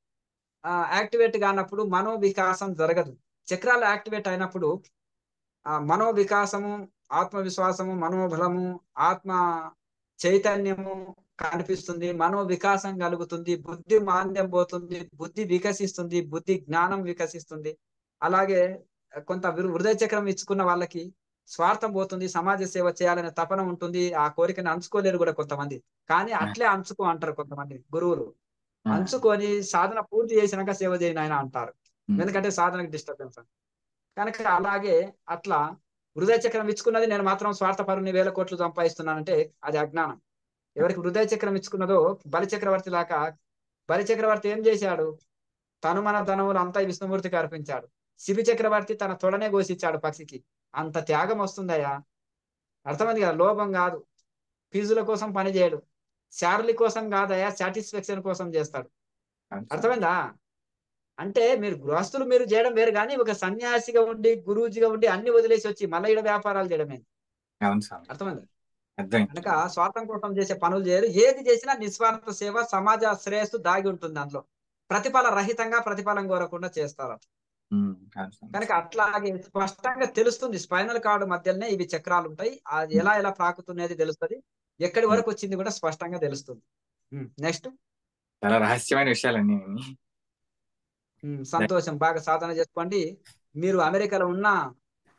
యాక్టివేట్ కానప్పుడు మనో వికాసం జరగదు చక్రాలు యాక్టివేట్ అయినప్పుడు ఆ మనో వికాసము ఆత్మవిశ్వాసము మనోబలము ఆత్మ చైతన్యము కనిపిస్తుంది మనో వికాసం కలుగుతుంది బుద్ధి మాంద్యం పోతుంది బుద్ధి వికసిస్తుంది బుద్ధి జ్ఞానం వికసిస్తుంది అలాగే కొంత వృ- హృదయ చక్రం ఇచ్చుకున్న వాళ్ళకి స్వార్థం పోతుంది సమాజ సేవ చేయాలనే తపన ఉంటుంది ఆ కోరికని అంచుకోలేరు కూడా కొంతమంది కానీ అట్లే అంచుకో అంటారు కొంతమంది గురువులు ఆ. అంచుకొని సాధన పూర్తి చేసినాక సేవ చేయను ఆయన అంటారు ఉమ్. ఎందుకంటే సాధనకు డిస్టర్బెన్స్ కనుక అలాగే అట్లా హృదయ చక్రం ఇచ్చుకున్నది నేను మాత్రం స్వార్థపరుని వేల కోట్లు సంపాదిస్తున్నానంటే అది అజ్ఞానం ఎవరికి హృదయ చక్రం ఇచ్చుకున్నదో బలి చక్రవర్తి లాగా బలి చక్రవర్తి ఏం చేశాడు తను మన ధనములు అంతా విష్ణుమూర్తికి అర్పించాడు శిబి చక్రవర్తి తన తొడనే ఘోషించాడు పక్షికి అంత త్యాగం వస్తుందయ్యా అర్థమైంది కదా లోభం కాదు ఫీజుల కోసం పని చేయడు శారలి కోసం కాదయ్యా సాటిస్ఫాక్షన్ కోసం చేస్తాడు అవును స్వామి. అర్థమైందా అంటే మీరు గృహస్థులు మీరు చేయడం వేరు కానీ ఒక సన్యాసిగా ఉండి గురూజీగా ఉండి అన్ని వదిలేసి వచ్చి మళ్ళీ ఈడ వ్యాపారాలు చేయడమే అవును స్వామి అర్థమైందా అర్థమైంది కనుక స్వార్థం కోసం చేసే పనులు చేయరు ఏది చేసినా నిస్వార్థ సేవ సమాజ శ్రేయస్సు దాగి ఉంటుంది అందులో ప్రతిఫల రహితంగా ప్రతిఫలం కోరకుండా చేస్తారు ఉమ్. అవును స్వామి. కనుక అట్లాగే స్పష్టంగా తెలుస్తుంది స్పైనల్ కార్డు మధ్యలోనే ఇవి చక్రాలు ఉంటాయి అది ఎలా ఎలా ప్రాకుతున్నది తెలుస్తుంది ఎక్కడి వరకు వచ్చింది కూడా స్పష్టంగా తెలుస్తుంది నెక్స్ట్ చాలా రహస్యమైన విషయాలన్నీ సంతోషం బాగా సాధన చేసుకోండి మీరు అమెరికాలో ఉన్న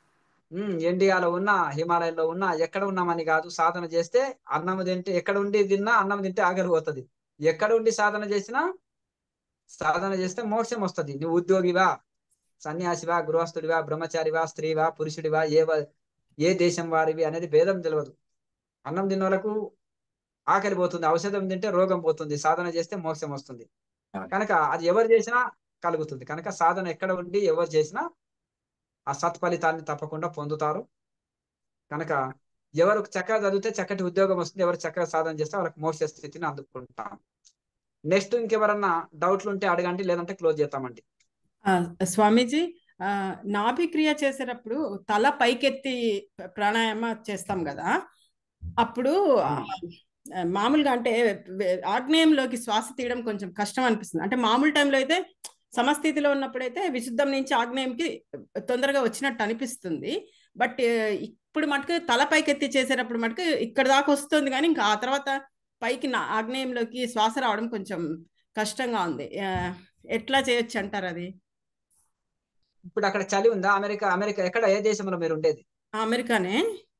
ఉమ్, ఇండియాలో ఉన్నా హిమాలయంలో ఉన్నా ఎక్కడ ఉన్నామని కాదు సాధన చేస్తే అన్నం తింటే ఎక్కడ ఉండి తిన్నా అన్నం తింటే ఆకలి పోతుంది ఎక్కడ ఉండి సాధన చేసినా సాధన చేస్తే మోక్షం వస్తుంది నువ్వు ఉద్యోగివా సన్యాసివా గృహస్థుడివా బ్రహ్మచారివా స్త్రీవా పురుషుడివా ఏ వ- ఏ దేశం వారివి అనేది భేదం తెలియదు అన్నం తిన్న వాళ్ళకు ఆకలి పోతుంది ఔషధం తింటే రోగం పోతుంది సాధన చేస్తే మోక్షం వస్తుంది కనుక అది ఎవరు చేసినా కలుగుతుంది కనుక సాధన ఎక్కడ ఉండి ఎవరు చేసినా ఆ సత్ఫలితాన్ని తప్పకుండా పొందుతారు కనుక ఎవరు చక్కగా చదివితే చక్కటి ఉద్యోగం వస్తుంది ఎవరు చక్కగా సాధన చేస్తే వాళ్ళకి మోక్ష స్థితిని అందుకుంటాం నెక్స్ట్ ఇంకెవరన్నా డౌట్లు ఉంటే అడగండి లేదంటే క్లోజ్ చేస్తామండి ఆ, స్వామీజీ ఆ, నాభిక్రియ చేసేటప్పుడు తల పైకెత్తి ప్రాణాయామ చేస్తాం కదా అప్పుడు ఆ, మామూలుగా అంటే వే- ఆగ్నేయంలోకి శ్వాస తీయడం కొంచెం కష్టం అనిపిస్తుంది అంటే మామూలు టైంలో అయితే సమస్థితిలో ఉన్నప్పుడైతే విశుద్ధం నుంచి ఆగ్నేయంకి తొందరగా వచ్చినట్టు అనిపిస్తుంది బట్ ఇప్పుడు మటుకు తల పైకెత్తి చేసేటప్పుడు మటుకు ఇక్కడ దాకా వస్తుంది కానీ ఇంకా ఆ తర్వాత పైకి నా- ఆగ్నేయంలోకి శ్వాస రావడం కొంచెం కష్టంగా ఉంది ఆ, ఎట్లా చేయొచ్చు అంటారు అది ఇప్పుడు అక్కడ చలి ఉందా అమెరికా అమెరికా ఎక్కడ ఏ దేశంలో మీరు ఉండేది ఆ, అమెరికానే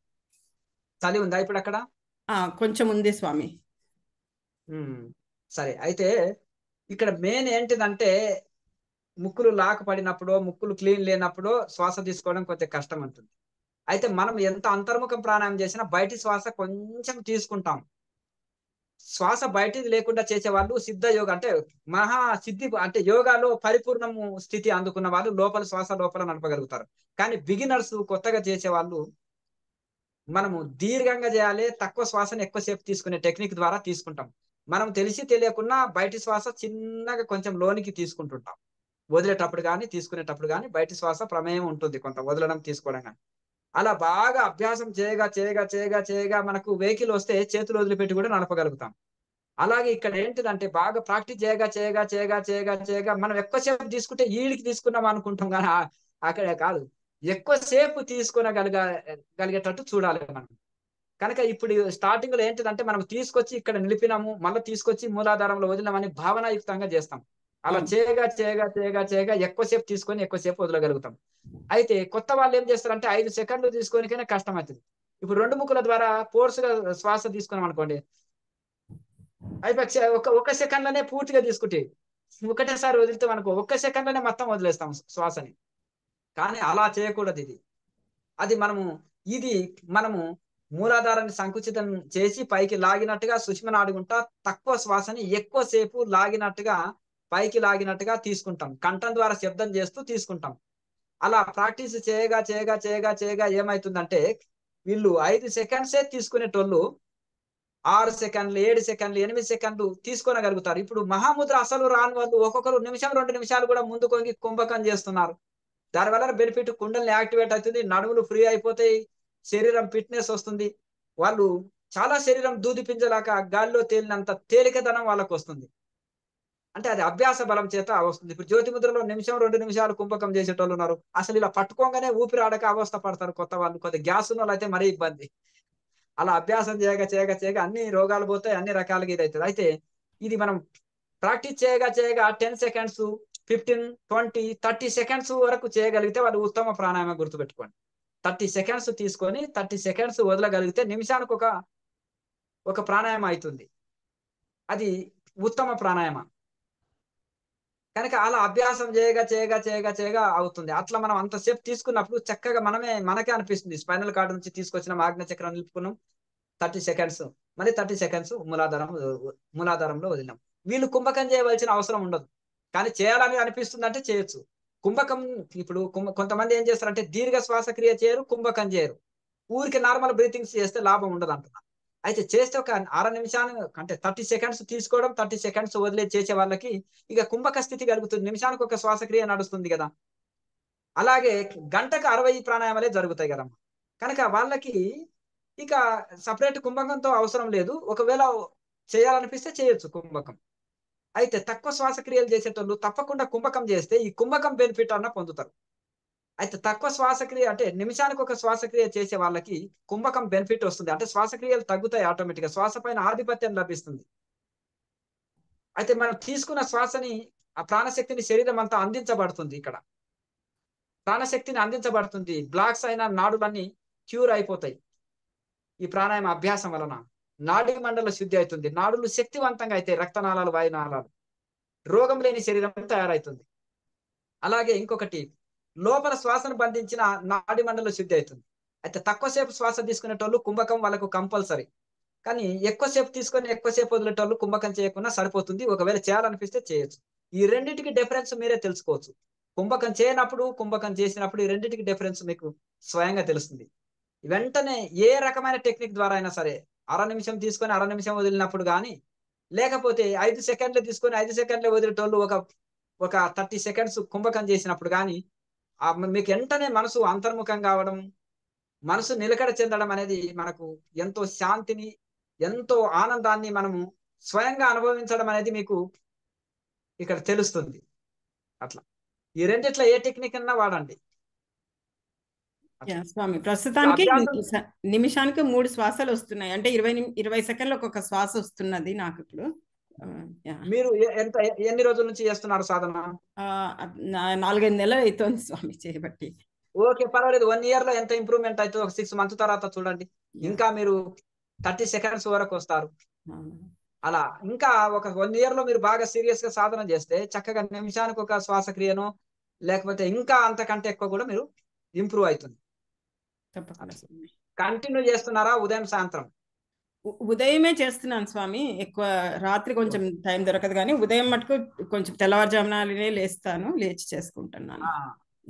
చలి ఉందా ఇప్పుడు అక్కడ ఆ, కొంచెం ఉంది స్వామి ఉమ్, సరే అయితే ఇక్కడ మెయిన్ ఏంటిదంటే ముక్కులు లాక్ పడినప్పుడు ముక్కులు క్లీన్ లేనప్పుడు శ్వాస తీసుకోవడం కొంచెం కష్టం ఉంటుంది అయితే మనం ఎంత అంతర్ముఖం ప్రాణాయామం చేసినా బయటి శ్వాస కొంచెం తీసుకుంటాం శ్వాస బయటిది లేకుండా చేసే వాళ్ళు సిద్ధ యోగ అంటే మహా సిద్ధి అంటే యోగాలో పరిపూర్ణము స్థితి అందుకున్న వాళ్ళు లోపల శ్వాస లోపల నడపగలుగుతారు కానీ బిగినర్స్ కొత్తగా చేసే వాళ్ళు మనము దీర్ఘంగా చేయాలి తక్కువ శ్వాసను ఎక్కువసేపు తీసుకునే టెక్నిక్ ద్వారా తీసుకుంటాం మనం తెలిసి తెలియకుండా బయటి శ్వాస చిన్నగా కొంచెం లోనికి తీసుకుంటుంటాం వదిలేటప్పుడు కానీ తీసుకునేటప్పుడు కానీ బయటి శ్వాస ప్రమేయం ఉంటుంది కొంత వదలడం తీసుకోవడం కానీ అలా బాగా అభ్యాసం చేయగా చేయగా చేయగా చేయగా మనకు వెహికల్ వస్తే చేతులు వదిలిపెట్టి కూడా నడపగలుగుతాం అలాగే ఇక్కడ ఏంటిదంటే బాగా ప్రాక్టీస్ చేయగా చేయగా చేయగా చేయగా చేయగా మనం ఎక్కువసేపు తీసుకుంటే ఈడికి తీసుకున్నాం అనుకుంటాం కానీ ఆ- అక్కడ కాదు ఎక్కువసేపు తీసుకునగలిగా గలిగేటట్టు చూడాలి మనం కనుక ఇప్పుడు స్టార్టింగ్ లో ఏంటిదంటే మనం తీసుకొచ్చి ఇక్కడ నిలిపినాము మళ్ళీ తీసుకొచ్చి మూలాధారంలో వదిలినామని భావనాయుక్తంగా చేస్తాం అలా అవును. చేయగా చేయగా చేయగా చేయగా ఎక్కువసేపు తీసుకొని ఎక్కువసేపు వదలగలుగుతాం అయితే కొత్త వాళ్ళు ఏం చేస్తారంటే ఐదు సెకండ్లు తీసుకోనికైనా కష్టం అవుతుంది ఇప్పుడు రెండు ముక్కుల ద్వారా ఫోర్స్ గా శ్వాస తీసుకున్నాం అనుకోండి అయిపోయి ఒక ఒక సెకండ్ లోనే పూర్తిగా తీసుకుంటే ఒకటేసారి వదిలితే అనుకో ఒక్క సెకండ్ లోనే మొత్తం వదిలేస్తాం శ్వాసని కానీ అలా చేయకూడదు ఇది అది మనము ఇది మనము మూలాధారాన్ని సంకుచితం చేసి పైకి లాగినట్టుగా సుష్మను ఆడుకుంటా తక్కువ శ్వాసని ఎక్కువసేపు లాగినట్టుగా పైకి లాగినట్టుగా తీసుకుంటాం కంఠం ద్వారా శబ్దం చేస్తూ తీసుకుంటాం అలా ప్రాక్టీస్ చేయగా చేయగా చేయగా చేయగా ఏమైతుందంటే వీళ్ళు ఐదు సెకండ్సే తీసుకునేటోళ్ళు ఆరు సెకండ్లు ఏడు సెకండ్లు ఎనిమిది సెకండ్లు తీసుకోనగలుగుతారు ఇప్పుడు మహాముద్ర అసలు రాని వాళ్ళు ఒక్కొక్కరు నిమిషం రెండు నిమిషాలు కూడా ముందు కొంగి కుంభకం చేస్తున్నారు దాని వల్ల బెనిఫిట్ కుండల్ని యాక్టివేట్ అవుతుంది నడుములు ఫ్రీ అయిపోతాయి శరీరం ఫిట్నెస్ వస్తుంది వాళ్ళు చాలా శరీరం దూది పింజలాక గాల్లో తేలినంత తేలికదనం వాళ్ళకు వస్తుంది అంటే అది అభ్యాస బలం చేత వస్తుంది ఇప్పుడు జ్యోతి ముద్రలో నిమిషం రెండు నిమిషాలు కుంభకం చేసేటోళ్ళు ఉన్నారు అసలు ఇలా పట్టుకోగానే ఊపిరి ఆడక అవస్థ పడతారు కొత్త వాళ్ళు కొద్ది గ్యాస్ ఉన్న వాళ్ళు అయితే మరీ ఇబ్బంది అలా అభ్యాసం చేయగా చేయగా చేయగా అన్ని రోగాలు పోతాయి అన్ని రకాలుగా ఇది అవుతుంది అయితే ఇది మనం ప్రాక్టీస్ చేయగా చేయగా ten seconds fifteen twenty thirty seconds వరకు చేయగలిగితే వాళ్ళు ఉత్తమ ప్రాణాయామం గుర్తుపెట్టుకోండి థర్టీ సెకండ్స్ తీసుకొని థర్టీ సెకండ్స్ వదలగలిగితే నిమిషానికి ఒక ఒక ప్రాణాయామం అవుతుంది అది ఉత్తమ ప్రాణాయామం కనుక అలా అభ్యాసం చేయగా చేయగా చేయగా చేయగా అవుతుంది అట్లా మనం అంతసేపు తీసుకున్నప్పుడు చక్కగా మనమే మనకే అనిపిస్తుంది స్పైనల్ కార్డు నుంచి తీసుకొచ్చిన ఆజ్ఞ చక్రం నిలుపుకున్నాం థర్టీ సెకండ్స్ మరి థర్టీ సెకండ్స్ మూలాధారం మూలాధారంలో వదిలినాం వీళ్ళు కుంభకం చేయవలసిన అవసరం ఉండదు కానీ చేయాలని అనిపిస్తుంది అంటే చేయొచ్చు కుంభకం ఇప్పుడు కుంభ కొంతమంది ఏం చేస్తారంటే దీర్ఘ శ్వాసక్రియ చేయరు కుంభకం చేయరు ఊరికి నార్మల్ బ్రీతింగ్స్ చేస్తే లాభం ఉండదు అంటున్నా అయితే చేస్తే ఒక అర నిమిషాలు అంటే థర్టీ సెకండ్స్ తీసుకోవడం థర్టీ సెకండ్స్ వదిలే చేసే వాళ్ళకి ఇక కుంభక స్థితి కలుగుతుంది నిమిషానికి ఒక శ్వాసక్రియ నడుస్తుంది కదా అలాగే గంటకు అరవై ప్రాణాయామాలే జరుగుతాయి కదమ్మా కనుక వాళ్ళకి ఇక సపరేట్ కుంభకంతో అవసరం లేదు ఒకవేళ చేయాలనిపిస్తే చేయొచ్చు కుంభకం అయితే తక్కువ శ్వాసక్రియలు చేసేటోళ్ళు తప్పకుండా కుంభకం చేస్తే ఈ కుంభకం బెనిఫిట్ అన్న పొందుతారు అయితే తక్కువ శ్వాసక్రియ అంటే నిమిషానికి ఒక శ్వాసక్రియ చేసే వాళ్ళకి కుంభకం బెనిఫిట్ వస్తుంది అంటే శ్వాసక్రియలు తగ్గుతాయి ఆటోమేటిక్ గా శ్వాస పైన ఆధిపత్యం లభిస్తుంది అయితే మనం తీసుకున్న శ్వాసని ఆ ప్రాణశక్తిని శరీరం అంతా అందించబడుతుంది ఇక్కడ ప్రాణశక్తిని అందించబడుతుంది బ్లాక్స్ అయిన నాడులన్నీ క్యూర్ అయిపోతాయి ఈ ప్రాణాయామ అభ్యాసం వలన నాడీ మండల శుద్ధి అవుతుంది నాడులు శక్తివంతంగా అవుతాయి రక్తనాళాలు వాయునాళాలు రోగం లేని శరీరం తయారవుతుంది అలాగే ఇంకొకటి లోపల శ్వాసను బంధించిన నాడి మండల శుద్ధి అవుతుంది అయితే తక్కువసేపు శ్వాస తీసుకునేటోళ్ళు కుంభకం వాళ్ళకు కంపల్సరీ కానీ ఎక్కువసేపు తీసుకొని ఎక్కువసేపు వదిలేటోళ్ళు కుంభకం చేయకుండా సరిపోతుంది ఒకవేళ చేయాలనిపిస్తే చేయొచ్చు ఈ రెండింటికి డిఫరెన్స్ మీరే తెలుసుకోవచ్చు కుంభకం చేయనప్పుడు కుంభకం చేసినప్పుడు ఈ రెండింటికి డిఫరెన్స్ మీకు స్వయంగా తెలుస్తుంది వెంటనే ఏ రకమైన టెక్నిక్ ద్వారా అయినా సరే అర నిమిషం తీసుకొని అర నిమిషం వదిలినప్పుడు కానీ లేకపోతే ఐదు సెకండ్లు తీసుకొని ఐదు సెకండ్లు వదిలేటోళ్ళు ఒక ఒక థర్టీ సెకండ్స్ కుంభకం చేసినప్పుడు కానీ మీకు వెంటనే మనసు అంతర్ముఖం కావడం మనసు నిలకడ చెందడం అనేది మనకు ఎంతో శాంతిని ఎంతో ఆనందాన్ని మనము స్వయంగా అనుభవించడం అనేది మీకు ఇక్కడ తెలుస్తుంది అట్లా ఈ రెండిట్లో ఏ టెక్నిక్ అన్నా వాడండి యా, స్వామి ప్రస్తుతానికి అభ్యాసం- స- నిమిషానికి మూడు శ్వాసలు వస్తున్నాయి అంటే ఇరవై నిమి- ఇరవై సెకండ్లకు ఒక శ్వాస వస్తున్నది నాకు ఇప్పుడు ఆ, యా. మీరు ఎ- ఎంత ఎన్ని రోజుల నుంచి చేస్తున్నారు సాధన ఆ, నా- నాలుగైదు నెలలు అవుతోంది స్వామి చేయబట్టి ఓకే పర్వాలేదు వన్ ఇయర్ లో ఎంత ఇంప్రూవ్మెంట్ అవుతుంది ఒక సిక్స్ మంత్ తర్వాత చూడండి ఇంకా మీరు థర్టీ సెకండ్స్ వరకు వస్తారు అవును. అలా ఇంకా ఒక వన్ ఇయర్ లో మీరు బాగా సీరియస్ గా సాధన చేస్తే చక్కగా నిమిషానికి ఒక శ్వాసక్రియను లేకపోతే ఇంకా అంతకంటే ఎక్కువ కూడా మీరు ఇంప్రూవ్ అవుతుంది తప్పకుండా స్వామి కంటిన్యూ చేస్తున్నారా ఉదయం సాయంత్రం ఉ- ఉదయమే చేస్తున్నాను స్వామి ఎక్కువ రాత్రి కొంచెం టైం దొరకదు కానీ ఉదయం మటుకు కొంచెం తెల్లవారుజాముననే లేస్తాను లేచి చేసుకుంటున్నాను ఆ,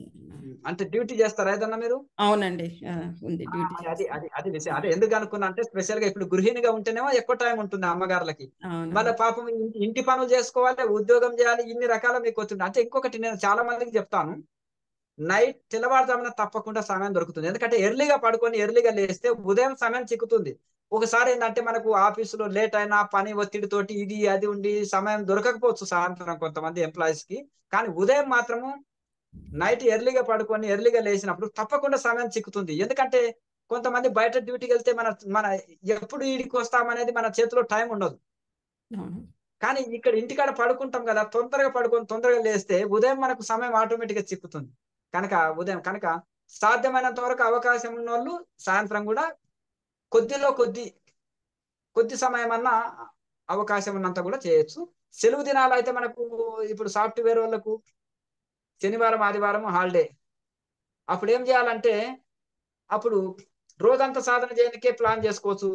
అంటే డ్యూటీ చేస్తారా ఏదన్నా మీరు అవునండి ఆ, ఉంది ఆ, డ్యూటీ అది అది అది విషయం అదే ఎందుకు అనుకున్నా అంటే స్పెషల్ గా ఇప్పుడు గృహిణిగా ఉంటేనేమో ఎక్కువ టైం ఉంటుంది అమ్మగారులకి అవును మళ్ళీ పాపం ఇంటి- ఇంటి పనులు చేసుకోవాలి ఉద్యోగం చేయాలి ఇన్ని రకాల మీకు వస్తుంది అంటే ఇంకొకటి నేను చాలా మందికి చెప్తాను నైట్ తెల్లవారుజామున తప్పకుండా సమయం దొరుకుతుంది ఎందుకంటే ఎర్లీగా పడుకొని ఎర్లీగా లేస్తే ఉదయం సమయం చిక్కుతుంది ఒకసారి ఏంటంటే మనకు ఆఫీసులో లేట్ అయినా పని ఒత్తిడి తోటి ఇది అది ఉండి సమయం దొరకకపోవచ్చు సాయంత్రం కొంతమంది ఎంప్లాయీస్ కి కానీ ఉదయం మాత్రము నైట్ ఎర్లీగా పడుకొని ఎర్లీగా లేచినప్పుడు తప్పకుండా సమయం చిక్కుతుంది ఎందుకంటే కొంతమంది బయట డ్యూటీకి వెళ్తే మన మన ఎప్పుడు ఈడికి వస్తామనేది మన చేతిలో టైం ఉండదు అవును కానీ ఇక్కడ ఇంటికాడ పడుకుంటాం కదా తొందరగా పడుకొని తొందరగా లేస్తే ఉదయం మనకు సమయం ఆటోమేటిక్ గా చిక్కుతుంది కనుక ఉదయం కనుక సాధ్యమైనంత వరకు అవకాశం ఉన్న వాళ్ళు సాయంత్రం కూడా కొద్దిలో కొద్ది కొద్ది సమయం అన్నా అవకాశం ఉన్నంత కూడా చేయొచ్చు సెలవు దినాలు అయితే మనకు ఇప్పుడు సాఫ్ట్వేర్ వాళ్ళకు శనివారం ఆదివారం హాలిడే అప్పుడు ఏం చేయాలంటే అప్పుడు రోజంతా సాధన చేయడానికే ప్లాన్ చేసుకోవచ్చు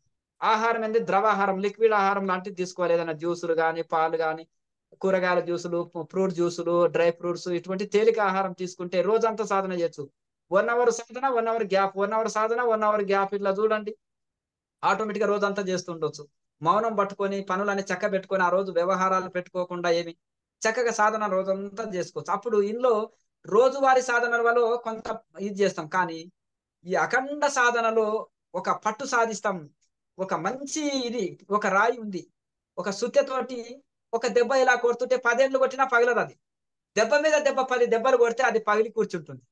ఆహారం ఏంది ద్రవాహారం లిక్విడ్ ఆహారం లాంటివి తీసుకోవాలి ఏదైనా జ్యూసులు కానీ పాలు కానీ కూరగాయల జ్యూసులు ఫ్రూట్ జ్యూసులు డ్రై ఫ్రూట్స్ ఇటువంటి తేలిక ఆహారం తీసుకుంటే రోజంతా సాధన చేయొచ్చు వన్ అవర్ సాధన one hour gap one hour సాధన వన్ అవర్ గ్యాప్ ఇట్లా చూడండి ఆటోమేటిక్ గా రోజంతా చేస్తుండొచ్చు మౌనం పట్టుకొని పనులని చక్క పెట్టుకొని ఆ రోజు వ్యవహారాలు పెట్టుకోకుండా ఏమి చక్కగా సాధన రోజంతా చేసుకోవచ్చు అప్పుడు ఇంట్లో రోజువారీ సాధనలలో కొంత ఇది చేస్తాం కానీ ఈ అఖండ సాధనలో ఒక పట్టు సాధిస్తాం ఒక మంచి ఇది ఒక రాయి ఉంది ఒక సుత్తెతోటి ఒక దెబ్బ ఇలా కొడుతుంటే పదేళ్ళు కొట్టినా పగలదు అది దెబ్బ మీద దెబ్బ పది దెబ్బలు కొడితే అది పగిలి కూర్చుంటుంది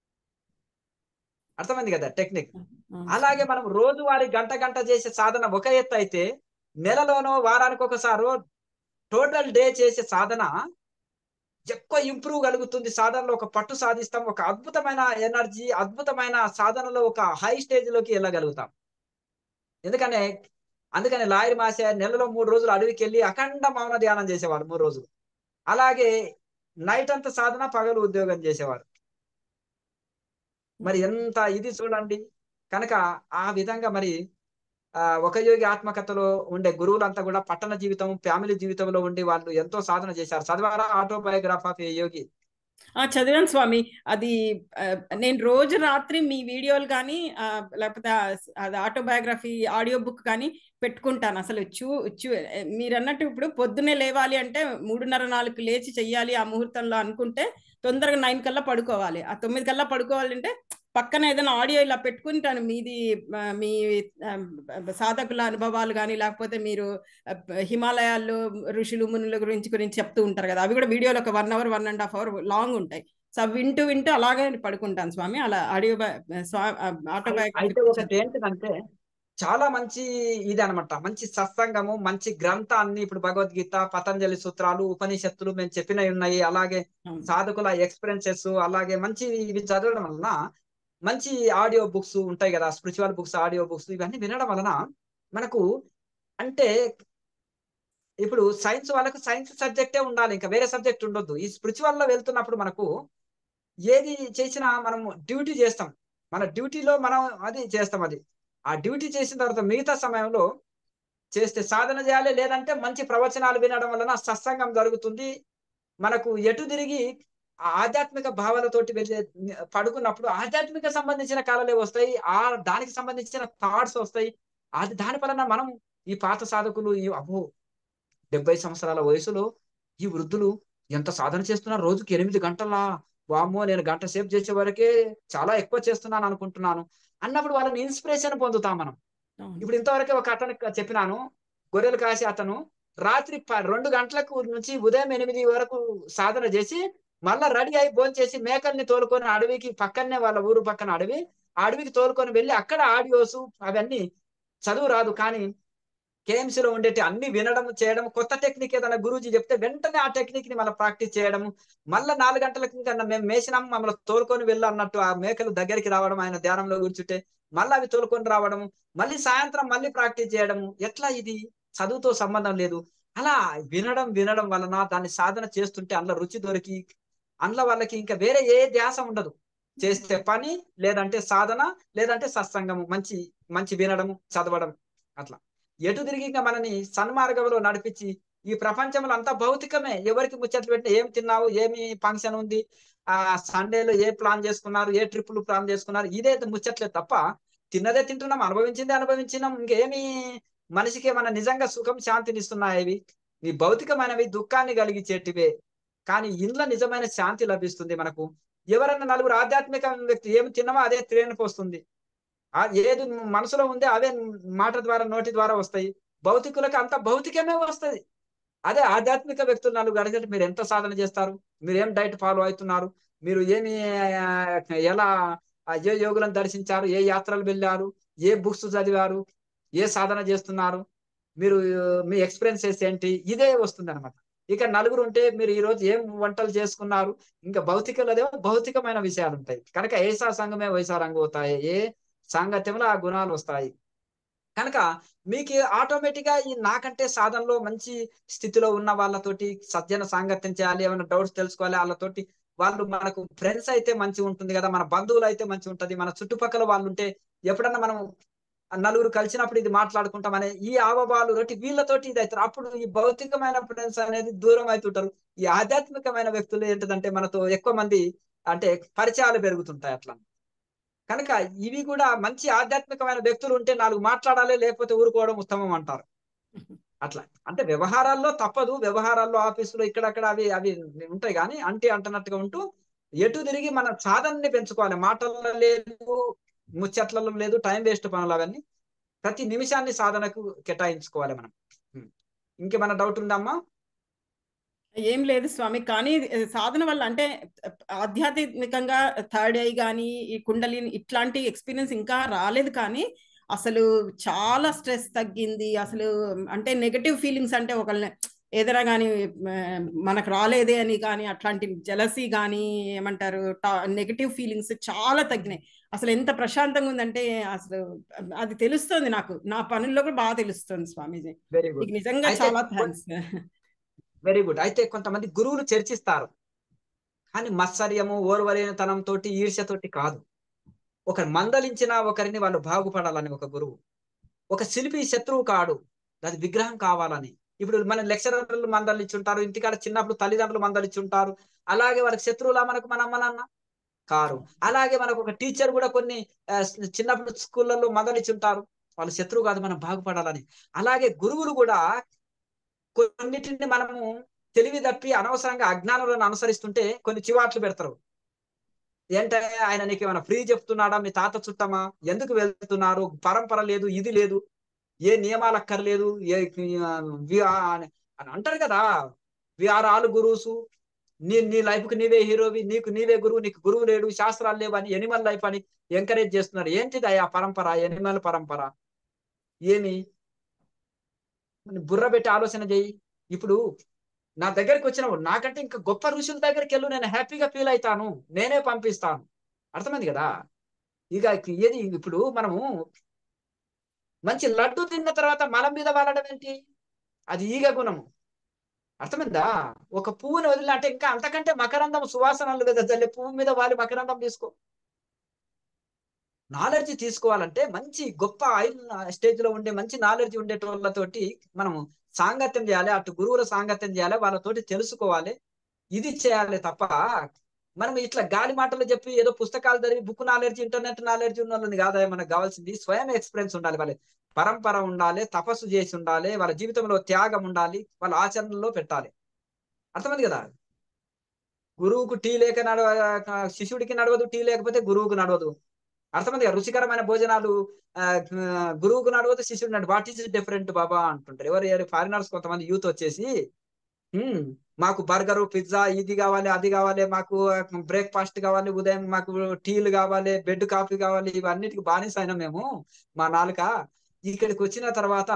అర్థమైంది కదా టెక్నిక్ అవును అలాగే మనం రోజువారీ గంట గంట చేసే సాధన ఒక ఎత్తు అయితే నెలలోనో వారానికి ఒకసారి టోటల్ డే చేసే సాధన ఎక్కువ ఇంప్రూవ్ కలుగుతుంది సాధనలో ఒక పట్టు సాధిస్తాం ఒక అద్భుతమైన ఎనర్జీ అద్భుతమైన సాధనలో ఒక హై స్టేజ్ లోకి వెళ్ళగలుగుతాం ఎందుకనే అందుకని లాయర్ మాస నెలలో మూడు రోజులు అడవికి వెళ్ళి అఖండ మౌన ధ్యానం చేసేవారు మూడు రోజులు అలాగే నైట్ అంతా సాధన పగలు ఉద్యోగం చేసేవారు మరి ఎంత ఇది చూడండి కనుక ఆ విధంగా మరి ఆ ఒక యోగి ఆత్మకథలో ఉండే గురువులంతా కూడా పట్టణ జీవితం ఫ్యామిలీ జీవితంలో ఉండి వాళ్ళు ఎంతో సాధన చేశారు చదివారా ఆటోబయోగ్రాఫ్ ఆఫ్ ఏ యోగి ఆ చదివాను స్వామి అది ఆ, నేను రోజు రాత్రి మీ వీడియోలు కానీ ఆ, లేకపోతే ఆ- అది ఆటోబయోగ్రఫీ ఆడియో బుక్ కానీ పెట్టుకుంటాను అసలు చూ చూ మీరు అన్నట్టు ఇప్పుడు పొద్దున్నే లేవాలి అంటే మూడున్నర నాలుగు లేచి చెయ్యాలి ఆ ముహూర్తంలో అనుకుంటే తొందరగా నైన్ కల్లా పడుకోవాలి ఆ తొమ్మిది కల్లా పడుకోవాలంటే పక్కన ఏదైనా ఆడియో ఇలా పెట్టుకుంటాను మీది ఆ, మీ ఆ, సాధకుల అనుభవాలు కానీ లేకపోతే మీరు ఆ, హిమాలయాల్లో ఋషులు మునుల గురించి గురించి చెప్తూ ఉంటారు కదా అవి కూడా వీడియోలో ఒక one hour one and half hour long ఉంటాయి సో అవి వింటూ వింటూ అలాగే పడుకుంటాను స్వామి అలా ఆడియో అయితే ఒకటి ఆటోబయోగ్రఫీ ఏంటిదంటే చాలా మంచి ఇది అనమాట మంచి సత్సంగము మంచి గ్రంథాన్ని ఇప్పుడు భగవద్గీత పతంజలి సూత్రాలు ఉపనిషత్తులు మేము చెప్పినవి ఉన్నాయి అలాగే అవును. సాధకుల ఎక్స్పీరియన్సెస్ అలాగే మంచి ఇవి చదవడం వలన మంచి ఆడియో బుక్స్ ఉంటాయి కదా స్పిరిచువల్ బుక్స్ ఆడియో బుక్స్ ఇవన్నీ వినడం వలన మనకు అంటే ఇప్పుడు సైన్స్ వాళ్ళకు సైన్స్ సబ్జెక్టే ఉండాలి ఇంకా వేరే సబ్జెక్ట్ ఉండొద్దు ఈ స్పిరిచువల్ లో వెళ్తున్నప్పుడు మనకు ఏది చేసినా మనం డ్యూటీ చేస్తాం మన డ్యూటీలో మనం అది చేస్తాం అది ఆ డ్యూటీ చేసిన తర్వాత మిగతా సమయంలో చేస్తే సాధన చేయాలి లేదంటే మంచి ప్రవచనాలు వినడం వలన సత్సంగం జరుగుతుంది మనకు ఎటు తిరిగి ఆ ఆధ్యాత్మిక భావాలతోటి వెళ్ళే పడుకున్నప్పుడు ఆధ్యాత్మిక సంబంధించిన కళలే వస్తాయి ఆ దానికి సంబంధించిన థాట్స్ వస్తాయి అది దాని వలన మనం ఈ పాత సాధకులు ఈ అబ్బో డెబ్బై సంవత్సరాల వయసులో ఈ వృద్ధులు ఎంత సాధన చేస్తున్నారు రోజుకి ఎనిమిది గంటలా వామ్మో నేను గంట సేపు చేసే వరకే చాలా ఎక్కువ చేస్తున్నాను అనుకుంటున్నాను అన్నప్పుడు వాళ్ళని ఇన్స్పిరేషన్ పొందుతాం మనం అవును. ఇప్పుడు ఇంతవరకే ఒక అతనికి చెప్పినాను గొర్రెలు కాసి అతను రాత్రి ప- రెండు గంటలకు నుంచి ఉదయం ఎనిమిది వరకు సాధన చేసి మళ్ళా రెడీ అయి భోజనం చేసి మేకల్ని తోలుకొని అడవికి పక్కనే వాళ్ళ ఊరు పక్కన అడవి ఆ అడవికి తోలుకొని వెళ్ళి అక్కడ ఆడియోస్ అవన్నీ చదువు రాదు కానీ KMC లో ఉండేటి అన్ని వినడం చేయడం కొత్త టెక్నిక్ ఏదైనా గురూజీ చెప్తే వెంటనే ఆ టెక్నిక్ ని మళ్ళీ ప్రాక్టీస్ చేయడం మళ్ళీ నాలుగు గంటలకు ఇంకా మేము మేసినాం మమ్మల్ని తోలుకొని వెళ్ళి అన్నట్టు ఆ మేకలు దగ్గరికి రావడం ఆయన ధ్యానంలో కూర్చుంటే మళ్ళీ అవి తోలుకొని రావడం మళ్ళీ సాయంత్రం మళ్ళీ ప్రాక్టీస్ చేయడం ఎట్లా ఇది చదువుతో సంబంధం లేదు అలా వినడం వినడం వలన దాన్ని సాధన చేస్తుంటే అందులో రుచి దొరికి అందులో వాళ్ళకి ఇంకా వేరే ఏ ధ్యాస ఉండదు చేస్తే పని లేదంటే సాధన లేదంటే సత్సంగము మంచి మంచి వినడము చదవడం అట్లా ఎటు తిరిగి ఇంకా మనని సన్మార్గంలో నడిపించి ఈ ప్రపంచంలో అంతా భౌతికమే ఎవరికి ముచ్చట్లు పెట్టిన ఏం తిన్నావు ఏమి ఫంక్షన్ ఉంది ఆ సండేలో ఏ ప్లాన్ చేసుకున్నారు ఏ ట్రిప్పులు ప్లాన్ చేసుకున్నారు ఇదే ముచ్చట్లే తప్ప తిన్నదే తింటున్నాం అనుభవించిందే అనుభవించినాం ఇంకేమి మనిషికి ఏమైనా నిజంగా సుఖం శాంతిని ఇస్తున్నాయి ఇవి ఈ భౌతికమైనవి దుఃఖాన్ని కలిగించేటివే కానీ ఇంట్లో నిజమైన శాంతి లభిస్తుంది మనకు ఎవరన్నా నలుగురు ఆధ్యాత్మిక వ్యక్తి ఏమి తిన్నామో అదే త్రేణికి వస్తుంది ఆ ఏది మనసులో ఉందే అవే మాట ద్వారా నోటి ద్వారా వస్తాయి భౌతికులకు అంత భౌతికమే వస్తుంది అదే ఆధ్యాత్మిక వ్యక్తులు నలుగురు అడిగితే మీరు ఎంత సాధన చేస్తారు మీరు ఏం డైట్ ఫాలో అవుతున్నారు మీరు ఏమి ఆ, ఎలా ఆ, ఏ యోగులను దర్శించారు ఏ యాత్రలు వెళ్ళారు ఏ బుక్స్ చదివారు ఏ సాధన చేస్తున్నారు మీరు మీ ఎక్స్పీరియన్సెస్ ఏంటి ఇదే వస్తుంది అనమాట ఇక నలుగురు ఉంటే మీరు ఈ రోజు ఏం వంటలు చేసుకున్నారు ఇంకా భౌతికలదేమో భౌతికమైన విషయాలు ఉంటాయి కనుక ఏసా సంఘమే వైసా రంగు అవుతాయి ఏ సాంగత్యంలో ఆ గుణాలు వస్తాయి కనుక మీకు ఆటోమేటిక్ గా ఈ నాకంటే సాధనలో మంచి స్థితిలో ఉన్న వాళ్ళతోటి సజ్జన సాంగత్యం చేయాలి ఏమైనా డౌట్స్ తెలుసుకోవాలి వాళ్ళతోటి వాళ్ళు మనకు ఫ్రెండ్స్ అయితే మంచి ఉంటుంది కదా మన బంధువులు అయితే మంచి ఉంటది మన చుట్టుపక్కల వాళ్ళు ఉంటే ఎప్పుడన్నా మనం నలుగురు కలిసినప్పుడు ఇది మాట్లాడుకుంటాం అనే ఈ ఆవభావాలు తోటి వీళ్ళతోటి ఇది అవుతారు అప్పుడు ఈ భౌతికమైన ఫ్రెండ్స్ అనేది దూరం అవుతుంటారు ఈ ఆధ్యాత్మికమైన వ్యక్తులు ఏంటిదంటే మనతో ఎక్కువ మంది అంటే పరిచయాలు పెరుగుతుంటాయి అట్లా కనుక ఇవి కూడా మంచి ఆధ్యాత్మికమైన వ్యక్తులు ఉంటే నాలుగు మాట్లాడాలి లేకపోతే ఊరుకోవడం ఉత్తమం అంటారు అట్లా అంటే వ్యవహారాల్లో తప్పదు వ్యవహారాల్లో ఆఫీసులో ఇక్కడక్కడ అవి అవి ఉంటాయి కానీ అంటే అంటున్నట్టుగా ఉంటూ ఎటు తిరిగి మన సాధనని పెంచుకోవాలి మాటల్లో లేదు ముచ్చట్లలో లేదు టైం వేస్ట్ పనులు అవన్నీ ప్రతి నిమిషాన్ని సాధనకు కేటాయించుకోవాలి మనం ఉం. ఇంకేమైనా డౌట్ ఉందమ్మా ఏం లేదు స్వామి కానీ సాధన వల్ల అంటే ఆధ్యాత్మికంగా థర్డ్ ఐ కానీ ఈ కుండలిని ఇట్లాంటి ఎక్స్పీరియన్స్ ఇంకా రాలేదు కానీ అసలు చాలా స్ట్రెస్ తగ్గింది అసలు అంటే నెగటివ్ ఫీలింగ్స్ అంటే ఒకళ్ళని ఏదైనా కానీ మనకు రాలేదే అని కానీ అట్లాంటి జలసీ కానీ ఏమంటారు నెగటివ్ ఫీలింగ్స్ చాలా తగ్గినాయి అసలు ఎంత ప్రశాంతంగా ఉందంటే అసలు అది తెలుస్తుంది నాకు నా పనుల్లో కూడా బాగా తెలుస్తుంది స్వామీజీ వెరీ గుడ్ మీకు నిజంగా అయితే చాలా థ్యాంక్స్ వెరీ గుడ్ అయితే కొంతమంది గురువులు చర్చిస్తారు కానీ మత్సర్యము ఓర్వలేనితనంతో ఈర్ష్యతోటి కాదు ఒకరు మందలించిన ఒకరిని వాళ్ళు బాగుపడాలని ఒక గురువు ఒక శిల్పి శత్రువు కాడు అది విగ్రహం కావాలని ఇప్పుడు మన లెక్చరర్లు మందలించుంటారు ఇంటికాడ చిన్నప్పుడు తల్లిదండ్రులు మందలించుంటారు అలాగే వాళ్ళకి శత్రువులా మనకు మన అమ్మ నాన్న కారు అలాగే మనకు ఒక టీచర్ కూడా కొన్ని ఆ, చిన్నప్పుడు స్కూళ్ళల్లో మందలించుంటారు వాళ్ళు శత్రువు కాదు మనం బాగుపడాలని అలాగే గురువులు కూడా కొన్నిటిని మనము తెలివి తప్పి అనవసరంగా అజ్ఞానులను అనుసరిస్తుంటే కొన్ని చివాట్లు పెడతారు ఏంటంటే ఆయన నీకు ఏమైనా ఫ్రీ చెప్తున్నాడా మీ తాత చుట్టమా ఎందుకు వెళ్తున్నారు పరంపర లేదు ఇది లేదు ఏ నియమాలు అక్కర్లేదు ఏ ఆ, వి- ఆ అని అని అంటారు కదా విఆర్ ఆల్ గురువుసు నీ నీ లైఫ్ కి నీవే హీరోవి నీకు నీవే గురువు నీకు గురువు లేడు శాస్త్రాలు లేవు అని ఎనిమల్ లైఫ్ అని ఎంకరేజ్ చేస్తున్నారు ఏంటిది ఆ పరంపర ఎనిమల్ పరంపర ఏమి బుర్ర పెట్టి ఆలోచన చేయి ఇప్పుడు నా దగ్గరికి వచ్చినప్పుడు నాకంటే ఇంకా గొప్ప ఋషుల దగ్గరికి వెళ్ళు నేను హ్యాపీగా ఫీల్ అవుతాను నేనే పంపిస్తాను అర్థమైంది కదా ఇక ఏది ఇప్పుడు మనము మంచి లడ్డు తిన్న తర్వాత మలం మీద వాలడం ఏంటి అది ఈగ గుణము అర్థమైందా ఒక పువ్వుని వదిలి అంటే ఇంకా అంతకంటే మకరందం సువాసనలు కదా తల్లి పువ్వు మీద వాలి మకరందం తీసుకో నాలెడ్జ్ తీసుకోవాలంటే మంచి గొప్ప స్టేజ్ లో ఉండే మంచి నాలెడ్జ్ ఉండేటోళ్ళతోటి మనము సాంగత్యం చేయాలి అటు గురువుల సాంగత్యం చేయాలి వాళ్ళతోటి తెలుసుకోవాలి ఇది చేయాలి తప్ప మనం ఇట్లా గాలి మాటలు చెప్పి ఏదో పుస్తకాలు చదివి బుక్ నాలెడ్జ్ ఇంటర్నెట్ నాలెడ్జ్ ఉన్న వాళ్ళని కాదా మనకు కావాల్సింది స్వయం ఎక్స్పీరియన్స్ ఉండాలి వాళ్ళ పరంపర ఉండాలి తపస్సు చేసి ఉండాలి వాళ్ళ జీవితంలో త్యాగం ఉండాలి వాళ్ళ ఆచరణలో పెట్టాలి అర్థమైంది కదా గురువుకు టీ లేక నడవ శిష్యుడికి నడవదు టీ లేకపోతే గురువుకు నడవదు అర్థమైంది కదా రుచికరమైన భోజనాలు గురువుకు నడవదు శిష్యుడు నడు వాట్ ఈస్ డిఫరెంట్ బాబా అంటుంటారు ఎవరు ఎవరు ఫారినర్స్ కొంతమంది యూత్ వచ్చేసి మాకు బర్గరు పిజ్జా ఇది కావాలి అది కావాలి మాకు బ్రేక్ఫాస్ట్ కావాలి ఉదయం మాకు టీలు కావాలి బెడ్ కాఫీ కావాలి ఇవన్నిటికి బానిస అయినా మేము మా నాలుక ఇక్కడికి వచ్చిన తర్వాత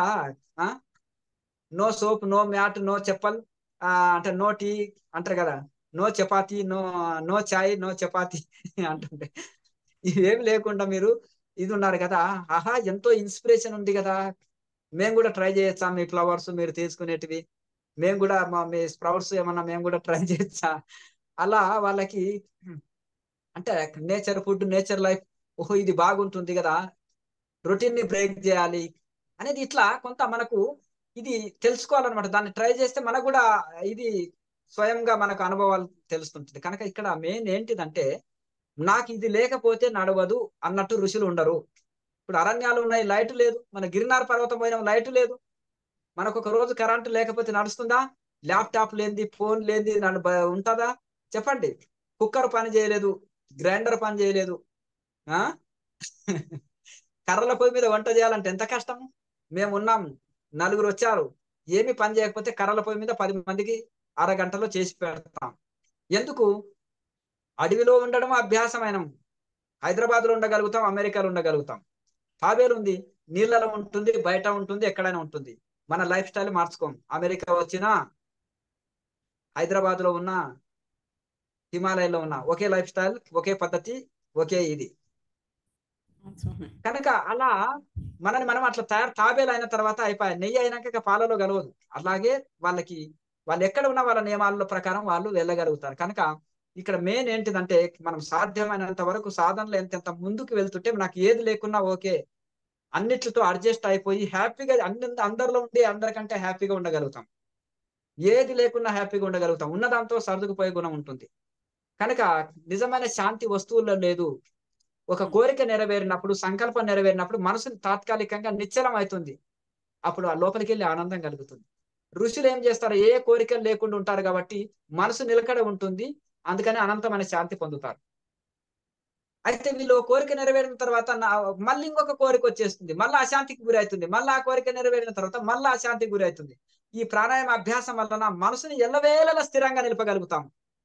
no soap no mat no chappal అంటే నో టీ అంటారు కదా no chapati no no chai no chapati అంటుంటే ఇవేమి లేకుండా మీరు ఇది ఉన్నారు కదా ఆహా ఎంతో ఇన్స్పిరేషన్ ఉంది కదా మేము కూడా ట్రై చేయొచ్చా మీ ఫ్లవర్స్ మీరు తీసుకునేటివి మేము కూడా మా మీ స్ప్రౌట్స్ ఏమన్నా మేము కూడా ట్రై చేయొచ్చా అలా వాళ్ళకి అంటే నేచర్ ఫుడ్ నేచర్ లైఫ్ ఓహో ఇది బాగుంటుంది కదా రొటీన్ ని బ్రేక్ చేయాలి అనేది ఇట్లా కొంత మనకు ఇది తెలుసుకోవాలన్నమాట దాన్ని ట్రై చేస్తే మనకు కూడా ఇది స్వయంగా మనకు అనుభవాలు తెలుస్తుంటుంది కనుక ఇక్కడ మెయిన్ ఏంటిదంటే నాకు ఇది లేకపోతే నడవదు అన్నట్టు ఋషులు ఉండరు ఇప్పుడు అరణ్యాలు ఉన్నాయి లైట్ లేదు మన గిరినార్ పర్వతం పోయిన లైట్ లేదు మనకు ఒక రోజు కరెంటు లేకపోతే నడుస్తుందా ల్యాప్టాప్ లేనిది ఫోన్ లేనిది నన్ను ఉంటుందా చెప్పండి కుక్కర్ పని చేయలేదు గ్రైండర్ పని చేయలేదు ఆ కర్రల పొయ్యి మీద వంట చేయాలంటే ఎంత కష్టం మేము ఉన్నాం నలుగురు వచ్చారు ఏమి పని చేయకపోతే కర్రల పొయ్యి మీద పది మందికి అరగంటలో చేసి పెడతాం ఎందుకు అడవిలో ఉండడం అభ్యాసమైన హైదరాబాద్ లో ఉండగలుగుతాం అమెరికాలో ఉండగలుగుతాం తాబేలు ఉంది నీళ్ళలో ఉంటుంది బయట ఉంటుంది ఎక్కడైనా ఉంటుంది మన లైఫ్ స్టైల్ మార్చుకోం అమెరికా వచ్చినా హైదరాబాద్ లో ఉన్న హిమాలయంలో ఉన్న ఒకే లైఫ్ స్టైల్ ఒకే పద్ధతి ఒకే ఇది కనుక అలా మనని మనం అట్లా తయారు తాబేలు అయిన తర్వాత అయిపోయాయి నెయ్యి అయినాక పాలలో కలవదు అలాగే వాళ్ళకి వాళ్ళు ఎక్కడ ఉన్న వాళ్ళ నియమాల ప్రకారం వాళ్ళు వెళ్ళగలుగుతారు కనుక ఇక్కడ మెయిన్ ఏంటిదంటే మనం సాధ్యమైనంత వరకు సాధనలో ఎంతెంత ముందుకు వెళ్తుంటే నాకు ఏది లేకున్నా ఓకే అన్నిటితో అడ్జస్ట్ అయిపోయి హ్యాపీగా అన్ని అందరిలో ఉండి అందరికంటే హ్యాపీగా ఉండగలుగుతాం ఏది లేకున్నా హ్యాపీగా ఉండగలుగుతాం ఉన్నదాంతో సర్దుకుపోయే గుణం ఉంటుంది కనుక నిజమైన శాంతి వస్తువుల్లో లేదు ఒక కోరిక నెరవేరినప్పుడు సంకల్పం నెరవేరినప్పుడు మనసుని తాత్కాలికంగా నిశ్చలం అవుతుంది అప్పుడు ఆ లోపలికి వెళ్ళి ఆనందం కలుగుతుంది ఋషులు ఏం చేస్తారు ఏ కోరికలు లేకుండా ఉంటారు కాబట్టి మనసు నిలకడ ఉంటుంది అందుకని అనంతమైన శాంతి పొందుతారు అయితే వీళ్ళు కోరిక నెరవేరిన తర్వాత మళ్ళీ ఇంకొక కోరిక వచ్చేస్తుంది మళ్ళీ అశాంతికి గురి అవుతుంది మళ్ళీ ఆ కోరిక నెరవేరిన తర్వాత మళ్ళీ అశాంతికి గురి అవుతుంది ఈ ప్రాణాయామ అభ్యాసం వలన మనసుని ఎల్లవేళలా స్థిరంగా నిలపగలుగుతాం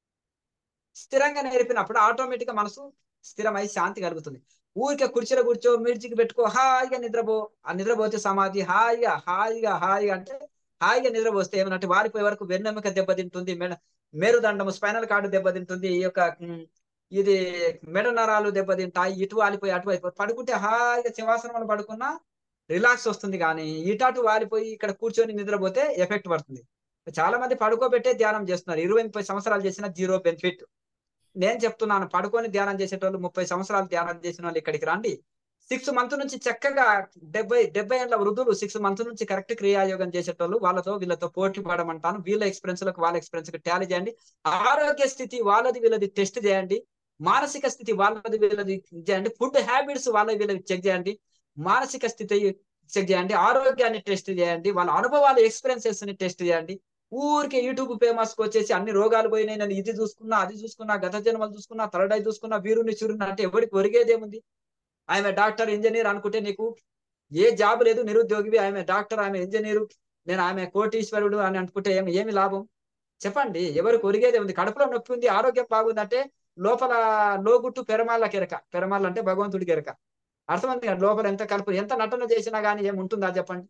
స్థిరంగా నేర్పినప్పుడు ఆటోమేటిక్ గా మనసు స్థిరమై శాంతి కలుగుతుంది ఊరికే కుర్చీలో కూర్చో మిర్చికి పెట్టుకో హాయిగా నిద్రపో ఆ నిద్రపోతే సమాధి హాయిగా హాయిగా హాయిగా అంటే హాయిగా నిద్రపోస్తే ఏమన్నట్టు వారిపోయే వరకు వెన్నెముక దెబ్బతింటుంది మెడ మేరుదండము స్పైనల్ కార్డు దెబ్బతింటుంది ఈ యొక్క ఇది మెడ నరాలు దెబ్బతింటాయి ఇటు వాలిపోయి అటు అయిపోయి పడుకుంటే హాయిగా శివాసనం పడుకున్నా రిలాక్స్ వస్తుంది కానీ ఇటు వాలిపోయి ఇక్కడ కూర్చొని నిద్రపోతే ఎఫెక్ట్ పడుతుంది చాలా మంది పడుకోబెట్టే ధ్యానం చేస్తున్నారు ఇరవై ముప్పై సంవత్సరాలు చేసిన జీరో బెనిఫిట్ నేను చెప్తున్నాను పడుకొని ధ్యానం చేసేటోళ్ళు ముప్పై సంవత్సరాలు ధ్యానం చేసిన వాళ్ళు ఇక్కడికి రండి సిక్స్ మంత్ నుంచి చక్కగా డెబ్బై డెబ్బై ఏళ్ళ వృద్ధులు సిక్స్ మంత్ నుంచి కరెక్ట్ క్రియాయోగం చేసేటోళ్ళు వాళ్ళతో వీళ్ళతో పోటీ పడమంటాను వీళ్ళ ఎక్స్పీరియన్స్ లకు వాళ్ళ ఎక్స్పీరియన్స్ కి టాలీ చేయండి ఆరోగ్య స్థితి వాళ్ళది వీళ్ళది టెస్ట్ చేయండి మానసిక స్థితి వాళ్ళది వీళ్ళది చేయండి ఫుడ్ హ్యాబిట్స్ వాళ్ళది వీళ్ళది చెక్ చేయండి మానసిక స్థితి చెక్ చేయండి ఆరోగ్యాన్ని టెస్ట్ చేయండి వాళ్ళ అనుభవాలు ఎక్స్పీరియన్సెస్ ని టెస్ట్ చేయండి ఊరికే యూట్యూబ్ ఫేమస్ కి వచ్చేసి అన్ని రోగాలు పోయినాయి నేను ఇది చూసుకున్నా అది చూసుకున్నా గత జన్మలు చూసుకున్నా థర్డ్ ఐ చూసుకున్నా వీరుని చూరుని అంటే ఎవరికి ఒరిగేదేముంది ఆమె డాక్టర్ ఇంజనీర్ అనుకుంటే నీకు ఏ జాబ్ లేదు నిరుద్యోగివి ఆమె డాక్టర్ ఆమె ఇంజనీరు నేను ఆమె కోటీశ్వరుడు అని అనుకుంటే ఏమి ఏమి లాభం చెప్పండి ఎవరికి ఒరిగేదే ఉంది కడుపులో నొప్పి ఉంది ఆరోగ్యం బాగుందంటే లోపల లోగుట్టు పెరమాళ్ళ కెరక పెరమాళ్ళ అంటే భగవంతుడి కెరక అర్థమైంది కదా లోపల ఎంత కలుపు ఎంత నటన చేసినా కానీ ఏముంటుందా చెప్పండి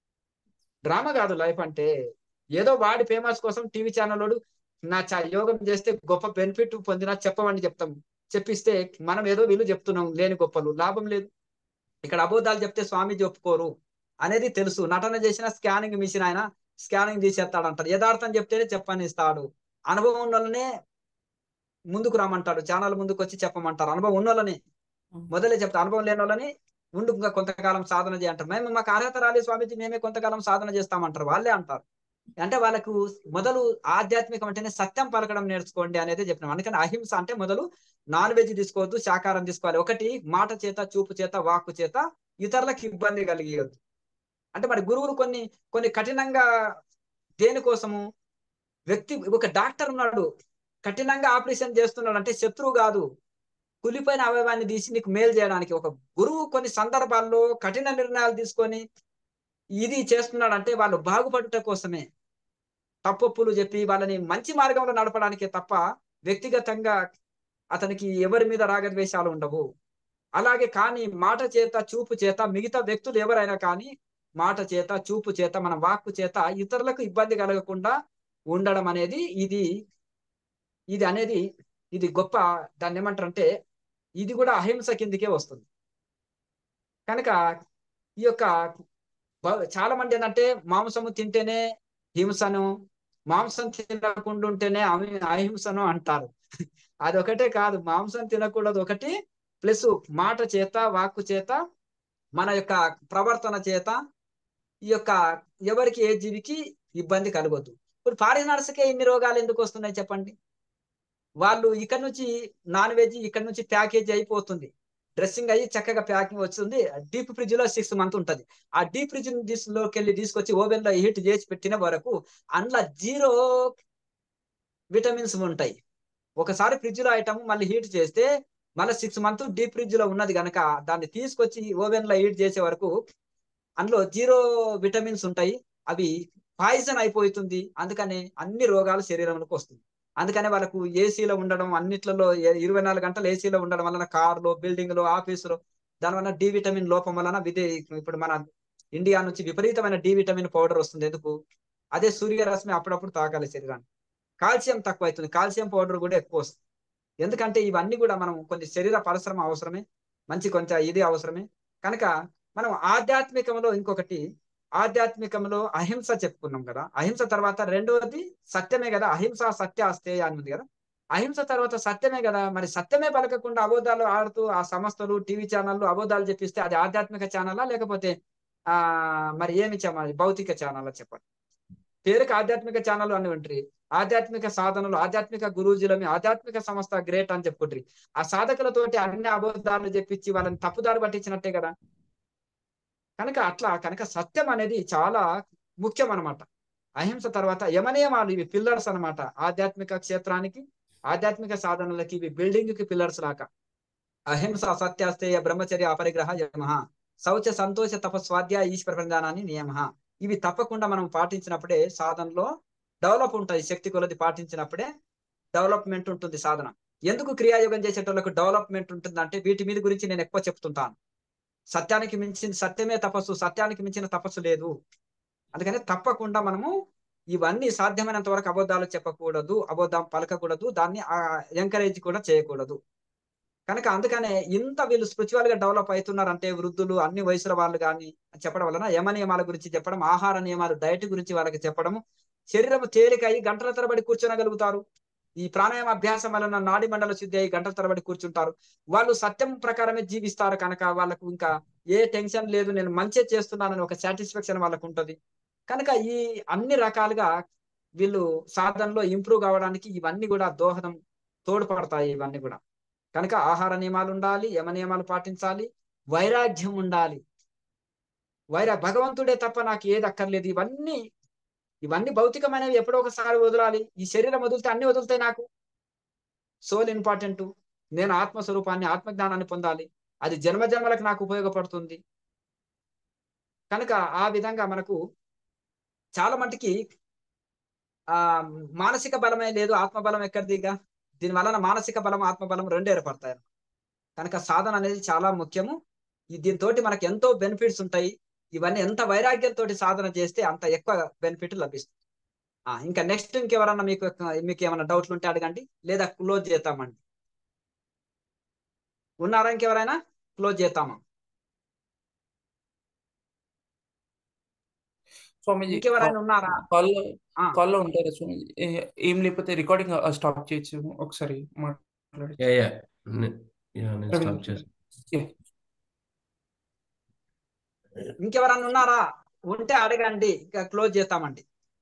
డ్రామా కాదు లైఫ్ అంటే ఏదో వాడి ఫేమస్ కోసం టీవీ ఛానల్ నా చ- యోగం చేస్తే గొప్ప బెనిఫిట్ పొందినా చెప్పమని చెప్తాం చెప్పిస్తే మనం ఏదో వీళ్ళు చెప్తున్నాం లేని గొప్పలు లాభం లేదు ఇక్కడ అబద్ధాలు చెప్తే స్వామీజీ ఒప్పుకోరు అనేది తెలుసు నటన చేసిన స్కానింగ్ మిషన్ ఆయన స్కానింగ్ తీసేస్తాడు అంటారు యథార్థం చెప్తేనే చెప్పనిస్తాడు అనుభవం ఉన్న వాళ్ళనే ముందుకు రమ్మంటాడు ఛానల్ ముందుకు వచ్చి చెప్పమంటారు అనుభవం ఉన్న వాళ్ళని మొదలే చెప్తా అనుభవం లేని వాళ్ళని ఉండు ఇంకా కొంతకాలం సాధన చేయంటారు మేము మాకు అర్హత రాలేదు స్వామీజీ మేమే కొంతకాలం సాధన చేస్తామంటారు వాళ్ళే అంటారు అంటే వాళ్ళకు మొదలు ఆధ్యాత్మికం అంటేనే సత్యం పలకడం నేర్చుకోండి అనేది చెప్పినాం అందుకని అహింస అంటే మొదలు నాన్ వెజ్ తీసుకోవద్దు శాకాహారం తీసుకోవాలి ఒకటి మాట చేత చూపు చేత వాక్కు చేత ఇతరులకు ఇబ్బంది కలిగేయద్దు అంటే మరి గురువులు కొన్ని కొన్ని కఠినంగా దేనికోసము వ్యక్తి ఒక డాక్టర్ ఉన్నాడు కఠినంగా ఆపరేషన్ చేస్తున్నాడు అంటే శత్రువు కాదు కులిపోయిన అవయవాన్ని తీసి నీకు మేలు చేయడానికి ఒక గురువు కొన్ని సందర్భాల్లో కఠిన నిర్ణయాలు తీసుకొని ఇది చేస్తున్నాడు అంటే వాళ్ళు బాగుపడుట కోసమే తప్పొప్పులు చెప్పి వాళ్ళని మంచి మార్గంలో నడపడానికే తప్ప వ్యక్తిగతంగా అతనికి ఎవరి మీద రాగద్వేషాలు ఉండవు అలాగే కానీ మాట చేత చూపు చేత మిగతా వ్యక్తులు ఎవరైనా కానీ మాట చేత చూపు చేత మన వాక్కు చేత ఇతరులకు ఇబ్బంది కలగకుండా ఉండడం అనేది ఇది ఇది అనేది ఇది గొప్ప దాన్ని ఏమంటారు అంటే ఇది కూడా అహింస కిందికే వస్తుంది కనుక ఈ యొక్క బ- చాలా మంది ఏంటంటే మాంసము తింటేనే హింసను మాంసం తినకుండా ఉంటేనే అమి- అహింసను అంటారు అది ఒకటే కాదు మాంసం తినకూడదు ఒకటి ప్లస్ మాట చేత వాక్కు చేత మన యొక్క ప్రవర్తన చేత ఈ యొక్క ఎవరికి ఏ జీవికి ఇబ్బంది కలగొద్దు ఇప్పుడు ఫారినర్స్కే ఇన్ని రోగాలు ఎందుకు వస్తున్నాయి చెప్పండి వాళ్ళు ఇక్కడ నుంచి నాన్ వెజ్ ఇక్కడ నుంచి ప్యాకేజ్ అయిపోతుంది డ్రెస్సింగ్ అయ్యి చక్కగా ప్యాకింగ్ వస్తుంది డీప్ ఫ్రిడ్జ్ లో సిక్స్ మంత్ ఉంటది ఆ డీప్ ఫ్రిడ్జ్ లోకి వెళ్ళి తీసుకొచ్చి ఓవెన్ లో హీట్ చేసి పెట్టిన వరకు అందులో జీరో విటమిన్స్ ఉంటాయి ఒకసారి ఫ్రిడ్జ్ లో ఐటమ్ మళ్ళీ హీట్ చేస్తే మళ్ళీ సిక్స్ మంత్ డీప్ ఫ్రిడ్జ్ లో ఉన్నది కనుక దాన్ని తీసుకొచ్చి ఓవెన్ లో హీట్ చేసే వరకు అందులో జీరో విటమిన్స్ ఉంటాయి అవి పాయిజన్ అయిపోతుంది అందుకని అన్ని రోగాలు శరీరంలోకి వస్తుంది అందుకనే వాళ్ళకు ఏసీలో ఉండడం అన్నిట్లలో ఏ- ఇరవై నాలుగు గంటలు ఏసీలో ఉండడం వలన కార్లో బిల్డింగ్ లో ఆఫీసులో దాని వలన డి విటమిన్ లోపం వలన విదే ఇప్పుడు మన ఇండియా నుంచి విపరీతమైన డి విటమిన్ పౌడర్ వస్తుంది ఎందుకు అదే సూర్యరశ్మి అప్పుడప్పుడు తాకాలి శరీరాన్ని కాల్షియం తక్కువ అవుతుంది కాల్షియం పౌడర్ కూడా ఎక్కువ వస్తుంది ఎందుకంటే ఇవన్నీ కూడా మనం కొన్ని శరీర పరిశ్రమ అవసరమే మంచి కొంచెం ఇది అవసరమే కనుక మనం ఆధ్యాత్మికంలో ఇంకొకటి ఆధ్యాత్మికంలో అహింస చెప్పుకున్నాం కదా అహింస తర్వాత రెండవది సత్యమే కదా అహింస సత్య అస్తేయ అని ఉంది కదా అహింస తర్వాత సత్యమే కదా మరి సత్యమే పలకకుండా అబద్ధాలు ఆడుతూ ఆ సంస్థలు టీవీ ఛానళ్ళు అబద్ధాలు చెప్పిస్తే అది ఆధ్యాత్మిక ఛానలా లేకపోతే ఆ మరి ఏమి చెప్పాలి భౌతిక ఛానల్ చెప్పండి పేరుకి ఆధ్యాత్మిక ఛానల్ అని ఉంటారు ఆధ్యాత్మిక సాధనలు ఆధ్యాత్మిక గురూజీలని ఆధ్యాత్మిక సంస్థ గ్రేట్ అని చెప్పుకుంటారు ఆ సాధకులతోటి అన్ని అబద్ధాలు చెప్పించి వాళ్ళని తప్పుదారి పట్టించినట్టే కదా కనుక అట్లా కనుక సత్యం అనేది చాలా ముఖ్యం అన్నమాట అహింస తర్వాత యమనియమాలు ఇవి పిల్లర్స్ అన్నమాట ఆధ్యాత్మిక క్షేత్రానికి ఆధ్యాత్మిక సాధనలకి ఇవి బిల్డింగ్ కి పిల్లర్స్ లాగా అహింస సత్యాస్తేయ బ్రహ్మచర్య అపరిగ్రహ యమ శౌచ సంతోష తపస్వాధ్యాయ ఈశ్వర ప్రధానాన్ని నియమ ఇవి తప్పకుండా మనం పాటించినప్పుడే సాధనలో డెవలప్ ఉంటుంది శక్తి కొలది పాటించినప్పుడే డెవలప్మెంట్ ఉంటుంది సాధన ఎందుకు క్రియాయోగం చేసేటోళ్ళకు డెవలప్మెంట్ ఉంటుంది అంటే వీటి మీద గురించి నేను ఎక్కువ చెప్తుంటాను సత్యానికి మించిన సత్యమే తపస్సు సత్యానికి మించిన తపస్సు లేదు అందుకని తప్పకుండా మనము ఇవన్నీ సాధ్యమైనంత వరకు అబద్ధాలు చెప్పకూడదు అబద్ధం పలకకూడదు దాన్ని ఎంకరేజ్ కూడా చేయకూడదు కనుక అందుకనే ఇంత వీళ్ళు స్పిరిచువల్ గా డెవలప్ అవుతున్నారంటే వృద్ధులు అన్ని వయసుల వాళ్ళు కానీ చెప్పడం వలన యమ నియమాల గురించి చెప్పడం ఆహార నియమాలు డైట్ గురించి వాళ్ళకి చెప్పడము శరీరం తేలిక అయ్యి గంటల తరబడి కూర్చోనగలుగుతారు ఈ ప్రాణాయామ అభ్యాసం వలన నాడి మండల శుద్ధి అయ్యి గంటల తరబడి కూర్చుంటారు వాళ్ళు సత్యం ప్రకారమే జీవిస్తారు కనుక వాళ్ళకు ఇంకా ఏ టెన్షన్ లేదు నేను మంచి చేస్తున్నానని ఒక సాటిస్ఫాక్షన్ వాళ్ళకు ఉంటుంది కనుక ఈ అన్ని రకాలుగా వీళ్ళు సాధనలో ఇంప్రూవ్ కావడానికి ఇవన్నీ కూడా దోహదం తోడ్పడతాయి ఇవన్నీ కూడా కనుక ఆహార నియమాలు ఉండాలి యమ నియమాలు పాటించాలి వైరాగ్యం ఉండాలి వైరా భగవంతుడే తప్ప నాకు ఏది అక్కర్లేదు ఇవన్నీ ఇవన్నీ భౌతికమైనవి ఎప్పుడో ఒకసారి వదలాలి ఈ శరీరం వదిలితే అన్ని వదులుతాయి నాకు సోల్ ఇంపార్టెంట్ నేను ఆత్మస్వరూపాన్ని ఆత్మజ్ఞానాన్ని పొందాలి అది జన్మ జన్మలకు నాకు ఉపయోగపడుతుంది కనుక ఆ విధంగా మనకు చాలా మటుకి ఆ మానసిక బలమే లేదు ఆత్మబలం ఎక్కడిదిగా దీని వలన మానసిక బలం ఆత్మబలం రెండు ఏర్పడతాయి కనుక సాధన అనేది చాలా ముఖ్యము ఈ దీంతో మనకు ఎంతో బెనిఫిట్స్ ఉంటాయి ఇవన్నీ ఎంత వైరాగ్యంతో సాధన చేస్తే అంత ఎక్కువ బెనిఫిట్ లభిస్తుంది ఆ, ఇంకా నెక్స్ట్ ఇంకెవరన్నా మీకు మీకు ఏమైనా డౌట్లు ఉంటే అడగండి లేదా క్లోజ్ చేద్దామండి ఉన్నారా ఇంకెవరైనా క్లోజ్ చేద్దామా స్వామీజీ ఇంకెవరైనా ఉన్నారా కాల్లో ఆ. కాల్లో ఉంటారా స్వామీజీ ఏ- ఏం లేకపోతే రికార్డింగ్ స్టాప్ చేయొచ్చు ఒకసారి మాట్లాడచ్చు యా యా నే- యా నేను స్టాప్ చేస్తాను ఇంకెవరన్నా ఉన్నారా ఉంటే అడగండి ఇంకా క్లోజ్ చేస్తామండి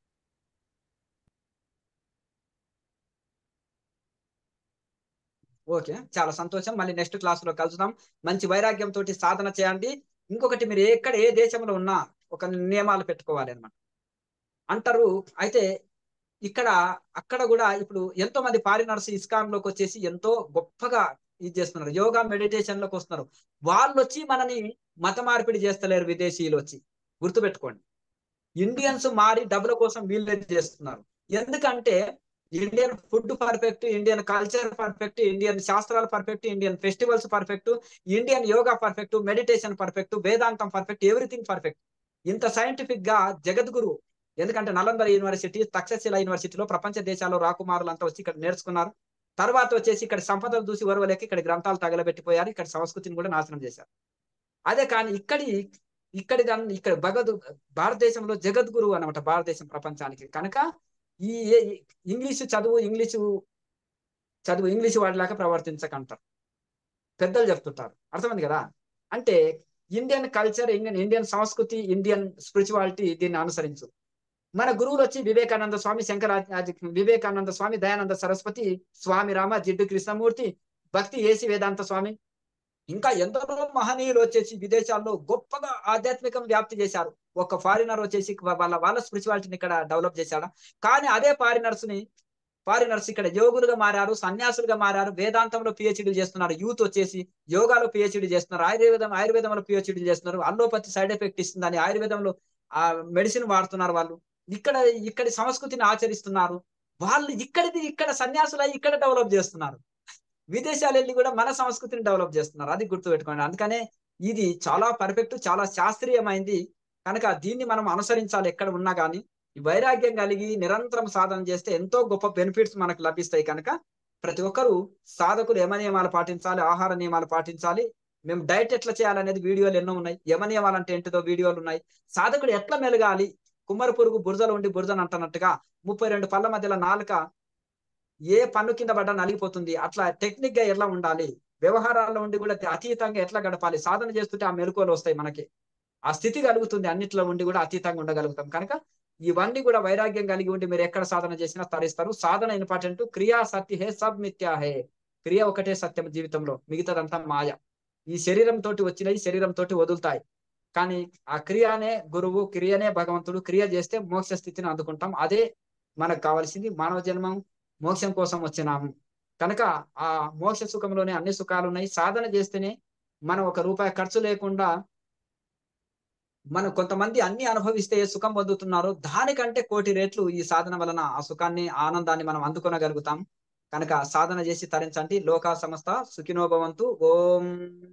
ఓకే చాలా సంతోషం మళ్ళీ నెక్స్ట్ క్లాస్ లో కలుద్దాం మంచి వైరాగ్యం తోటి సాధన చేయండి ఇంకొకటి మీరు ఎక్కడ ఏ దేశంలో ఉన్నా ఒక నియమాలు పెట్టుకోవాలి అన్నమాట అంటారు అయితే ఇక్కడ అక్కడ కూడా ఇప్పుడు ఎంతో మంది ఫారినర్స్ ఇస్కాన్ లోకి వచ్చేసి ఎంతో గొప్పగా ఇది చేస్తున్నారు యోగా మెడిటేషన్ లోకి వస్తున్నారు వాళ్ళు వచ్చి మనని మత మార్పిడి చేస్తలేరు విదేశీయులు వచ్చి గుర్తుపెట్టుకోండి ఇండియన్స్ మారి డబ్బుల కోసం వీళ్ళే చేస్తున్నారు ఎందుకంటే Indian food perfect Indian culture perfect Indian శాస్త్రాలు perfect Indian festivals perfect Indian yoga perfect meditation perfect వేదాంతం పర్ఫెక్ట్ ఎవ్రీథింగ్ పర్ఫెక్ట్ ఇంత సైంటిఫిక్ గా జగద్గురు ఎందుకంటే నలంద యూనివర్సిటీ తక్షశిల యూనివర్సిటీలో ప్రపంచ దేశాల్లో రాకుమారులు అంతా వచ్చి ఇక్కడ నేర్చుకున్నారు తర్వాత వచ్చేసి ఇక్కడ సంపదలు చూసి వరవలేక ఇక్కడ గ్రంథాలు తగలబెట్టిపోయారు ఇక్కడ సంస్కృతిని కూడా నాశనం చేశారు అదే కానీ ఇక్కడి ఇక్కడి దాన్ని ఇక్కడ భగవద్ భారతదేశంలో జగద్గురు అనమాట భారతదేశం ప్రపంచానికి కనుక ఈ ఏ- ఈ ఇంగ్లీషు చదువు ఇంగ్లీషు చదువు ఇంగ్లీషు వాడిలాగా ప్రవర్తించకంటారు పెద్దలు చెప్తుంటారు అర్థమైంది కదా అంటే ఇండియన్ కల్చర్ ఇండియన్ ఇండియన్ సంస్కృతి ఇండియన్ స్పిరిచువాలిటీ దీన్ని అనుసరించు మన గురువులు వచ్చి వివేకానంద స్వామి శంకర వివేకానంద స్వామి దయానంద సరస్వతి స్వామి రామ జిడ్డు కృష్ణమూర్తి భక్తి ఏసి వేదాంత స్వామి ఇంకా ఎందరో మహనీయులు వచ్చేసి విదేశాల్లో గొప్పగా ఆధ్యాత్మికం వ్యాప్తి చేశారు ఒక ఫారినర్ వచ్చేసి వాళ్ళ వాళ్ళ స్పిరిచువాలిటీని ఇక్కడ డెవలప్ చేశాడు కానీ అదే ఫారినర్స్ ని ఫారినర్స్ ఇక్కడ యోగులుగా మారారు సన్యాసులుగా మారారు వేదాంతంలో పిహెచ్డీలు చేస్తున్నారు యూత్ వచ్చేసి యోగాలో పిహెచ్డీ చేస్తున్నారు ఆయుర్వేదం ఆయుర్వేదంలో పిహెచ్డీ చేస్తున్నారు అల్లోపతి సైడ్ ఎఫెక్ట్ ఇస్తుందని ఆయుర్వేదంలో ఆ మెడిసిన్ వాడుతున్నారు వాళ్ళు ఇక్కడ ఇక్కడి సంస్కృతిని ఆచరిస్తున్నారు వాళ్ళు ఇక్కడిది ఇక్కడ సన్యాసులై ఇక్కడ డెవలప్ చేస్తున్నారు విదేశాలు వెళ్ళి కూడా మన సంస్కృతిని డెవలప్ చేస్తున్నారు అది గుర్తుపెట్టుకోండి అందుకనే ఇది చాలా పర్ఫెక్ట్ చాలా శాస్త్రీయమైంది కనుక దీన్ని మనం అనుసరించాలి ఎక్కడ ఉన్నా కానీ ఈ వైరాగ్యం కలిగి నిరంతరం సాధన చేస్తే ఎంతో గొప్ప బెనిఫిట్స్ మనకు లభిస్తాయి కనుక ప్రతి ఒక్కరూ సాధకులు యమ నియమాలు పాటించాలి ఆహార నియమాలు పాటించాలి మేము డైట్ ఎట్లా చేయాలనేది వీడియోలు ఎన్నో ఉన్నాయి యమ నియమాలు అంటే ఏంటిదో వీడియోలు ఉన్నాయి సాధకుడు ఎట్లా మెలగాలి కుమ్మర పురుగు బురదలో ఉండి బురదను అంటున్నట్టుగా ముప్పై రెండు పళ్ళ మధ్యలో నాలుక ఏ పన్ను కింద పడ్డా నలిగిపోతుంది అట్లా టెక్నిక్ గా ఎట్లా ఉండాలి వ్యవహారాల్లో ఉండి కూడా అతీతంగా ఎట్లా గడపాలి సాధన చేస్తుంటే ఆ మెలకువలు వస్తాయి మనకి ఆ స్థితి కలుగుతుంది అన్నిట్లో ఉండి కూడా అతీతంగా ఉండగలుగుతాం కనుక ఇవన్నీ కూడా వైరాగ్యం కలిగి ఉండి మీరు ఎక్కడ సాధన చేసినా తరిస్తారు సాధన ఇంపార్టెంట్ క్రియా సత్య హే సబ్ మిథ్యా హే క్రియ ఒకటే సత్యం జీవితంలో మిగతాదంతా మాయ ఈ శరీరం తోటి వచ్చినవి శరీరం తోటి వదులుతాయి కానీ ఆ క్రియనే గురువు క్రియనే భగవంతుడు క్రియ చేస్తే మోక్ష స్థితిని అందుకుంటాం అదే మనకు కావాల్సింది మానవ జన్మం మోక్షం కోసం వచ్చినాము కనుక ఆ మోక్ష సుఖంలోనే అన్ని సుఖాలు ఉన్నాయి సాధన చేస్తేనే మనం ఒక రూపాయి ఖర్చు లేకుండా మనం కొంతమంది అన్ని అనుభవిస్తే ఏ సుఖం పొందుతున్నారో దానికంటే కోటి రేట్లు ఈ సాధన వలన ఆ సుఖాన్ని ఆ ఆనందాన్ని మనం అందుకొనగలుగుతాం కనుక సాధన చేసి తరించండి లోకా సంస్థ సుఖినోభవంతు ఓం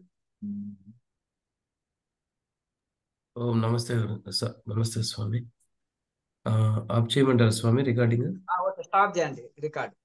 ఓం నమస్తే గురు- స- నమస్తే స్వామి ఆ, ఆప్ చేయమంటారా స్వామి రికార్డింగ్ స్టాప్ చేయండి రికార్డ్